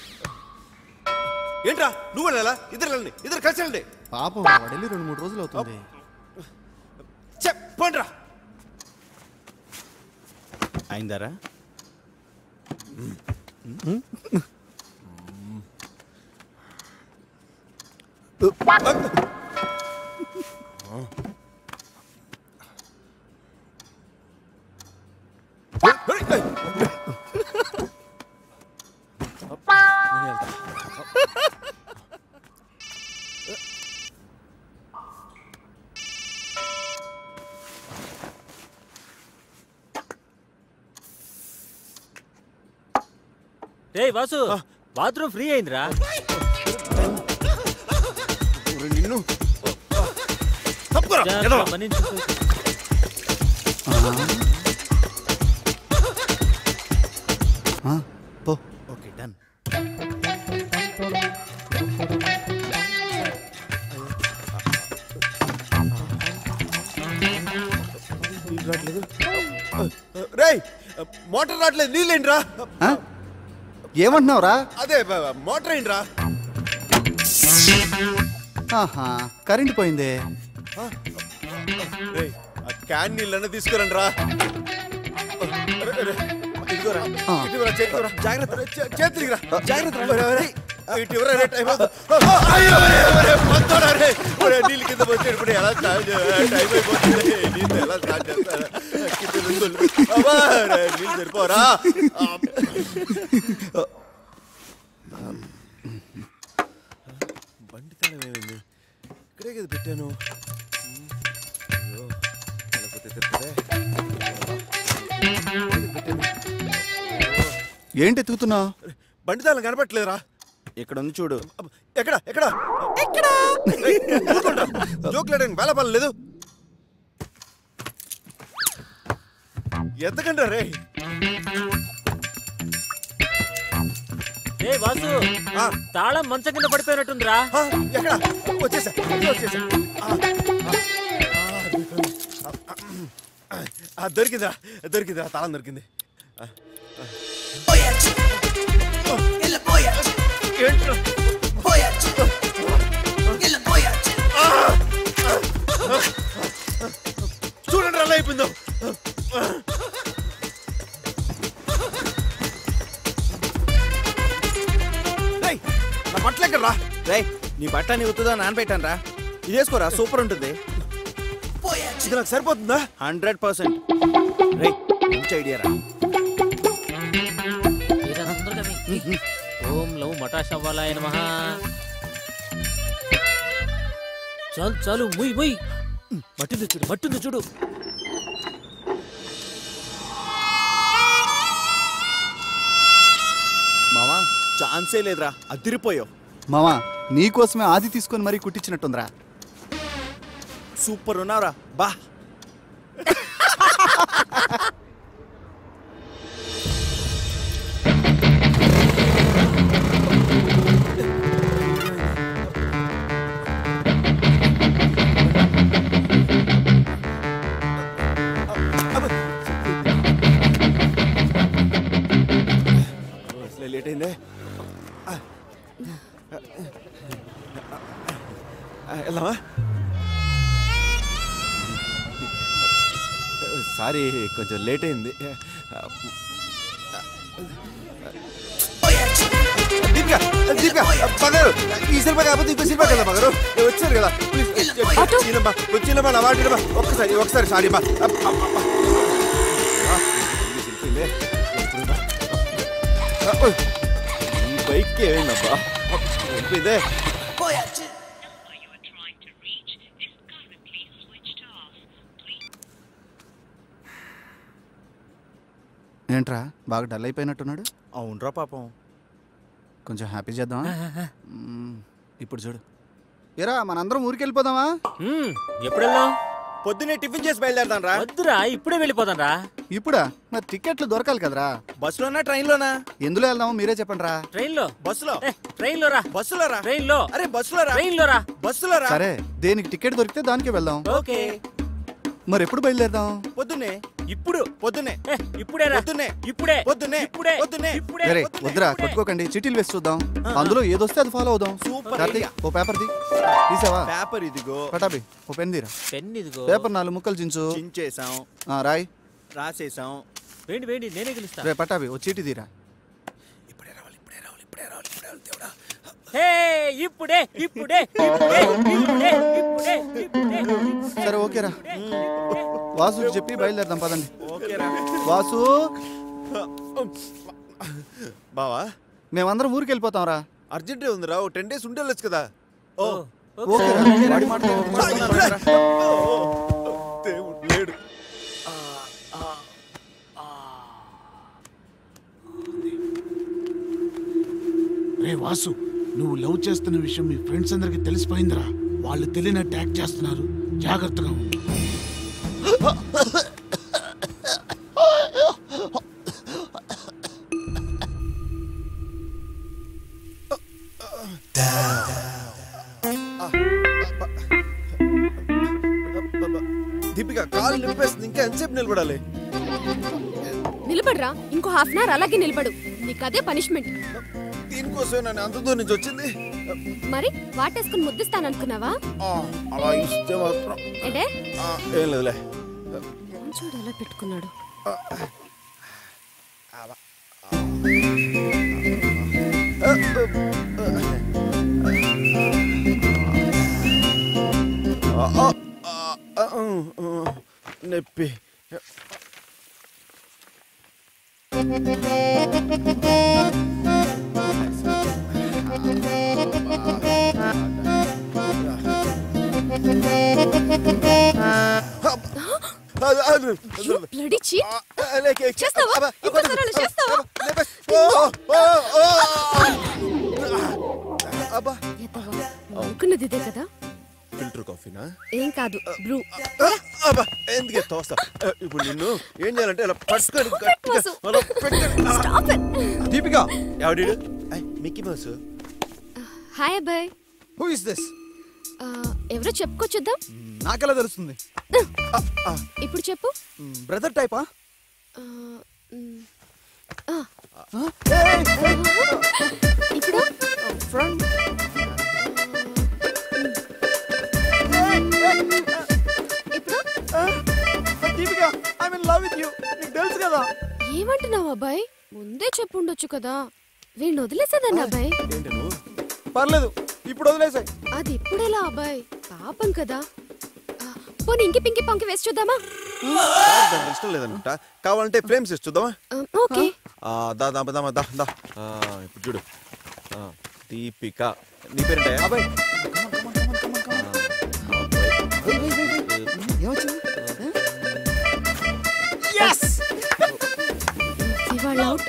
C: ఏంట్రా నువ్వు వెళ్ళాలా ఇద్దరు వెళ్ళండి ఇద్దరు కలిసి వెళ్ళండి
P: పాపం వాడు వెళ్ళి రెండు మూడు రోజులు అవుతుంది
C: చెప్పండి రా
M: అయిందారా
N: రే వాసు బాత్రూమ్ ఫ్రీ అయిందిరా
C: నిన్ను
N: జాగ్రత్త, పని చూసుకో.
P: ఆ, పో
U: ఓకే డన్
C: రావట్లేదు రేయ్ మోటార్ రావట్లేదు నీళ్ళేంట్రా
P: ఆ? ఏమంటున్నావురా
C: అదే బ- మోటార్ ఏంట్రా
P: ఆహా కరెంట్ పోయిందే
C: రేయ్ ఆ క్యాన్ నీళ్ళన్న తీసుకురండి రా ఇదిగోరా
P: ఆ.
C: ఇదిగోరా చేతిరా జాగ్రత్త చే- చేతిరిగిరా జాగ్రత్త ఒరే, ఒరే. ఇటు ఇవ్వరా, రే, టైం అవుతుంది. అయ్యో, ఒరే, ఒరే, మంతోడా, రే. ఒరే, నీళ్ళు కింద పోతే ఇప్పుడు ఎలా స్టార్ట్ చేయాలి? టైం అయిపోతుంది నీళ్ళు ఎలా స్టార్ట్ చేస్తారా కింద నుండి. అబ్బా, రే, నీళ్ళు సరిపోరా బండి తాళం ఏమైంది ఇక్కడే కదా పెట్టాను అయ్యో, వెళ్ళకపోతే తిరుగుతుందే.
P: ఏంటి ఎత్తుకుతున్నావు
C: బండి తాళం కనపట్లేదురా
U: ఇక్కడ ఉంది చూడు
C: అబ్బ, ఎక్కడ ఎక్కడ ఎక్కడ జోకులేడానికి వేల పని లేదు ఎత్తకండి రే
N: ఏ వాసు తాళం మంచం కింద పడిపోయినట్టుందిరా
C: ఎక్కడ వచ్చేసా వచ్చేసా ఆ, ఆ, ఆ, దొరికిందా దొరికిందా తాళం దొరికింది ఆ, ఆ. ఏంట్రా? చూడండి అలా అయిపోయిందో రేయ్, నా బట్టలు ఎక్కడ రా
U: రేయ్ నీ బట్ట నీ ఉత్తుదా నానబెట్టాను రా ఇదేసుకోరా సూపర్ ఉంటుంది
C: ఇది నాకు సరిపోతుందా
U: హండ్రెడ్ పర్సెంట్ రే మంచి ఐడియా రా
N: ఏరా, తొందరగా వెయ్. ఓం లవ్ మటాశవ్వాలాయ నమః చాలు చాలు ముయ్ ముయ్ మట్టింది చూడు మట్టింది చూడు
U: మామా ఛాన్సే లేదురా అదిరిపోయావు
P: మామా నీకోసమే ఆది తీసుకొని మరీ కుట్టించినట్టుందిరా
U: సూపర్ ఉన్నావురా బా
C: అసలే లేట్ అయిందే ఆ. ఆ, వెళ్దామా సారీ కొంచెం లేట్ అయింది దీపిక దీపిక బంగారు ఈ సినిమా కాకపోతే ఇంకో సినిమా కదా బంగారు వచ్చారు కదా ప్లీజ్ చీలమ్మా వచ్చినమ్మా నా వాటినమ్మా ఒక్కసారి ఒక్కసారి సారీ అమ్మా ఈ బైక్ ఏమైందబ్బా అయిపోయిందే
P: ఏంట్రా బాగా డల్ అయిపోయినట్టున్నాడు
U: అవునరా పాపం
P: కొంచెం హ్యాపీ చేద్దామా మ్మ్. ఇప్పుడు చూడు ఏరా మనందరం ఊరికి వెళ్ళిపోదామా
N: ఎప్పుడు వెళ్దాం
U: పొద్దునే టిఫిన్ చేసి బయలుదేరదాం రా
N: వద్దురా ఇప్పుడే వెళ్ళిపోదాం రా
P: ఇప్పుడా మరి టికెట్లు దొరకాలి కదరా
U: బస్సులోనా ట్రైన్లోనా
P: ఎందులో వెళ్దామో మీరే చెప్పండి రా
N: ట్రైన్ లో
U: బస్సులో
N: ట్రైన్ లో రా
U: బస్సులో రా
N: ట్రైన్ లో
U: అరే బస్సులో రా
N: ట్రైన్ లో రా
U: బస్సులో రా
P: సరే దేనికి టికెట్ దొరికితే దానికే వెళ్దాం
U: ఓకే
P: మరి ఎప్పుడు బయలుదేరదాం
U: పొద్దున్నే ఇప్పుడు పొద్దున్నే
N: ఇప్పుడే రా
U: పొద్దున్నే
N: ఇప్పుడే
U: పొద్దున్నే
N: ఇప్పుడే
U: పొద్దున్నే
N: ఇప్పుడే
P: సరే వద్దురా కొట్టుకోకండి చిట్టీలు వేసి చూద్దాం అందులో ఏదొస్తే అది ఫాలో అవుదాం
U: super
P: Karthik
U: idea.
P: Oh paper ది తీసావా
U: పేపర్ ఇదిగో
P: పటాబి ఓ పెన్ తీరా
N: పెన్ ఇదిగో
P: పేపర్ నాలుగు ముక్కలు చించు
U: చించేసాం
P: ఆ, రాయ్
U: రాసేసాం
N: వేండి వేండి నేనే గెలుస్తా
P: రే పటాబి ఓ చీటి తీరా
N: హే ఇప్పుడే ఇప్పుడే ఇప్పుడే ఇప్పుడే ఇప్పుడే ఇప్పుడే
P: సరే ఓకేరా వాసు చెప్పి బయలుదేరదాం పదండి
U: ఓకేరా
P: వాసు
C: బావా
P: మేమందరం ఊరికి వెళ్ళిపోతాం రా
C: అర్జెంటే ఉందిరా ఓ టెన్ డేస్ ఉండి వెళ్ళొచ్చు కదా ఓ
P: ఓకేరా వాడి మాట విను.
C: దేవుడు లేడు
R: రే వాసు నువ్వు లవ్ చేస్తున్న విషయం మీ ఫ్రెండ్స్ అందరికి తెలిసిపోయిందిరా వాళ్ళు తెలియని అటాక్ చేస్తున్నారు జాగ్రత్తగా ఉండు
C: దీపిక కాలు నింపేస్తుంది ఇంకా ఎంతసేపు నిలబడాలి
K: నిలబడరా ఇంకో హాఫ్ అన్ అవర్ అలాగే నిలబడు నీకు అదే పనిష్మెంట్
C: దీనికోసం నేను అంత దూరం నుంచి వచ్చింది
K: మరి వాటేసుకుని ముద్దిస్తాననుకున్నావా
C: అలా ఇస్తే మాత్రం
K: ఏంటే
C: ఆ, ఏం లేదులే
K: చూడు ఎలా పెట్టుకున్నాడు
C: ఆ, ఆ, ఆ, ఆ, ఆ, నొప్పి
K: బ్లడీ చీట్ చేస్తావా ఇంకోసారి అలా చేస్తావా ఎత్తవా? అనుకున్నది ఇదే కదా
C: ఫిల్టర్ కాఫీనా
K: ఏం కాదు బ్రూ
C: అబ్బా ఎందుకే తోస్తా ఆ, ఇప్పుడు నిన్ను ఏం చేయాలంటే ఇలా పట్టుకొని గట్టిగా అలా పెట్టుకొని దీపిక ఎవడీడు ఐ, మిక్కీ మౌస్
K: హాయ్ అబ్బాయ్
P: హూ ఇస్ దిస్
K: ఆ, ఎవరో చెప్పుకోవచ్చుద్దాం
P: నాకెలా తెలుస్తుంది
K: ఇప్పుడు చెప్పు
P: బ్రదర్ టైపా
K: ఆ, మ్, ఆ. ఇప్పుడు
P: friend Deepika I mean love with you నీకు తెలుసు కదా
K: ఏమంటున్నావు అబ్బాయి ముందే చెప్పుండొచ్చు కదా వీడిని వదిలేసేదన్న అబ్బాయి
P: పర్లేదు ఇప్పుడు వదిలేసాయి
K: అది ఇప్పుడెలా అబ్బాయి పాపం కదా ఆ, పోనీ ఇంకి పింకి పంకి వేసి చూద్దామా
C: దానికి ఇష్టం లేదనుకుంటా కావాలంటే ఫ్రేమ్స్ ఇస్తుందామా
K: ఆ, ఓకే
C: ఆ, దా దా దా దా దా ఆ, ఇప్పుడు చూడు ఆ, దీపిక నీ పేరేంటే అబ్బాయి
K: ఇవాళ అవుట్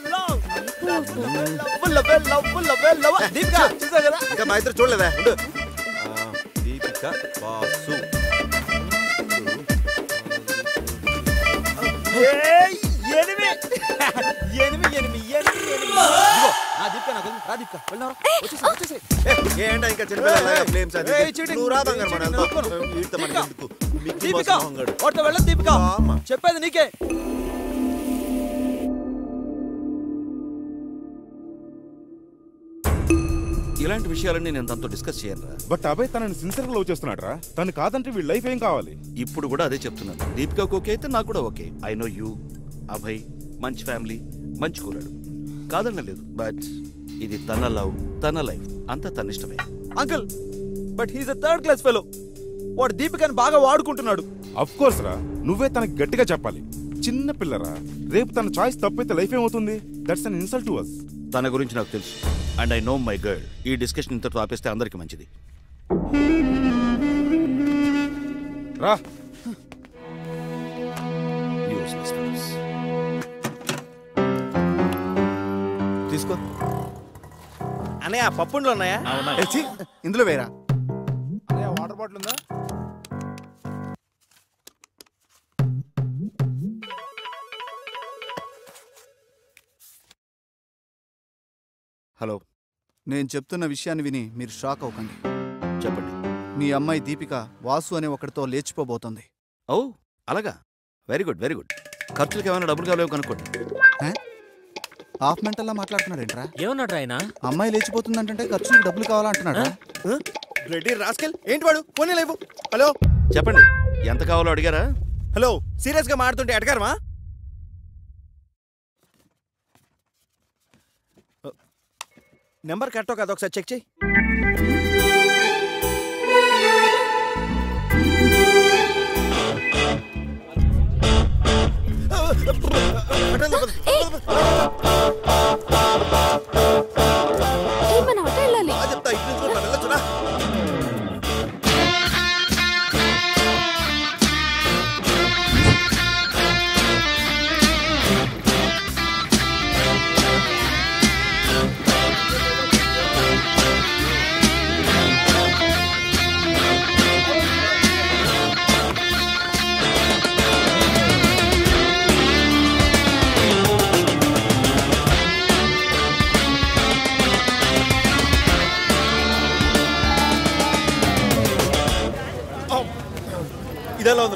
P: దీపిక చూసా కదా
C: ఇంకా మా ఇద్దరు చూడలేదా ఉండు ఆ, Deepika Vasu
P: enemy enemy enemy enemy enemy ఇదిగో నా దీపిక నాకు వదిలి. రా దీపిక వెళ్ళినారా వచ్చేసి వచ్చేసి
C: ఏ, ఏంటా ఇంకా చిన్నపిల్లలాగా ఫ్లేమ్స్ అది
P: ఏయ్, cheating.
C: నువ్వు రా బంగారం మన
P: cheating,
C: వెళ్దాం.
P: నువ్వు
C: వీడితో మనకి ఎందుకు మిక్కీ మౌస్
P: దీపిక
C: మొహంగాడు.
P: వాటితో వెళ్ళదు దీపిక చెప్పేది నీకే
M: ఇలాంటి విషయాలన్నీ నేను తనతో డిస్కస్ చేయను రా
V: బట్ అభయ్ తనని సిన్సియర్ లవ్ చేస్తున్నాడు రా తను కాదంటే వీళ్ళ లైఫ్ ఏం కావాలి
M: ఇప్పుడు కూడా అదే చెప్తున్నాను దీపికాకు ఓకే అయితే నాకు కూడా okay I know you Abhay మంచి ఫ్యామిలీ మంచి కూరాడు కాదనలేదు బట్ ఇది తన లవ్ తన లైఫ్ అంతా తన ఇష్టమే
P: uncle but he's a third class fellow వాడు దీపికని బాగా వాడుకుంటున్నాడు
V: అఫ్ కోర్స్ రా నువ్వే తనకి గట్టిగా చెప్పాలి చిన్న పిల్లరా రేపు తన చాయిస్ తప్పైతే లైఫ్ ఏమవుతుంది that's an insult to us
M: తన గురించి నాకు తెలుసు and I know my girl ఈ డిస్కషన్ ఇంతతో ఆపేస్తే అందరికి మంచిది
V: రా
M: Useless fellows.
P: తీసుకో
C: అన్నయ్య పప్పుండ్లు ఉన్నాయా
P: ఏ, ఛీ, ఇందులో వేరా
F: వాటర్ బాటిల్ ఉందా
M: హలో
P: నేను చెప్తున్న విషయాన్ని విని మీరు షాక్ అవ్వకండి
M: చెప్పండి
P: మీ అమ్మాయి దీపిక వాసు అనే ఒకటితో లేచిపోబోతోంది
M: ఓ అలాగా వెరీ గుడ్ వెరీ గుడ్ ఖర్చులకు ఏమైనా డబ్బులు కావాలో కనుక్కోండి
P: హాఫ్ మెంటల్లా మాట్లాడుతున్నాడేంట్రా
N: ఏమన్నాడు ఆయన
P: అమ్మాయి లేచిపోతుందంటే ఖర్చులకు డబ్బులు కావాలంటున్నాడా
C: రెడ్డి రాస్కెల్ ఏంటి వాడు పోనీ లేవు హలో
M: చెప్పండి ఎంత కావాలో అడిగారా
C: హలో సీరియస్ గా మాడుతుంటే అడగారమా నెంబర్ కట్టో కదా ఒకసారి చెక్ చేయి
K: ఏ, మనం అటు వెళ్ళాలి
C: చెప్తా ఇటు నుంచి కూడా మనం వెళ్ళొచ్చునా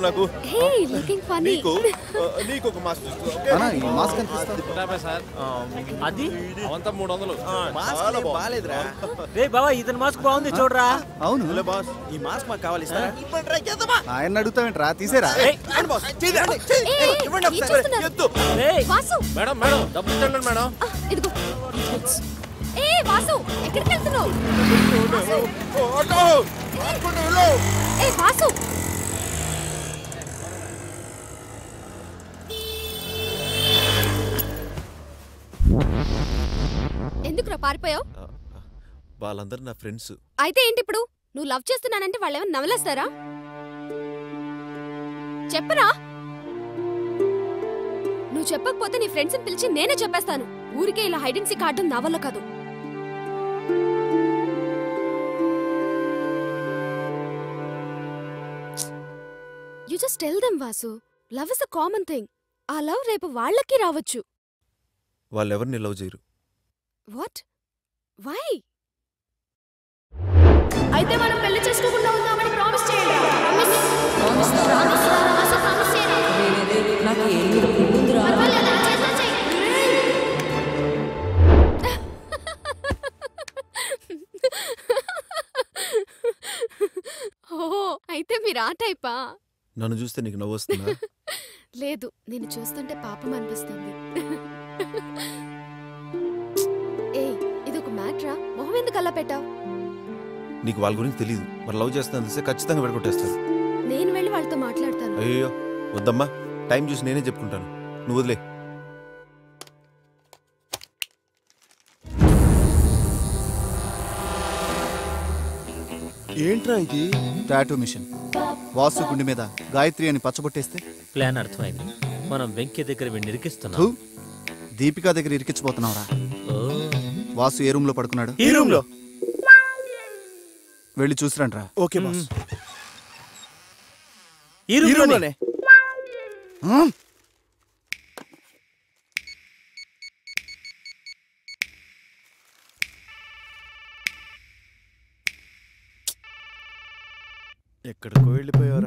C: నాకు
K: హే లుకింగ్ ఫన్నీ
C: నీకు ఆ, నీకు ఒక మాస్క్ తీసుకో, ఓకే?
P: అన్నా, ఈ మాస్క్ ఎంత ఇస్తావు?
I: యాభై సార్
N: అది
I: అవంతా మూడు వందలు
C: చాలా బాగాలేదురా
N: రే బావా ఇతని మాస్క్ బాగుంది చూడరా
P: అవును
U: హలో బాస్ ఈ మాస్క్ మాకు కావాలి ఇస్తారా
P: ఆయన అడుగుతావేంట్రా తీసేరా
C: ఇవ్వండి బాస్, చేయి, చేయి,
K: ఏయ్,
C: ఇవ్వండి
K: ఏం
C: ఒకసారి.
K: చేస్తున్నారు?
C: ఎత్తు.
K: వాసు
I: మేడం మేడం డబ్బులు ఇచ్చండి మేడం
K: ఆ, ఇదిగో ఏ వాసు ఎక్కడికి వెళ్తున్నావు వాసు. ఏ వాసు ఎందుకురా పారిపోయావు
C: వాళ్ళందరూ నా ఫ్రెండ్స్
K: అయితే ఏంటి ఇప్పుడు నువ్వు లవ్ చేస్తున్నానంటే వాళ్ళేమైనా నవలేస్తారా చెప్పరా నువ్వు చెప్పకపోతే నీ ఫ్రెండ్స్ పిలిచి నేనే చెప్పేస్తాను ఊరికే ఇలా హైడ్ అండ్ సీక్ ఆడడం నా వల్ల కాదు you just tell them Vasu love is a common thing ఆ లవ్ రేపు వాళ్ళకి రావచ్చు
C: వాళ్ళు ఎవరిని లవ్ చేయరు
K: వాట్ వై అయితే మనం పెళ్లి చేసుకోకుండా ఉందామని ప్రామిస్ చేయండి
B: నాకు ఏం ఉందిరా
K: ఓ అయితే మీరు ఆ టైపా
C: నన్ను చూస్తే నీకు నవ్వు వస్తుందా
K: లేదు నేను చూస్తుంటే పాపం అనిపిస్తుంది ఏ ఇది ఒక మ్యాట్రా మొహం ఎందుకు అలా పెట్టావు
C: నీకు వాళ్ళ గురించి తెలియదు మరి లవ్ చేస్తాను తెలిస్తే ఖచ్చితంగా పెట్టుకొట్టేస్తారు
K: నేను వెళ్ళి వాళ్ళతో మాట్లాడతాను
C: అయ్యో వద్దమ్మా టైం చూసి నేనే చెప్పుకుంటాను నువ్వు వదిలే
P: ఏంట్రా ఇది టాటూ మిషన్ వాసు గుండె మీద గాయత్రి అని పచ్చబొట్టేస్తే
N: ప్లాన్ అర్థమైంది మనం వెంకీ దగ్గర వీడిని
P: థూ,
N: ఇరికిస్తున్నాం
P: దీపికా దగ్గర ఇరికించిపోతున్నావురా వాసు ఏ రూమ్ లో పడుకున్నాడు
U: ఈ రూమ్ లో
P: వెళ్ళి చూసిరంట్రా
U: ఓకే బాస్
N: ఈ
U: ఈ రూమ్ లోనే ఎక్కడికో వెళ్ళిపోయావరా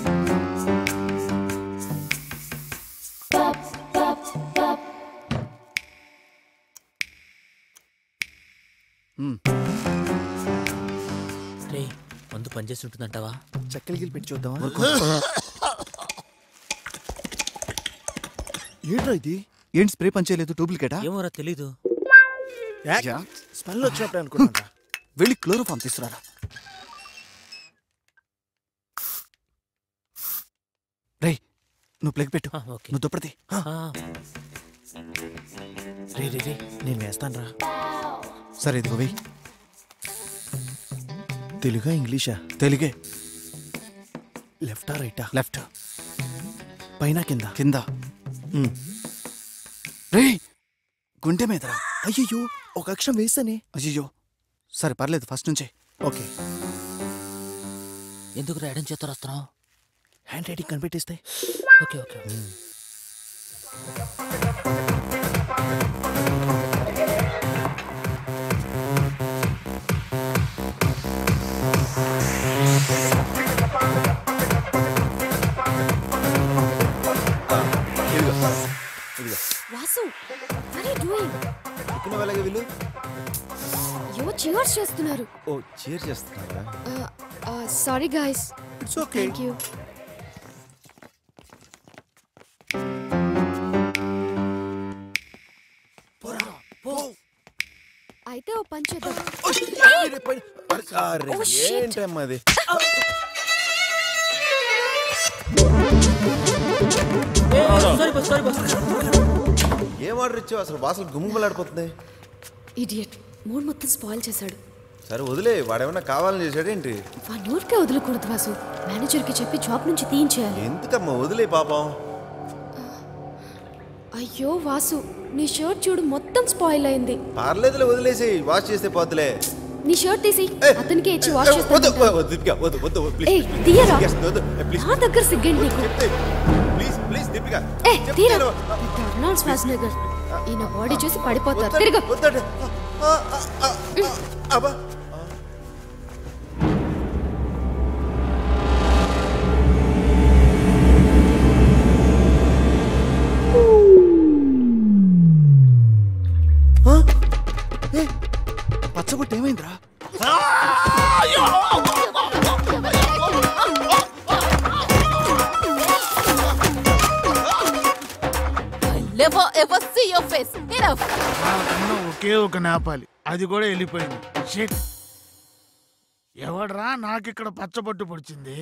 N: రే మందు పనిచేసి ఉంటుందంటావా
U: చక్కలికి పెట్టి చూద్దామా ఏంట్రా ఇది
P: ఏంటి స్ప్రే పనిచేయలేదు డూప్లికేటా
N: ఏమోరా తెలీదు
U: స్మెల్ వచ్చినప్పుడు అనుకున్నా
P: వెళ్ళి క్లోరోఫామ్ తీసుకురారా రేయ్ నువ్వు ప్లగ్ పెట్టు నువ్వు దుప్పటి
U: రే రే రే నేను వేస్తాను రా
P: సరే ఇదిగో వెయ్యి
U: తెలుగా ఇంగ్లీషా
P: తెలుగే
U: లెఫ్టా రైటా
P: లెఫ్ట్
U: పైన కింద
P: కింద రే గుండె మీద
U: అయ్యో ఒక అక్షరం వేస్తానే
P: అయ్యో సరే పర్లేదు ఫస్ట్ నుంచే
U: ఓకే
N: ఎందుకు ఎడం చేత రాస్తున్నావు
U: హ్యాండ్ రైటింగ్ కనిపెట్టేస్తే
N: okay okay
K: Vasu what are you doing?
C: ఇక్కడ వెళ్ళగా వీళ్ళు
K: యో చియర్స్ చేస్తున్నారు
C: ఓ చీర్ చేస్తున్నారా
K: sorry guys
C: it's okay
K: thank you అయితే ఓ పని చేద్దాం
C: అరే,
K: Oh, shit.
C: ఏంటమ్మా అది ఏం ఆర్డర్ ఇచ్చావు అసలు వాసలు గుమ్మలాడిపోతుంది
K: ఇడియట్ మూడ్ మొత్తం స్పాయిల్ చేశాడు
C: సరే వదిలే వాడేమన్నా కావాలని చేశాడేంటి
K: వాడిని ఊరికే వదలకూడదు వాసు మేనేజర్కి చెప్పి జాబ్ నుంచి తీయించేయాలి
C: ఎందుకమ్మా వదిలే పాపం
K: అయ్యో వాసు నీ షర్ట్ చూడు మొత్తం స్పాయిల్ అయింది
C: పర్లేదులే వదిలేసి వాష్ చేస్తే పోతులే
K: నీ షర్ట్ తీసి అతనికి ఇచ్చి వాష్
C: వద్దు
K: చేస్తాను
C: వద్దు దీపిక వద్దు వద్దు
K: ఏ
C: ప్లీజ్
K: తీయరా
C: వద్దు ప్లీజ్
K: నా దగ్గర సిగ్గండి నీకు
C: ప్లీజ్ ప్లీజ్ దీపిక
K: ఏ తీరా అర్నాల్డ్ శ్వాసనగర్ ఈయన బాడీ చూసి పడిపోతారు తిరగ
C: వద్దండి అబ్బా
P: పచ్చబొట్టు ఏమైందిరా
A: Never ever see your face. Enough.
R: నాకన్నా ఒకే ఒక నేపాలి అది కూడా వెళ్ళిపోయింది షిట్ ఎవడ్రా నాకిక్కడ పచ్చబొట్టు పొడిచింది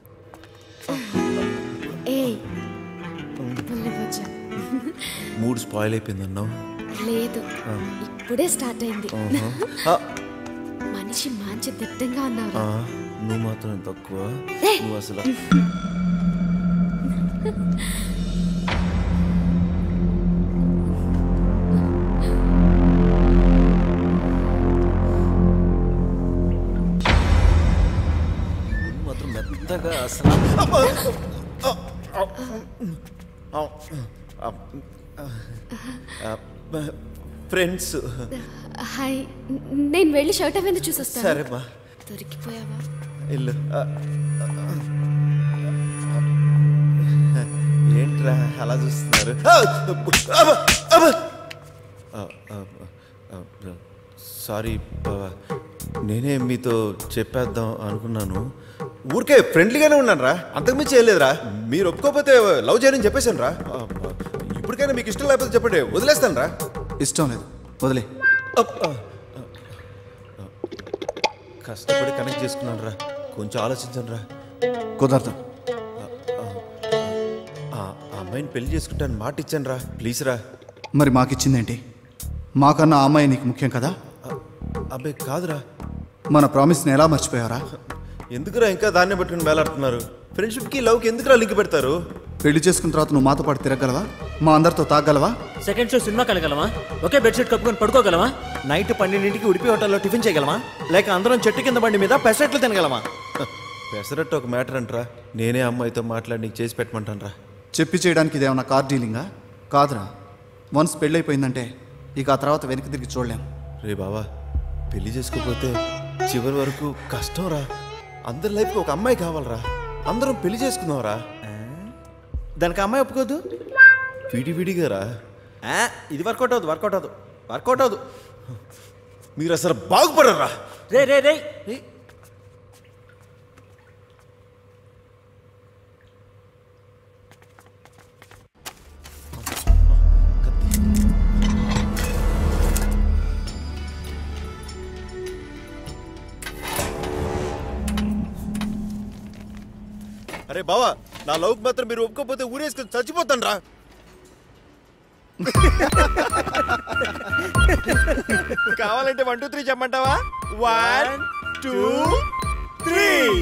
K: ఏ మళ్ళీ వచ్చా
C: మూడ్ స్పాయిల్ అయిపోయింది అన్నావు
K: లేదు
C: ఆ.
K: ఇప్పుడే స్టార్ట్ అయింది
C: ఆహా. ఆ,
K: మనిషి మంచి దిట్టంగా ఉన్నావు
C: ఆ, నువ్వు మాత్రం తక్కువ
K: ఏయ్.
C: నువ్వు అసలు నువ్వు మాత్రం మెత్తగా అసలు ఫ్రెండ్స్
K: హాయ్ నేను వెళ్ళి షర్ట్ అవన్నీ చూసొస్తాను
C: సరేమ్మా
K: దొరికిపోయావా
C: ఇల్లు ఆ, ఏంట్రా అలా చూస్తున్నారు సారీ బావా నేనే మీతో చెప్పేద్దాం అనుకున్నాను ఊరికే ఫ్రెండ్లీగానే ఉన్నాను రా అంతకుమించి చేయలేదురా మీరు ఒప్పుకోకపోతే లవ్ చేయని చెప్పేశాను రా ఇప్పటికైనా మీకు ఇష్టం లేకపోతే చెప్పండి వదిలేస్తాను రా
P: ఇష్టం లేదు వదిలే
C: కష్టపడి కనెక్ట్ చేసుకున్నాను రా కొంచెం ఆలోచించండి రా
P: కుదరదు
C: ఆ ఆ అమ్మాయిని పెళ్లి చేసుకుంటాను మాట ఇచ్చాను రా ప్లీజ్ రా
P: మరి మాకిచ్చిందేంటి మాకన్నా ఆ అమ్మాయి నీకు ముఖ్యం కదా
C: అబ్బాయి కాదురా
P: మన ప్రామిస్ని ఎలా మర్చిపోయారా
C: ఎందుకురా ఇంకా దాన్నే పట్టుకుని వేలాడుతున్నారు ఫ్రెండ్షిప్కి లవ్కి ఎందుకురా లింక్ పెడతారు
P: పెళ్లి చేసుకున్న తర్వాత నువ్వు మాతో పాటు తిరగలవా మా అందరితో తాగలవా
N: సెకండ్ షో సినిమా కలగలమా ఒకే బెడ్షీట్ కప్పుకొని పడుకోగలమా
U: నైట్ పన్నెండింటికి ఉడిపి హోటల్లో టిఫిన్ చేయగలమా లేక అందరం చెట్టు కింద బండి మీద పెసరట్లు తినగలమా
C: పెసరట్టు ఒక మ్యాటర్ అంటరా నేనే అమ్మాయితో మాట్లాడి నీకు చేసి పెట్టమంటాను రా
P: చెప్పి చేయడానికి ఇదేమన్నా కార్ డీలింగా కాదురా వన్స్ పెళ్ళైపోయిందంటే ఇక ఆ తర్వాత వెనక్కి తిరిగి చూడలేం
C: రే బావా పెళ్లి చేసుకోకపోతే చివరి వరకు కష్టం రా అందరి లైఫ్కి ఒక అమ్మాయి కావాలరా అందరం పెళ్లి చేసుకుందాం రా
U: దానికి అమ్మాయి ఒప్పుకోదు
C: విడివిడిగా రా
U: ఇది వర్కౌట్ అవుతుంది వర్కౌట్ అవుతుంది వర్కౌట్ అవుతుంది
C: మీరు అసలు బాగుపడరా
N: రే రే రే
C: అరే బావా నా లవ్కి మాత్రం మీరు ఒప్పుకోకపోతే ఊరేసుకొని చచ్చిపోతాను రా
U: కావాలంటే వన్ టూ త్రీ చెప్పమంటావా వన్ టూ త్రీ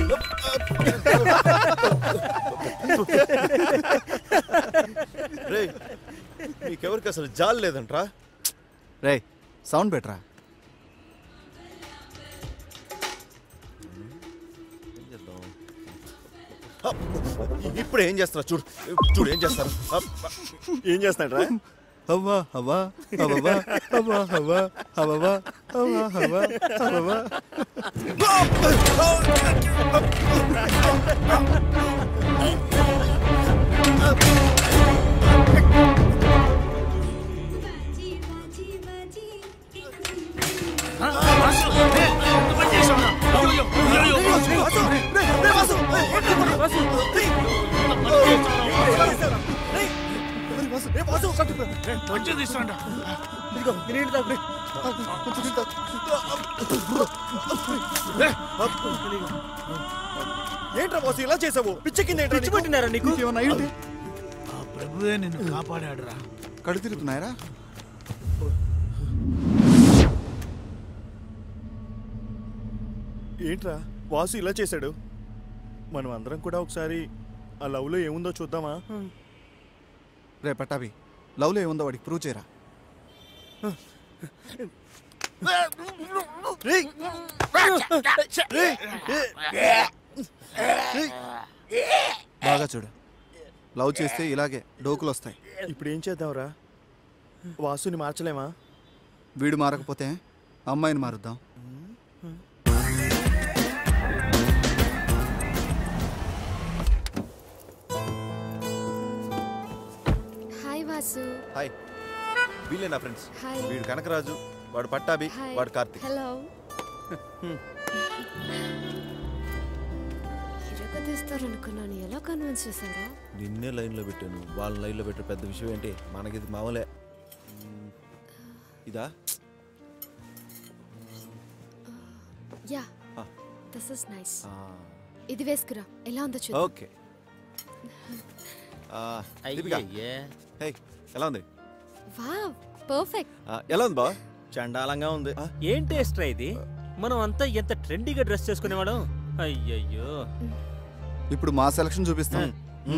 C: రే మీకెవరికి అసలు జాలి లేదంట్రా
P: రే సౌండ్ బెటరా
C: ఇప్పుడు ఏం చేస్తారా చూడు చూడు ఏం చేస్తారు
U: ఏం చేస్తాడ్రా
P: హవ్వా హవ్వా హవ్వా హవ్వా హవ్వా హవ్వా హవ్వా హవ్వా హవ్వా
R: వచ్చి తీసుకోండి
U: ఏంట్రా బాసు ఇలా చేసావు పిచ్చి కింద పిచ్చి పట్టినారా నీకు
P: ఏమన్నా అయ్యింది
R: ఆ ప్రభువే నిన్ను కాపాడాడురా
P: కడు తిరుగుతున్నాయరా
U: ఏంట్రా వాసు ఇలా చేశాడు మనం అందరం కూడా ఒకసారి ఆ లవ్లో ఏముందో చూద్దామా
P: రే పట్టాభి లవ్లో ఏముందో వాడికి ప్రూవ్ చేయరా
U: రేయ్! రేయ్! రేయ్!
P: బాగా చూడు లవ్ చేస్తే ఇలాగే డోకులు వస్తాయి
U: ఇప్పుడు ఏం చేద్దాంరా వాసుని మార్చలేమా
P: వీడు మారకపోతే అమ్మాయిని మారుద్దాం
K: హాయ్ వాసు
C: హాయ్ వీళ్ళే నా ఫ్రెండ్స్
K: హాయ్
C: వీడు కనకరాజు వాడు పట్టాభి
K: హాయ్.
C: వాడు కార్తీక్
K: హలో ఇరగ తీస్తారనుకున్నాను ఎలా కన్విన్స్ చేశారా
C: నిన్నే లైన్లో పెట్టాను వాళ్ళ లైన్లో పెట్టే పెద్ద విషయం ఏంటి మనకిది మామూలే మ్మ్. ఇదా
K: యా
C: ఆ.
K: దిస్ ఇస్ నైస్
C: ఆ,
K: ఇది వేసుకురా ఎలా ఉందో చూద్దాం
C: ఓకే ఆ, దీపిక
N: అయ్యయ్యే.
C: హే ఎలా ఉంది
K: వావ్ పర్ఫెక్ట్
C: ఆ, ఎలా ఉంది బా
U: చండాలంగా ఉంది
N: ఏం టేస్ట్ రా ఇది మనం అంతా ఎంత ట్రెండీగా డ్రెస్ చేసుకునేవాడు అయ్యయ్యో
P: ఇప్పుడు మా సెలక్షన్ చూపిస్తాం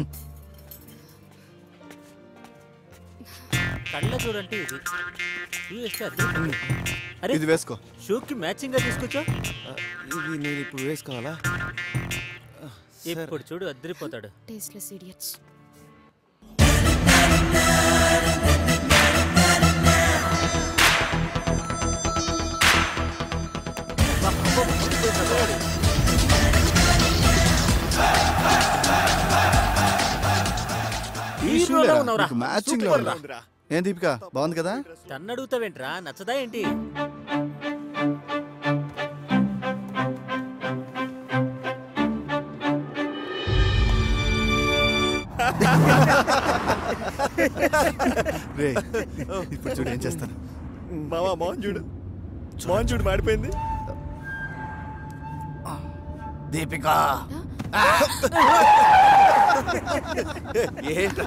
N: కళ్ళ చూడంటే ఇది షూ వేస్తే అద్దరిపోతుంది. అరే
P: ఇది వేసుకో
N: షూకి మ్యాచింగ్ గా తీసుకొచ్చా
C: ఇది నేను ఇప్పుడు వేసుకోవాలా
N: ఇప్పుడు చూడు అద్దరిపోతాడు
K: టేస్ట్లెస్ ఇడియట్స్
N: హీరోలా ఉన్నావురా.
P: మ్యాచింగ్ లో
N: సూపర్
P: ఉందా
N: రా.
P: ఏం దీపిక బాగుంది కదా
N: తన్ను అడుగుతావేంట్రా నచ్చదా ఏంటి
P: రే ఇప్పుడు చూడు ఏం చేస్తాను
U: మావా మోహన్ చూడు మోహన్ చూడు మాడిపోయింది
P: దీపిక
C: ఏంట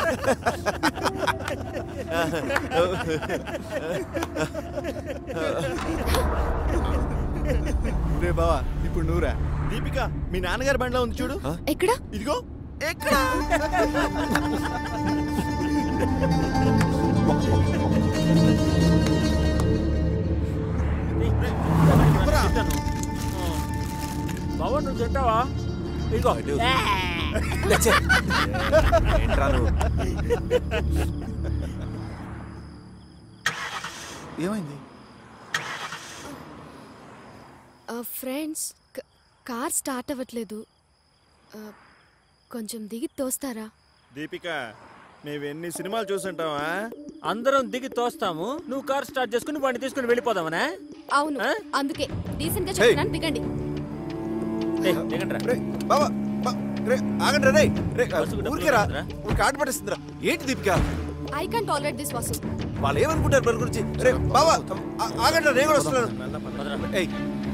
P: రే బావా ఇప్పుడు నువ్వురా
U: దీపిక మీ నాన్నగారి బండిలో ఉంది చూడు
K: ఎక్కడ
U: ఇదిగో ఎక్కడ
N: బావ నువ్వు తింటావా ఇదిగో
C: ఏంట్రా నువ్వు
P: ఏమైంది
K: ఫ్రెండ్స్ కార్ స్టార్ట్ అవ్వట్లేదు ఆ, కొంచెం దిగి తోస్తారా
U: దీపిక మేము ఎన్ని సినిమాలు చూసుంటావా
N: అందరం దిగి తోస్తాము నువ్వు కార్ స్టార్ట్ చేసుకుని వాడిని తీసుకుని వెళ్ళిపోదామనా
K: అవును అందుకే డీసెంట్ గా చెప్తున్నాను దిగండి
N: ఏయ్, దిగండ్రా.
C: బాబా బా- రే ఆగండి రే రే
N: బస్సుకు డబ్బులు
C: ఊరికేరా
N: ఇవ్వద్దురా?
C: ఊరికి ఆట పట్టిస్తుందిరా ఏంటి Deepika
K: I can tolerate this Vasu
C: వాళ్ళు ఏమనుకుంటారు మన గురించి రే బాబా ఆ- ఆగండి నేను కూడా వస్తున్నాను ఏయ్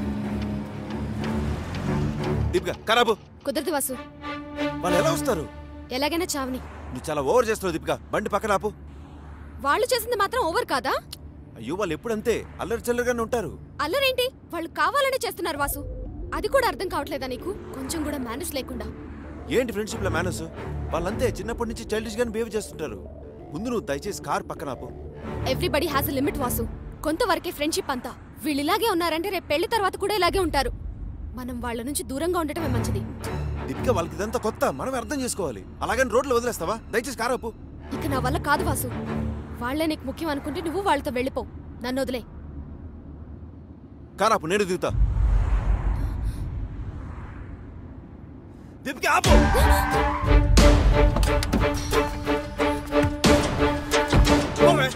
C: దీపిక ఖరాబు
K: కుదరదు వాసు
C: వాళ్ళు ఎలా వస్తారు
K: ఎలాగైనా చావని
C: నువ్వు చాలా ఓవర్ చేస్తున్నావు దీపిక బండి పక్కన ఆపు
K: వాళ్ళు చేసింది మాత్రం ఓవర్ కాదా
C: అయ్యో వాళ్ళు ఎప్పుడంతే అల్లరి చిల్లరగానే ఉంటారు
K: అల్లరేంటి వాళ్ళు కావాలనే చేస్తున్నారు వాసు అది కూడా అర్థం కావట్లేదా నీకు కొంచెం కూడా మేనేజ్ లేకుండా
C: ఏంటి ఫ్రెండ్షిప్ లో మేనస్ వాళ్ళంతే చిన్నప్పటి నుంచి చైల్డిష్ గానే బిహేవ్ చేస్తుంటారు ముందు నువ్వు దయచేసి కార్ పక్కన ఆపు
K: everybody has a limit Vasu కొంతవరకే ఫ్రెండ్షిప్ అంతా వీళ్ళు ఇలాగే ఉన్నారంటే రేపు పెళ్లి తర్వాత కూడా ఇలాగే ఉంటారు మనం వాళ్ళ నుంచి దూరంగా ఉండటమే మంచిది
C: దీపిక వాళ్ళకి ఇదంతా కొత్త మనం అర్థం చేసుకోవాలి అలాగని రోడ్లో వదిలేస్తావా దయచేసి కార్ ఆపు
K: ఇక నా వల్ల కాదు వాసు వాళ్ళే నీకు ముఖ్యం అనుకుంటే నువ్వు వాళ్ళతో వెళ్ళిపో నన్ను వదిలే
C: కార్ ఆపు నేను దిగుతా దీపిక ఆపు పోవే.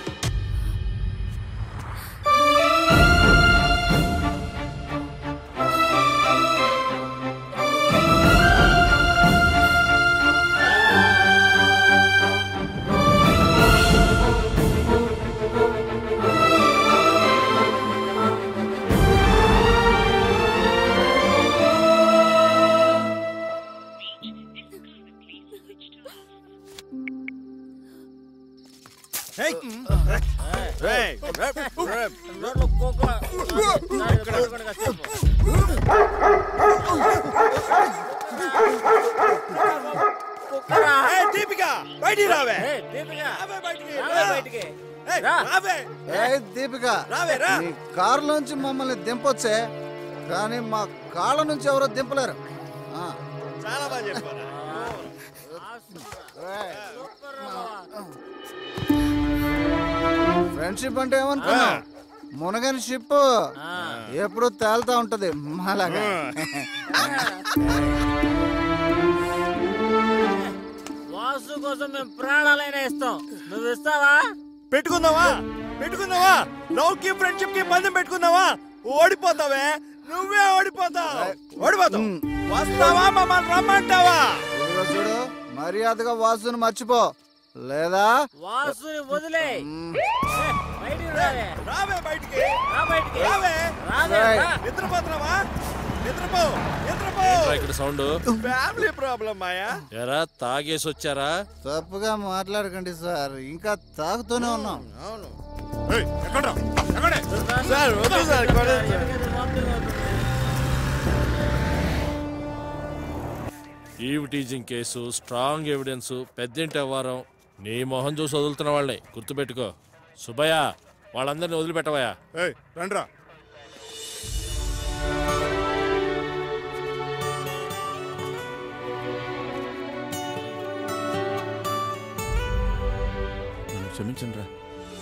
U: రేయ్, రేయ్, రేయ్. ఏయ్, దీపిక బయటికి రావే రావే బయటికి ఏయ్, రావే
P: ఏ దీపిక
U: రావే, రా.
P: నీ కారులోంచి మమ్మల్ని దింపొచ్చే కానీ మా కాళ్ళ నుంచి ఎవరో దింపలేరు ఆ.
U: చాలా బాగా చెప్పారా
P: ఫ్రెండ్షిప్ అంటే ఏమనుకున్నా మునగని షిప్ ఎప్పుడు తేలుతా ఉంటది మాలాగా
N: వాసు కోసం మేము ప్రాణాలైనా ఇస్తాం నువ్వు ఇస్తావా
U: పెట్టుకుందామా
Q: పెట్టుకుందావా లవ్ కి ఫ్రెండ్షిప్ కి బంధం పెట్టుకుందావా ఓడిపోతావే నువ్వే ఓడిపోతావు ఓడిపోతావు వస్తావా మమ్మల్ని రమ్మంటావా
P: ఇదిగో చూడు మర్యాదగా వాసుని మర్చిపో లేదా
N: వాసుని వదిలే
Q: రావే బయటికి
N: రా బయటికి
Q: రావే
N: రావే, రా.
Q: నిద్రపోతున్నావా నిద్రపో నిద్రపో
I: ఏంట్రా ఇక్కడ సౌండ్
Q: ఫ్యామిలీ ప్రాబ్లం మాయా
I: ఎరా తాగేసి వచ్చారా
P: తప్పుగా మాట్లాడకండి సార్ ఇంకా తాగుతూనే ఉన్నాం
Q: అవును ఎక్కడ ఎక్కడే
I: సార్ వద్దు sir eve teasing case strong evidence పెద్దింటి వ్యవహారం నీ మొహం చూసి వదులుతున్న వాళ్ళని గుర్తుపెట్టుకో సుబ్బయ్య వాళ్ళందరినీ వదిలిపెట్టవయ్యా
F: ఏయ్ రండ్రా
C: నన్ను క్షమించండి రా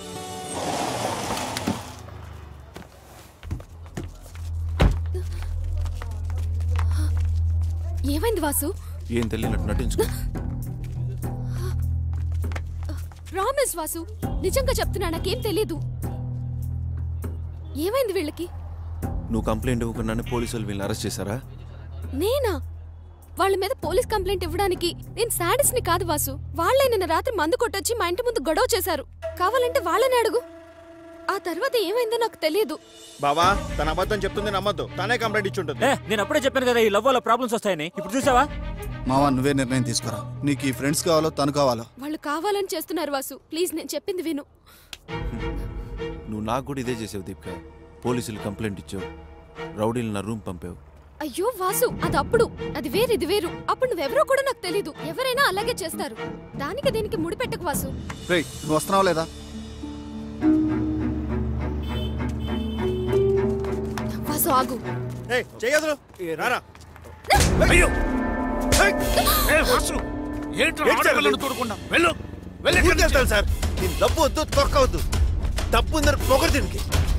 K: ఏమైంది వాసు
C: ఏం తెలియనట్టు నటించుకో
K: ప్రామిస్ వాసు నిజంగా చెప్తున్నా నాకేం తెలీదు ఏమైంది వీళ్ళకి
C: నువ్వు కంప్లైంట్ ఇవ్వకుండానే పోలీసులు వీళ్ళని అరెస్ట్ చేశారా
K: నేనా వాళ్ళ మీద పోలీస్ కంప్లైంట్ ఇవ్వడానికి నేను శాడిస్ ని కాదు వాసు వాళ్ళే నిన్న రాత్రి మందు కొట్టొచ్చి మా ఇంటి ముందు గొడవ చేశారు కావాలంటే వాళ్ళని అడుగు ఆ తర్వాత ఏమైందో నాకు తెలియదు
Q: బావా తన అబద్ధం చెప్తుంది నమ్మద్దు తనే కంప్లైంట్ ఇచ్చి ఉంటుంది
N: ఏ, నేను అప్పుడే చెప్పాను కదా ఈ లవ్ వల్ల ప్రాబ్లమ్స్ వస్తాయని ఇప్పుడు చూసావా
P: మావా నువ్వే నిర్ణయం తీసుకురా నీకు ఈ ఫ్రెండ్స్ కావాలో తను కావాలో
K: వాళ్ళు కావాలని చేస్తున్నారు వాసు ప్లీజ్ నేను చెప్పింది విను
C: నువ్వు నాకు కూడా ఇదే చేసావు దీపిక పోలీసులు కంప్లైంట్ ఇచ్చావు రౌడీలు నా రూమ్ పంపావు
K: అయ్యో వాసు అది అప్పుడు అది వేరు ఇది వేరు అప్పుడు నువ్వెవరో కూడా నాకు తెలీదు ఎవరైనా అలాగే చేస్తారు దానికి దీనికి ముడిపెట్టకు వాసు
P: రేయ్ నువ్వు వస్తున్నావు లేదా
K: వాసు ఆగు
Q: ఏ చెయ్యదులు రారా
R: అయ్యో ఏ వాసు ఏంట్రా ఆడపిల్లను తోడుకుండా వెళ్ళు వెళ్ళి ఇక్కడి నుంచి.
Q: వెళ్తాను సార్ నేను డబ్బు వద్దు తొక్కవద్దు డబ్బు ఉందని పొగరు దీనికి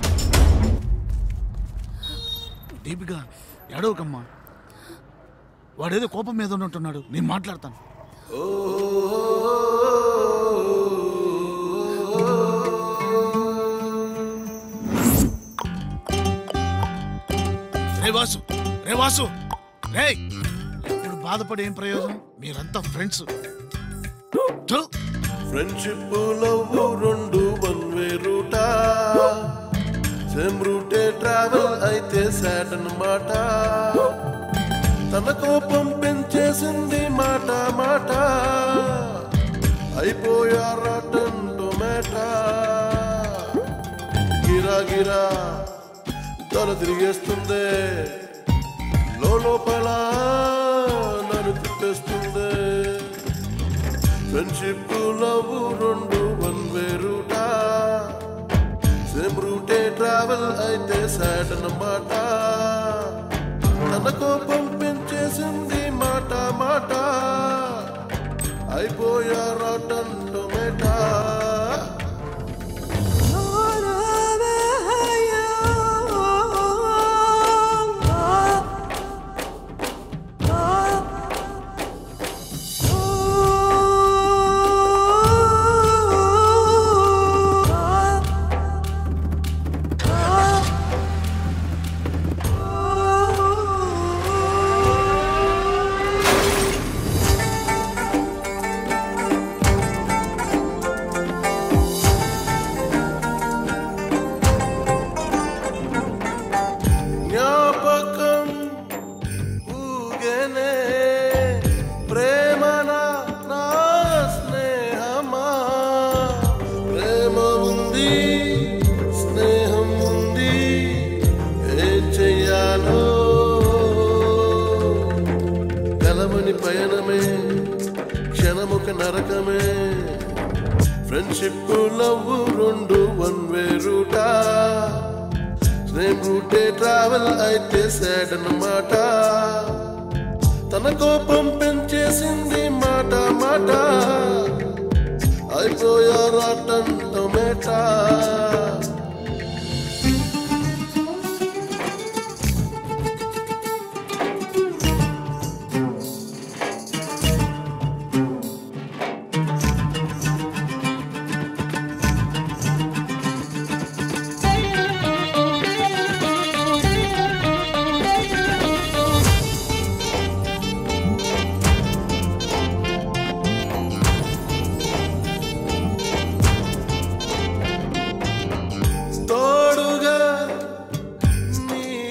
R: దీపిక ఎడవకమ్మా వాడేదో కోపం మీద ఉన్నట్టున్నాడు నేను మాట్లాడతాను రే వాసు రే వాసు రే ఇప్పుడు బాధపడి ఏం ప్రయోజనం మీరంతా ఫ్రెండ్స్
J: ఫ్రెండ్షిప్ లవ్ రెండు వన్ వే రూటా సేమ్ రూటే ట్రావెల్ అయితే సాడ్ అన్నమాట తన కోపం పెంచేసింది మాట మాట అయిపోయారా టొమాటా గిరా గిరా తల తిరిగేస్తుంది లోపల నన్ను తిప్పేస్తుంది ఫ్రెండ్షిప్ లవ్ రెండు వన్ వే రూటా సేమ్ రూటే ట్రావెల్ అయితే సాడ్ అన్నమాట తన కోపం పెంచేసింది మాట మాట అయిపోయారా టొమాటా జ్ఞాపకం ఊగనే ప్రేమన నా స్నేహమా ప్రేమ ఉంది స్నేహం ఉంది ఏం చెయ్యాలో గలమని పయనమే క్షణముక నరకమే ఫ్రెండ్షిప్ లవ్ రెండు వన్ వే రూటా సేమ్ రూటే ట్రావెల్ అయితే సాడ్ అన్నమాట తన కోపం పెంచేసింది మాట మాట అయిపోయారా టొమాటా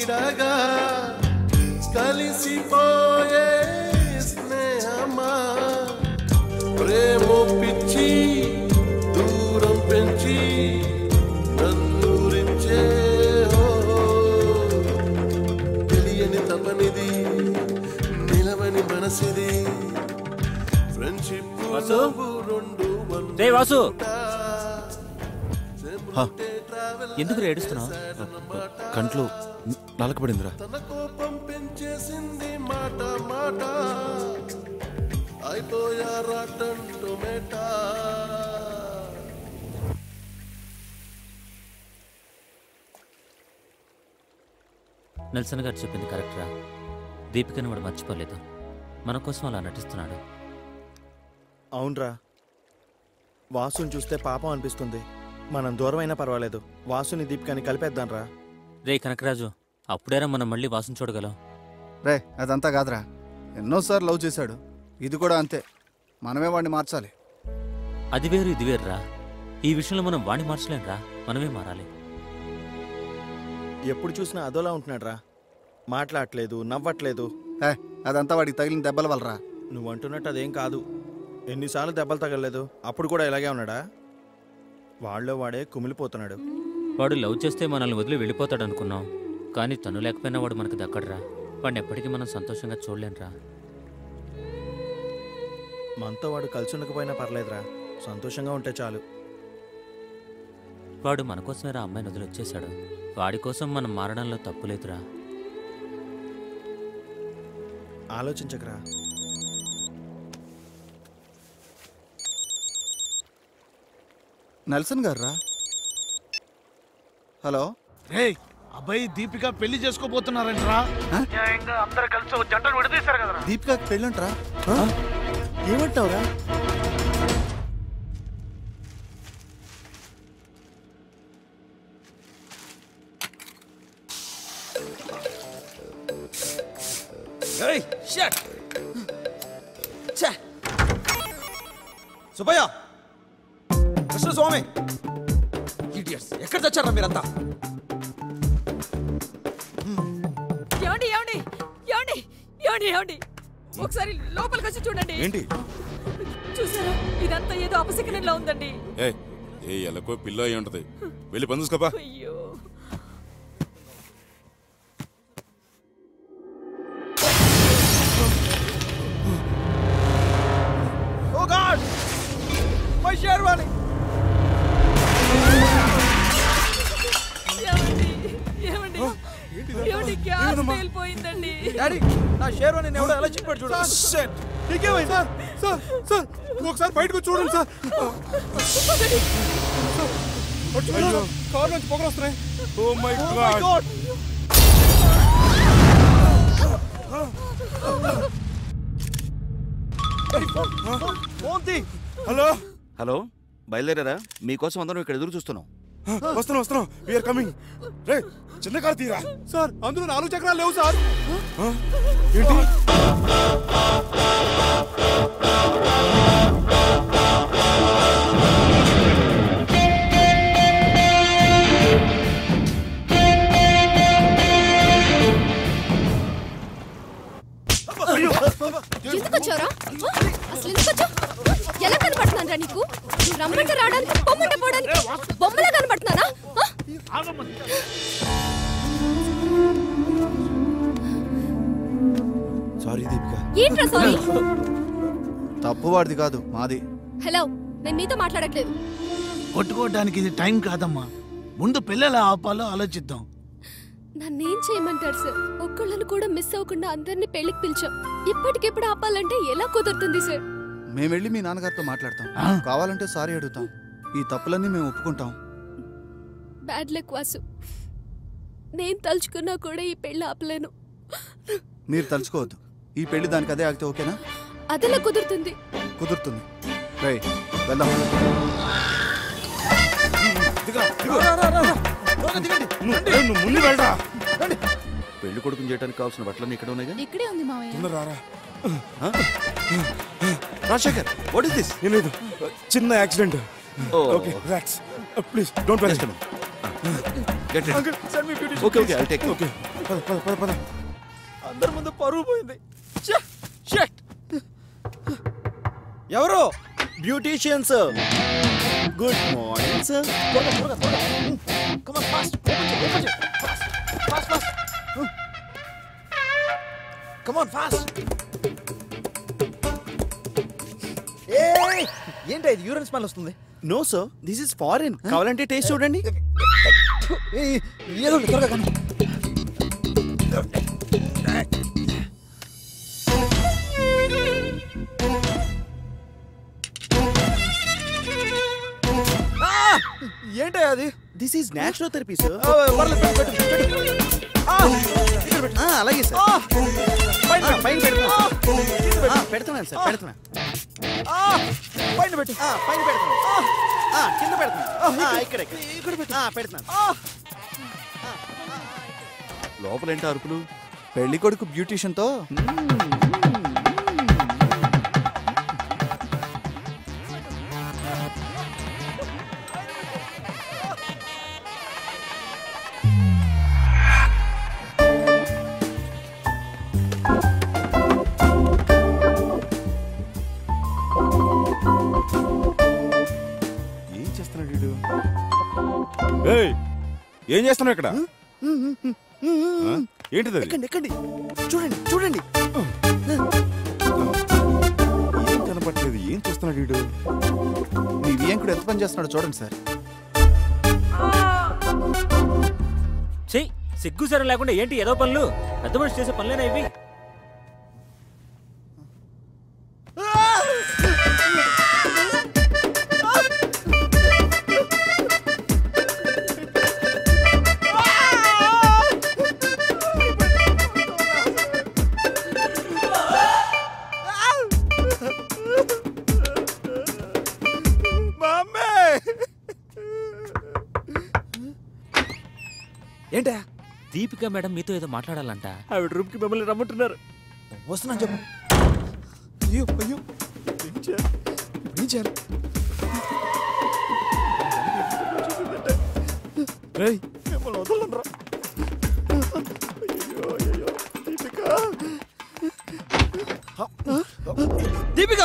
J: నీడగా కలిసిపోయే స్నేహమా ప్రేమ పిచ్చి దూరం పెంచి నందూరించే ఓ, తెలియని తపనిది నిలవని మనసిది ఫ్రెండ్షిప్
N: వాసు? రే వాసు
C: హా,
N: ఎందుకు ఏడుస్తున్నావు
C: కంట్లో న- నలకబడిందిరా
J: తన కోపం పెంచేసింది మాట మాట అయిపోయారా టొమేటా
N: నెల్సన్ గారు చెప్పింది కరెక్ట్రా దీపికని వాడు మర్చిపోలేదు మన కోసం అలా నటిస్తున్నాడు
U: అవునరా వాసుని చూస్తే పాపం అనిపిస్తుంది మనం దూరం అయినా పర్వాలేదు వాసుని దీపికని కలిపేద్దాం రా
N: రే కనకరాజు అప్పుడేరా మనం మళ్ళీ వాసన చూడగలం
P: రే అదంతా కాదురా ఎన్నోసార్లు లవ్ చేశాడు ఇది కూడా అంతే మనమే వాడిని మార్చాలి
N: అది వేరు ఇది వేరురా ఈ విషయంలో మనం వాణ్ణి మార్చలేంరా మనమే మారాలి
U: ఎప్పుడు చూసినా అదోలా ఉంటున్నాడు రా మాట్లాడట్లేదు నవ్వట్లేదు
P: ఏ అదంతా వాడికి తగిలిన దెబ్బల వల్లరా
U: నువ్వు అంటున్నట్టు అదేం కాదు ఎన్నిసార్లు దెబ్బలు తగలలేదు అప్పుడు కూడా ఇలాగే ఉన్నాడా వాళ్ళలో వాడే కుమిలిపోతున్నాడు
N: వాడు లవ్ చేస్తే మనల్ని వదిలి వెళ్ళిపోతాడు అనుకున్నాం కానీ తను లేకపోయినా వాడు మనకు దక్కడరా వాడిని ఎప్పటికీ మనం సంతోషంగా చూడలేంరా
U: మనతో వాడు కలిసి ఉండకపోయినా పర్లేదురా సంతోషంగా ఉంటే చాలు
N: వాడు మన కోసమే రా అమ్మాయిని వదిలి వచ్చేశాడు వాడి కోసం మనం మారడంలో తప్పు లేదురా
U: ఆలోచించకరా
P: నెల్సన్ గారు రా హలో
R: రే అబ్బాయి దీపిక పెళ్లి చేసుకోబోతున్నారంటరా
P: న్యాయంగా అందరు కలిసి జంటను విడదీశారు కదా దీపికకి పెళ్ళంట్రా
U: ఏమంటావురా
O: ఏయ్ షట్ ఛే సుబ్బయ్య కృష్ణస్వామి ఇడియట్స్ ఎక్కడ తెచ్చారా మీరంతా
B: ఏమండి ఏమండి ఏమండి ఏమండి ఏమండి ఒకసారి లోపలికి వచ్చి చూడండి
V: ఏంటి
B: చూసారా ఇదంతా ఏదో అపశకనంలో ఉందండి
V: ఏ ఏ ఎలకో పిల్ల అయి ఉంటది వెళ్ళి పని చూసుకోపా
B: అయ్యో
O: ఓ గాడ్ మై షేర్వాణి
B: ఏమండి ఏమండి ఏమండి గ్యాస్ పేలిపోయిందండి
O: డాడీ నా షేర్వాణి ఎవడో ఎలా చెప్పాడు చూడు షట్
Q: నీకేమైంది సార్ సార్ సార్ ఒకసారి బయటకు చూడండి సార్ అయ్యో కార్ నుంచి పొగలు వస్తున్నాయి oh my god hello
M: hello బయలుదేరారా మీకోసం అందరం ఇక్కడ ఎదురు చూస్తున్నాం
V: వస్తున్నాం వస్తున్నాం వీఆర్ కమింగ్ రే చిన్న కారు తీరా
Q: సార్ అందులో నాలుగు చక్రాలు లేవు సార్
V: ఏంటి
K: ఎందుకు వచ్చావురా అసలు ఎందుకు వచ్చావు ఎలా కనపడుతున్నాను నీకు నువ్వు రమ్మంటే రావడానికి పొమ్మంటే పోవడానికి బొమ్మలా కనపడుతున్నానా ఆ?
C: సారీ దీపిక
K: ఏంట్రా సారీ
P: తప్పు వాడిది కాదు మాది
K: హలో నేను మీతో మాట్లాడట్లేదు
R: కొట్టుకోవడానికి ఇది టైం కాదమ్మా ముందు పిల్లల ఆపాలో ఆలోచిద్దాం
K: నన్నేం చేయమంటారు సార్ ఒక్కళ్ళను కూడా మిస్ అవ్వకుండా అందరినీ పెళ్లికి పిలిచాం ఇప్పటికెప్పుడు ఆపాలంటే ఎలా కుదురుతుంది సార్
P: మేము వెళ్ళి మీ నాన్నగారితో మాట్లాడతాం కావాలంటే సారీ అడుగుతాం ఈ తప్పులన్నీ మేము ఒప్పుకుంటాం
K: బ్యాడ్ లక్ వాసు నేను తలుచుకున్నా కూడా ఈ పెళ్లి ఆపలేను
P: మీరు తలుచుకోవద్దు ఈ పెళ్లి దానికి అదే ఆగితే ఓకేనా
K: అదెలా కుదురుతుంది
P: కుదురుతుంది రై వెళ్దాం
V: నువ్వు ముందు వెళ్ళరా
M: పెళ్లి కొడుకుని చేయడానికి కావాల్సిన బట్టలన్నీ ఇక్కడ ఉన్నాయిగా
A: ఇక్కడే ఉంది మావయ్య
V: రారా
M: రాజశేఖర్ వాట్ ఇస్ దిస్
V: ఏం లేదు చిన్న accident
M: Oh.
V: Okay relax please don't worry
M: get
V: Uncle, send me beauty
M: okay okay I take
V: Okay.
U: పద పద పద పద
O: అందరి ముందు పరువు పోయింది ఛే! షట్! ఎవరు
U: బ్యూటీషియన్స్ గుడ్ మార్నింగ్ సార్
O: త్వరగా త్వరగా త్వరగా కమాన్ ఫాస్ట్ ఓపెన్ చేయి ఓపెన్ చేయి fast fast fast come on fast ఏ ఏంటి ఇది యూరిన్ స్మెల్ వస్తుంది
U: no sir this is foreign కావాలంటే టేస్ట్ చూడండి
O: ఏయ్, ఏదో ఒకటి త్వరగా కానీ ఏంటి అది
U: this is natural therapy sir
O: ఆ, పర్లేదు, పెట్టు, పెట్టు, పెట్టు. ఆ, ఇక్కడ పెట్టు.
U: అలాగే సార్
O: ఆ, పైన
U: ఆ, పైన పెడుతున్నా.
O: ఆ, కింద పెట్టు.
U: ఆ, పెడుతున్నాను సార్
O: ఆ.
U: పెడుతున్నా
O: ఆ, పైన పెట్టు
U: ఆ, పైన పెడుతున్నా
O: ఆ,
U: ఆ, కింద పెడుతున్నా
O: ఆ,
U: ఆ,
O: ఇక్కడ.
U: ఇక్కడ ఇక్కడ
O: ఇక్కడ పెట్టు
U: ఆ, పెడుతున్నాను
O: ఆ,
C: లోపలేంటి అరుపులు
P: పెళ్లి కొడుకు బ్యూటీషియన్తో
V: ఏం చేస్తున్నాడు వీడు ఏయ్ ఏం చేస్తున్నావు ఇక్కడ ఆ? ఏంటిది అది?
O: ఎక్కండి ఎక్కండి చూడండి చూడండి
V: ఏం కనపట్లేదు ఏం చూస్తున్నాడు వీడు
P: మీ వియంకుడు ఎంత పని చేస్తున్నాడో చూడండి సార్
N: చెయ్యి సిగ్గు సరే లేకుండా ఏంటి ఏదో పనులు పెద్ద మనిషి చేసే పనులేనా ఇవి
O: ఏంటా
N: దీపిక మేడం మీతో ఏదో మాట్లాడాలంట
U: ఆవిడ రూమ్కి మిమ్మల్ని రమ్మంటున్నారు
O: వస్తున్నాను చెప్పు అయ్యో అయ్యో ఏం చేయాలి ఇప్పుడు ఏం చేయాలి రేయ్ మిమ్మల్ని వదలరా అయ్యో అయ్యో Deepika Deepika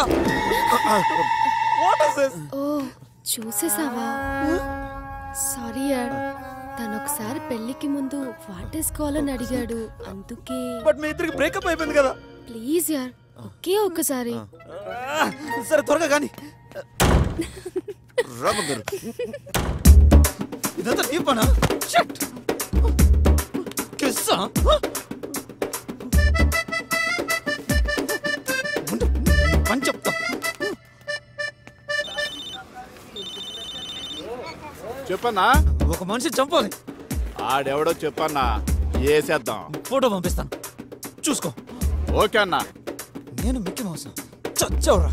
O: what is this
K: oh చూసేసావా సారీ యార్ తను ఒకసారి పెళ్లికి ముందు వాటేసుకోవాలని అడిగాడు అందుకే
O: బట్ మీ ఇద్దరికి బ్రేకప్ అయిపోయింది కదా
K: ప్లీజ్ యార్ ఒకే ఒక్కసారి
O: సరే త్వరగా కానీ
P: రాబోగారు
O: ఇదంతా దీపనా షట్ కిస్సా పని చెప్తా
F: చెప్పన్నా
O: ఒక మనిషి చంపాలి
F: ఆడెవడో చెప్పన్నా వేసేద్దాం
O: ఫోటో పంపిస్తాను చూసుకో
F: ఓకే అన్నా
O: నేను మిక్కీ మౌస్ చచ్చవరా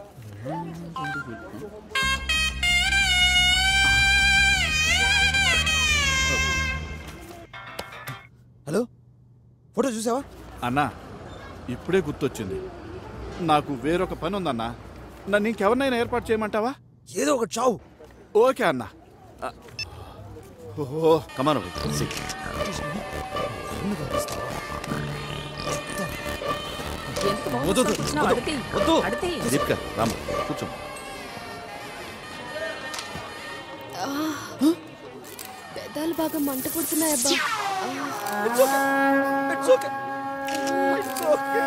O: హలో ఫోటో చూసావా
P: అన్నా ఇప్పుడే గుర్తొచ్చింది నాకు వేరొక పని ఉందన్నా నన్ను ఇంకెవరినైనా ఏర్పాటు చేయమంటావా
O: ఏదో ఒక చావు
P: ఓకే అన్నా ఓహో
M: కమాన్
O: వద్దు, వద్దు, వద్దు. వద్దు.
M: దీపిక రామ కూర్చో
K: ఆ, పెదాలు బాగా మంట పుడుతున్నాయబ్బా
O: It's okay. It's okay. It's okay.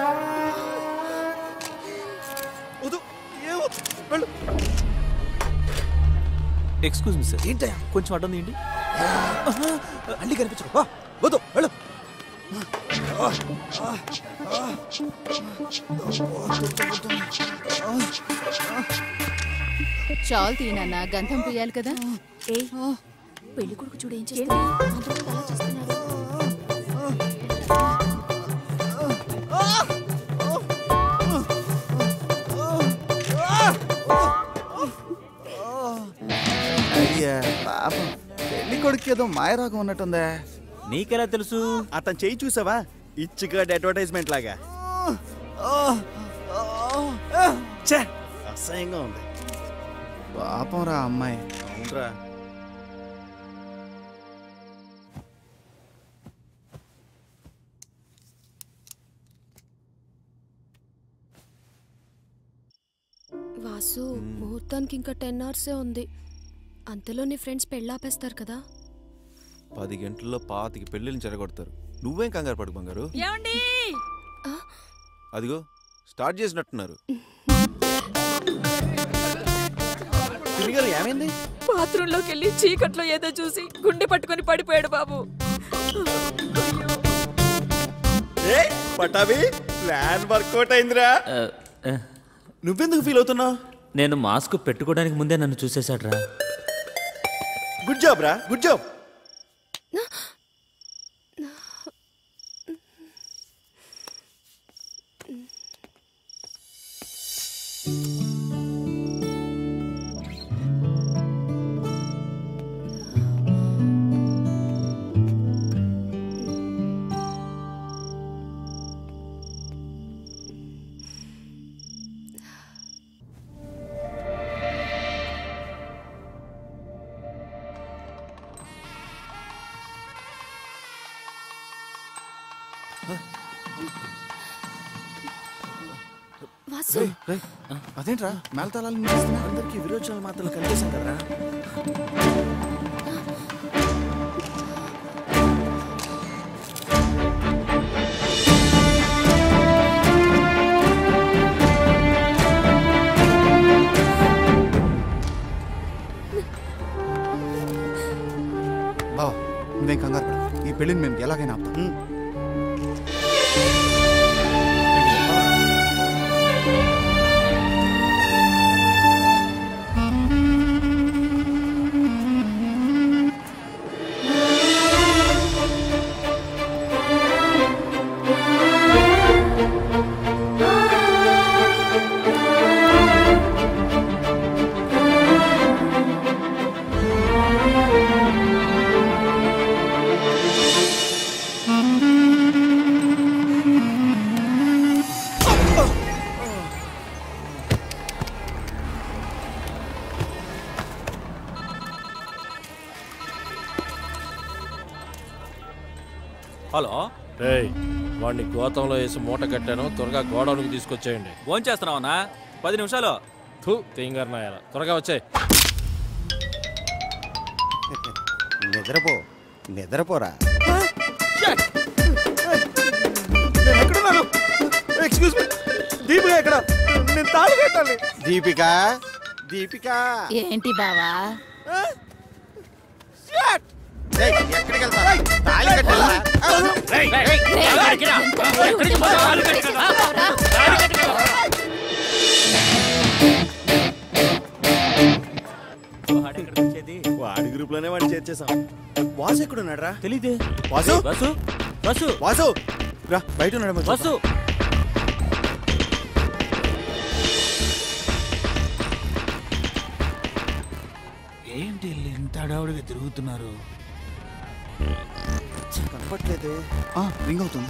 O: వద్దు ఏ వద్దు వెళ్ళు
N: ఎక్స్క్యూజ్ మీ సార్
O: ఏంటయ్యా
N: కొంచెం అడ్డం తీయండి
O: అల్లి కనిపించకు వా వద్దు వెళ్ళు
A: చాలు తీయనన్నా గంధం పూయాలి కదా
K: ఏ పెళ్లి కొడుకు చూడు ఏం చేస్తాడు
P: అయ్యా పాపం పెళ్లి కొడుకు ఏదో మాయరాగం ఉన్నట్టుందే
U: నీకెలా తెలుసు అతను చెయ్యి చూసావా ఇచ్చిగడ్ అడ్వర్టైజ్మెంట్ లాగా ఛే, అసహ్యంగా ఉంది
P: పాపం రా అమ్మాయి
U: అవునరా
K: వాసు ముహూర్తానికి ఇంకా టెన్ అవర్సే ఉంది అంతలో నీ ఫ్రెండ్స్ పెళ్ళాపేస్తారు కదా
C: పది గంటల్లో పాతికి పెళ్ళిళ్ళని చెరగొడతారు నువ్వేం కంగారు పడు బంగారు
B: ఏమండి
C: అదిగో స్టార్ట్ చేసినట్టున్నారు
U: తిరిగారు ఏమైంది
B: బాత్రూమ్ లోకి వెళ్ళి చీకట్లో ఏదో చూసి గుండె పట్టుకొని పడిపోయాడు బాబు
U: ఏ పటాబి ప్లాన్ వర్కౌట్ అయిందిరా నువ్వెందుకు ఫీల్ అవుతున్నావు
N: నేను మాస్క్ పెట్టుకోవడానికి ముందే నన్ను చూసేశాడ్రా
U: గుడ్ జాబ్ రా గుడ్ జాబ్
K: వాసు
P: రేయ్, అదేంట్రా మేళతాళాలు
U: అందరికి విరోచనాలు మాత్రం కలిగేశాం కదరా
P: బావా నువ్వేం కంగారు పడకు. ఈ పెళ్లిని మేము ఎలాగైనా ఆపుతాం
L: హలో
I: రేయ్ వాడిని గోతంలో వేసి మూట కట్టాను త్వరగా గోడౌన్కి తీసుకొచ్చేయండి
L: ఫోన్ చేస్తున్నావునా పది నిమిషాలు
I: థూ తింగర్ నాయన త్వరగా వచ్చే
D: నిద్రపో నిద్రపోరా
U: నేను ఎక్కడున్నాను ఎక్స్క్యూజ్ మీ దీపిక ఎక్కడ నేను తాళి కట్టాలి
D: దీపిక దీపిక
A: ఏంటి బావా
D: రేయ్, ఎక్కడికి వెళ్తారా? తాళి కట్టాలా? రేయ్, రేయ్, ఎక్కడికి రా?
U: వాడి గ్రూప్ లోనే వాడిని చేర్చేసాం వాసు ఎక్కడున్నాడు రా
N: తెలీదే
U: వాసు
N: వాసు వాసు
U: వాసు రా బయట ఉన్నాడు
N: వాసు
R: ఏంటి వీళ్ళు ఇంత హడావుడిగా తిరుగుతున్నారు
U: కనపట్లేదే
P: ఆ, రింగ్ అవుతుంది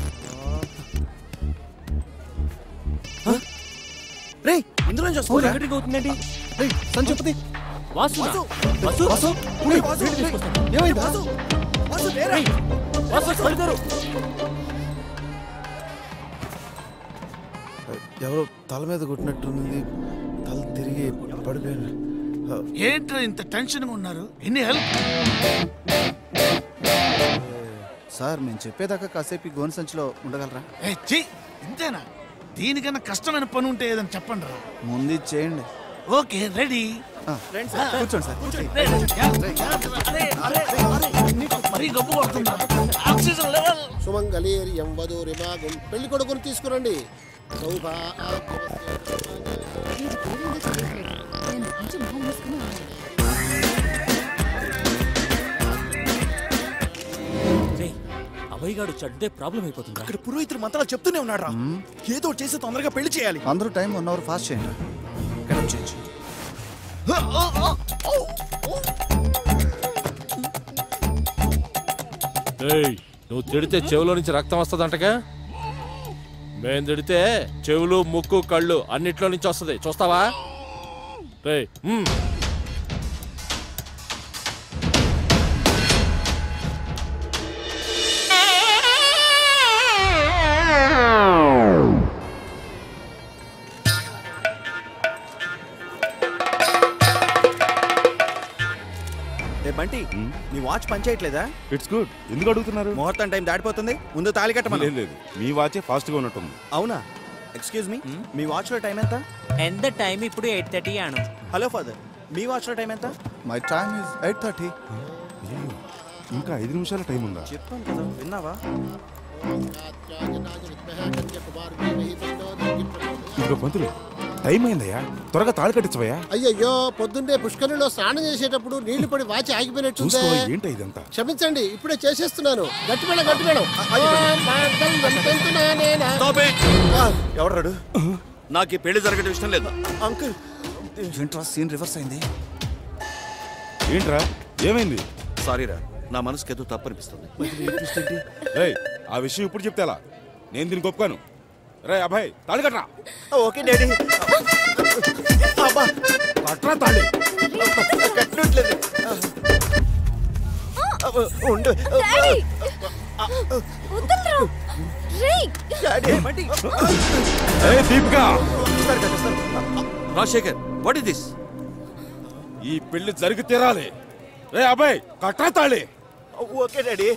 U: రే ఇందులో నుంచి
N: ఫోన్
U: వస్తుంది
N: ఎక్కడికి అవుతుందండి
P: రేయ్ సంచెప్పది
N: వాసు
U: వాసు
N: వాసు
U: వాసు
P: రేయ్,
U: వాసు
P: రేయ్,
U: తీసుకొస్తాను.
P: ఏమైంది?
U: వాసు వాసు లేరా
N: వాసు పలుకారు
C: ఎవరో తల మీద కొట్టినట్టుంది తల తిరిగి పడిపోయాను ఆ,
R: ఏంట్రా ఇంత టెన్షన్గా ఉన్నారు ఎన్ని హెల్ప్
P: సార్ మేము చెప్పేదాకా కాసేపు ఈ గోను సంచిలో ఉండగలరా
R: ఏ ఛీ ఇంతేనా దీనికన్నా కష్టమైన పని ఉంటే ఏదని చెప్పండి రా
P: ముందు ఇది చేయండి
R: ఓకే రెడీ
P: ఆ, కూర్చోండి సార్ కూర్చోండి
R: మరీ గబ్బు కొడుతుందా ఆక్సిజన్ లెవెల్
S: సుమంగళీర్యం వధూరిమాగం పెళ్లి కొడుకుని తీసుకురండి సౌభా
A: నేను కొంచెం మొహం మూసుకుని ఉన్నాను.
N: రేయ్ అభయ్ గాడు చడ్డే ప్రాబ్లం అయిపోతుందా
U: ఇక్కడ పురోహితుడు మంత్రాలు చెప్తూనే ఉన్నాడు రా ఏదో ఒకటి చేసి తొందరగా పెళ్లి చేయాలి
P: అందరూ టైం వన్ అవర్ ఫాస్ట్ చేయండి కనెక్ట్ చేయొచ్చు
I: రేయ్ నువ్వు తిడితే చెవిలో నుంచి రక్తం వస్తుందంటగా మేం తిడితే చెవులు ముక్కు కళ్ళు అన్నిట్లో నుంచి వస్తుంది చూస్తావా రేయ్ మ్మ్.
U: నీ వాచ్ పనిచేయట్లేదా
V: ఇట్స్ గుడ్ ఎందుకు అడుగుతున్నారు
U: ముహూర్తం టైం దాటిపోతుంది ముందు తాళి కట్టమని
V: లేదు లేదు మీ వాచే ఫాస్ట్ గా ఉన్నట్టుంది
U: అవునా ఎక్స్క్యూజ్ మీ మీ వాచ్ లో టైం ఎంత
G: ఎంత టైం ఇప్పుడు ఎయిట్ థర్టీ ఆను
U: హలో ఫాదర్ మీ వాచ్ లో టైం ఎంత
P: my time is eight thirty
V: ఇంకా ఐదు నిమిషాల టైం ఉందా
U: చెప్పాను కదా విన్నావా
V: ఇదిగో పంతులు టైం అయిందయ్యా త్వరగా తాళి కట్టించవయ్యా
S: అయ్యయ్యో పొద్దున్నే పుష్కరిలో స్నానం చేసేటప్పుడు నీళ్లు పడి వాచి ఆగిపోయినట్టుందే
V: చూసుకో ఏంటి ఇదంతా
S: క్షమించండి ఇప్పుడే చేసేస్తున్నాను గట్టి మేడం గట్టి మేడం
M: ఎవరాడు నాకు ఈ పెళ్లి జరగడం ఇష్టం లేదు
U: అంకుల్ ఏంట్రా సీన్ రివర్స్ అయింది
V: ఏంట్రా ఏమైంది
M: సారీరా నా మనసుకి ఏదో తప్పు అనిపిస్తుంది
V: రేయ్ ఆ విషయం ఇప్పుడు చెప్తే ఎలా నేను దీనికి ఒప్పుకోను రే అభయ్ తాళి కట్టరా
U: ఓకే డాడీ అబ్బా
V: కట్టరా తాళి
U: కట్టట్లేదు ఉండు
K: డాడీ వదలరా రేయ్
U: డాడీ ఏమండి
V: ఏ Deepika
M: Rajasekhar what is this
V: ఈ పెళ్లి జరిగి తీరాలి రే అభయ్ కట్టరా తాళి
U: ఓకే డాడీ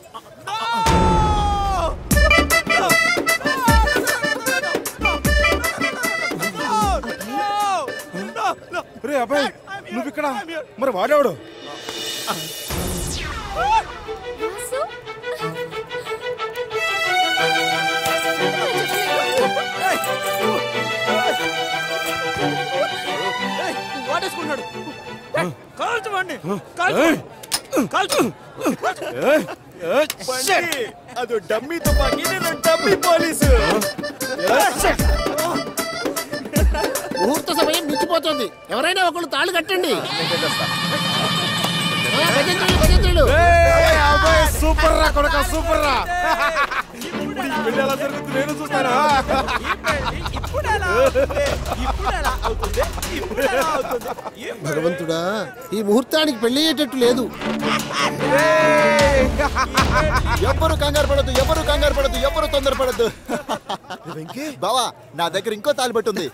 V: రే అభయ్ నువ్వు ఇక్కడ మరి వాడేవాడు
K: వాసు
U: వాడేసుకున్నాడు
G: కాల్చమండి
V: ఏయ్!
G: కాల్చు
V: ఏయ్! ఏయ్!
U: బండి, అది డమ్మీ తుపాకీ నేను డమ్మీ పోలీసు
S: ముహూర్త సమయం మించిపోతుంది ఎవరైనా ఒకళ్ళు తాళి కట్టండి ఆ, భజంత్రులు భజంత్రులు
V: సూపర్ రా కొడక సూపర్ రా ఇప్పుడు ఈ పెళ్లి ఎలా జరుగుతుంది నేను చూస్తానా
S: భగవంతుడా ఈ ముహూర్తానికి పెళ్లి అయ్యేటట్టు లేదు
P: ఎవ్వరు కంగారు పడద్దు ఎవరు కంగారు పడద్దు ఎవరు తొందరపడద్దు బావా నా దగ్గర ఇంకో తాలిబట్టు ఉంది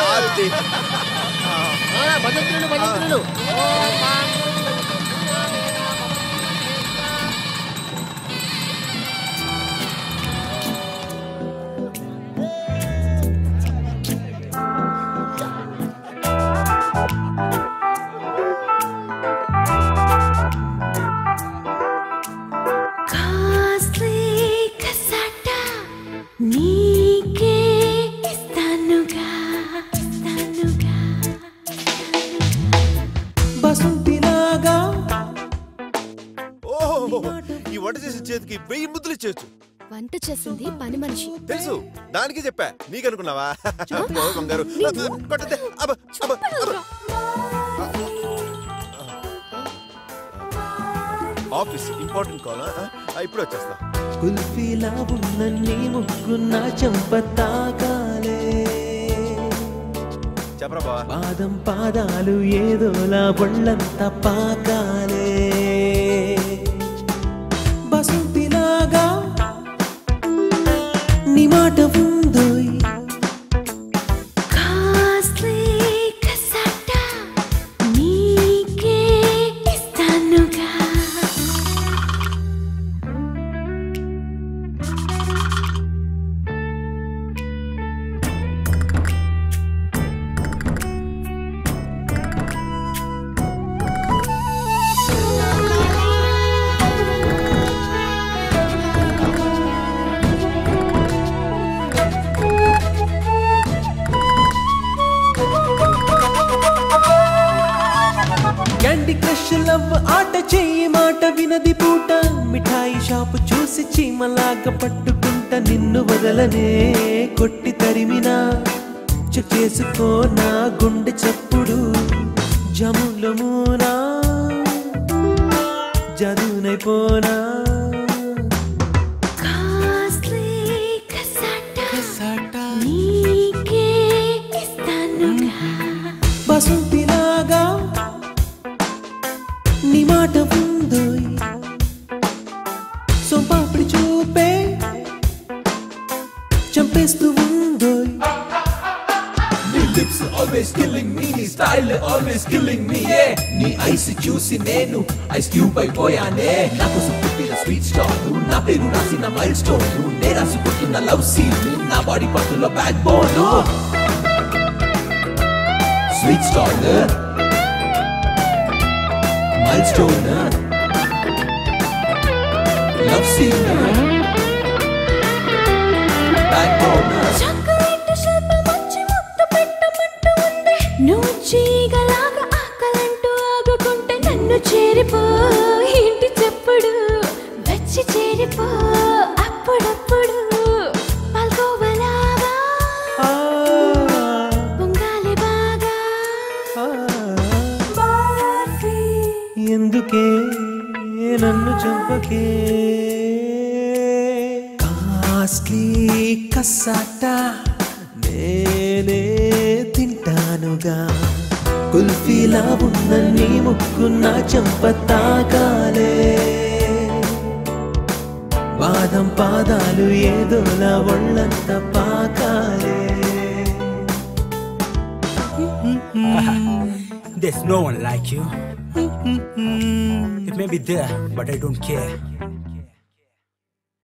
S: ఆ, భజంత్రులు భజంత్రులు
E: కాస్లీ కసాట నీకే ఇస్తానుగా ఇస్తానుగా
H: బసంతిలాగా
C: ఓహో ఈ వంట చేసిన చేతికి వెయ్యి ముద్దులు ఇచ్చేయచ్చు
K: వంట చేసింది పని మనిషి
C: తెలుసు దానికి చెప్పా నీకనుకున్నావా అబ్బో, బంగారు కొట్టదే అబ్బ అబ్బ అబ్బ ఆఫీస్ ఇంపార్టెంట్ కాల్ ఇప్పుడు వచ్చేస్తా
H: కుల్ఫీలా ఉన్న నీ ముగ్గు నా చెంప తాకాలే
C: చెప్పరా బావా
H: పాదం పాదాలు ఏదోలా ఒళ్ళంతా పాకాలే బసంతిలాగా నీ మాట ఉందోయ్
E: కాస్లీ కసాట నీకే ఇస్తానుగా
H: క్యాండీ క్రష్ లవ్ ఆట చెయ్యి మాట వినది పూట మిఠాయి షాపు చూసి చీమలాగా పట్టుకుంటా నిన్ను వదలనే కొట్టి తరిమినా చెక్ చేసుకో నా గుండె చప్పుడు జముల మూనా జదునైపోనా
E: కాస్లీ కసాట నీకే ఇస్తానుగా
H: బసంతిలాగా నీ మాట ఉందోయ్ సొంపాపిడి చూపే చంపేస్తూ ఉందోయ్ ఆల్వేస్ కిల్లింగ్ మీ నీ స్టైల్ ఆల్వేస్ కిల్లింగ్ మీ ఏ నీ ఐస్ చూసి నేను ఐస్ క్యూబ్ అయిపోయానే నా కోసం పుట్టిన స్వీట్ స్టార్ నా పేరు రాసిన మైల్ స్టోన్ నే రాసుకుంటున్న లవ్ సీన్ నా బాడీ పట్టులో backbone sweet star milestone love scene backbone
E: chocolate షర్బ మంచి ముద్దు పెట్టమంటూ ఉంది నువ్వు చీగలాగా ఆకలంటూ ఆగుకుంటే నన్ను చేరిపో ఏంటి చెప్పుడు వచ్చి చేరిపో అప్పుడప్పుడు పాల్గోవలాగా పొంగాలి బాగా బార్ఫీ
H: ఎందుకే నన్ను చంపకే కాస్ట్లీ కసాట నేనే తింటానుగా కుల్ఫీలా ఉన్న నీ ముక్కు నా చంప తాకాలే బాదం పాదాలు ఏదోలా ఒళ్ళంత పాకాలే
J: There's no one like you. It may be there, but I don't care.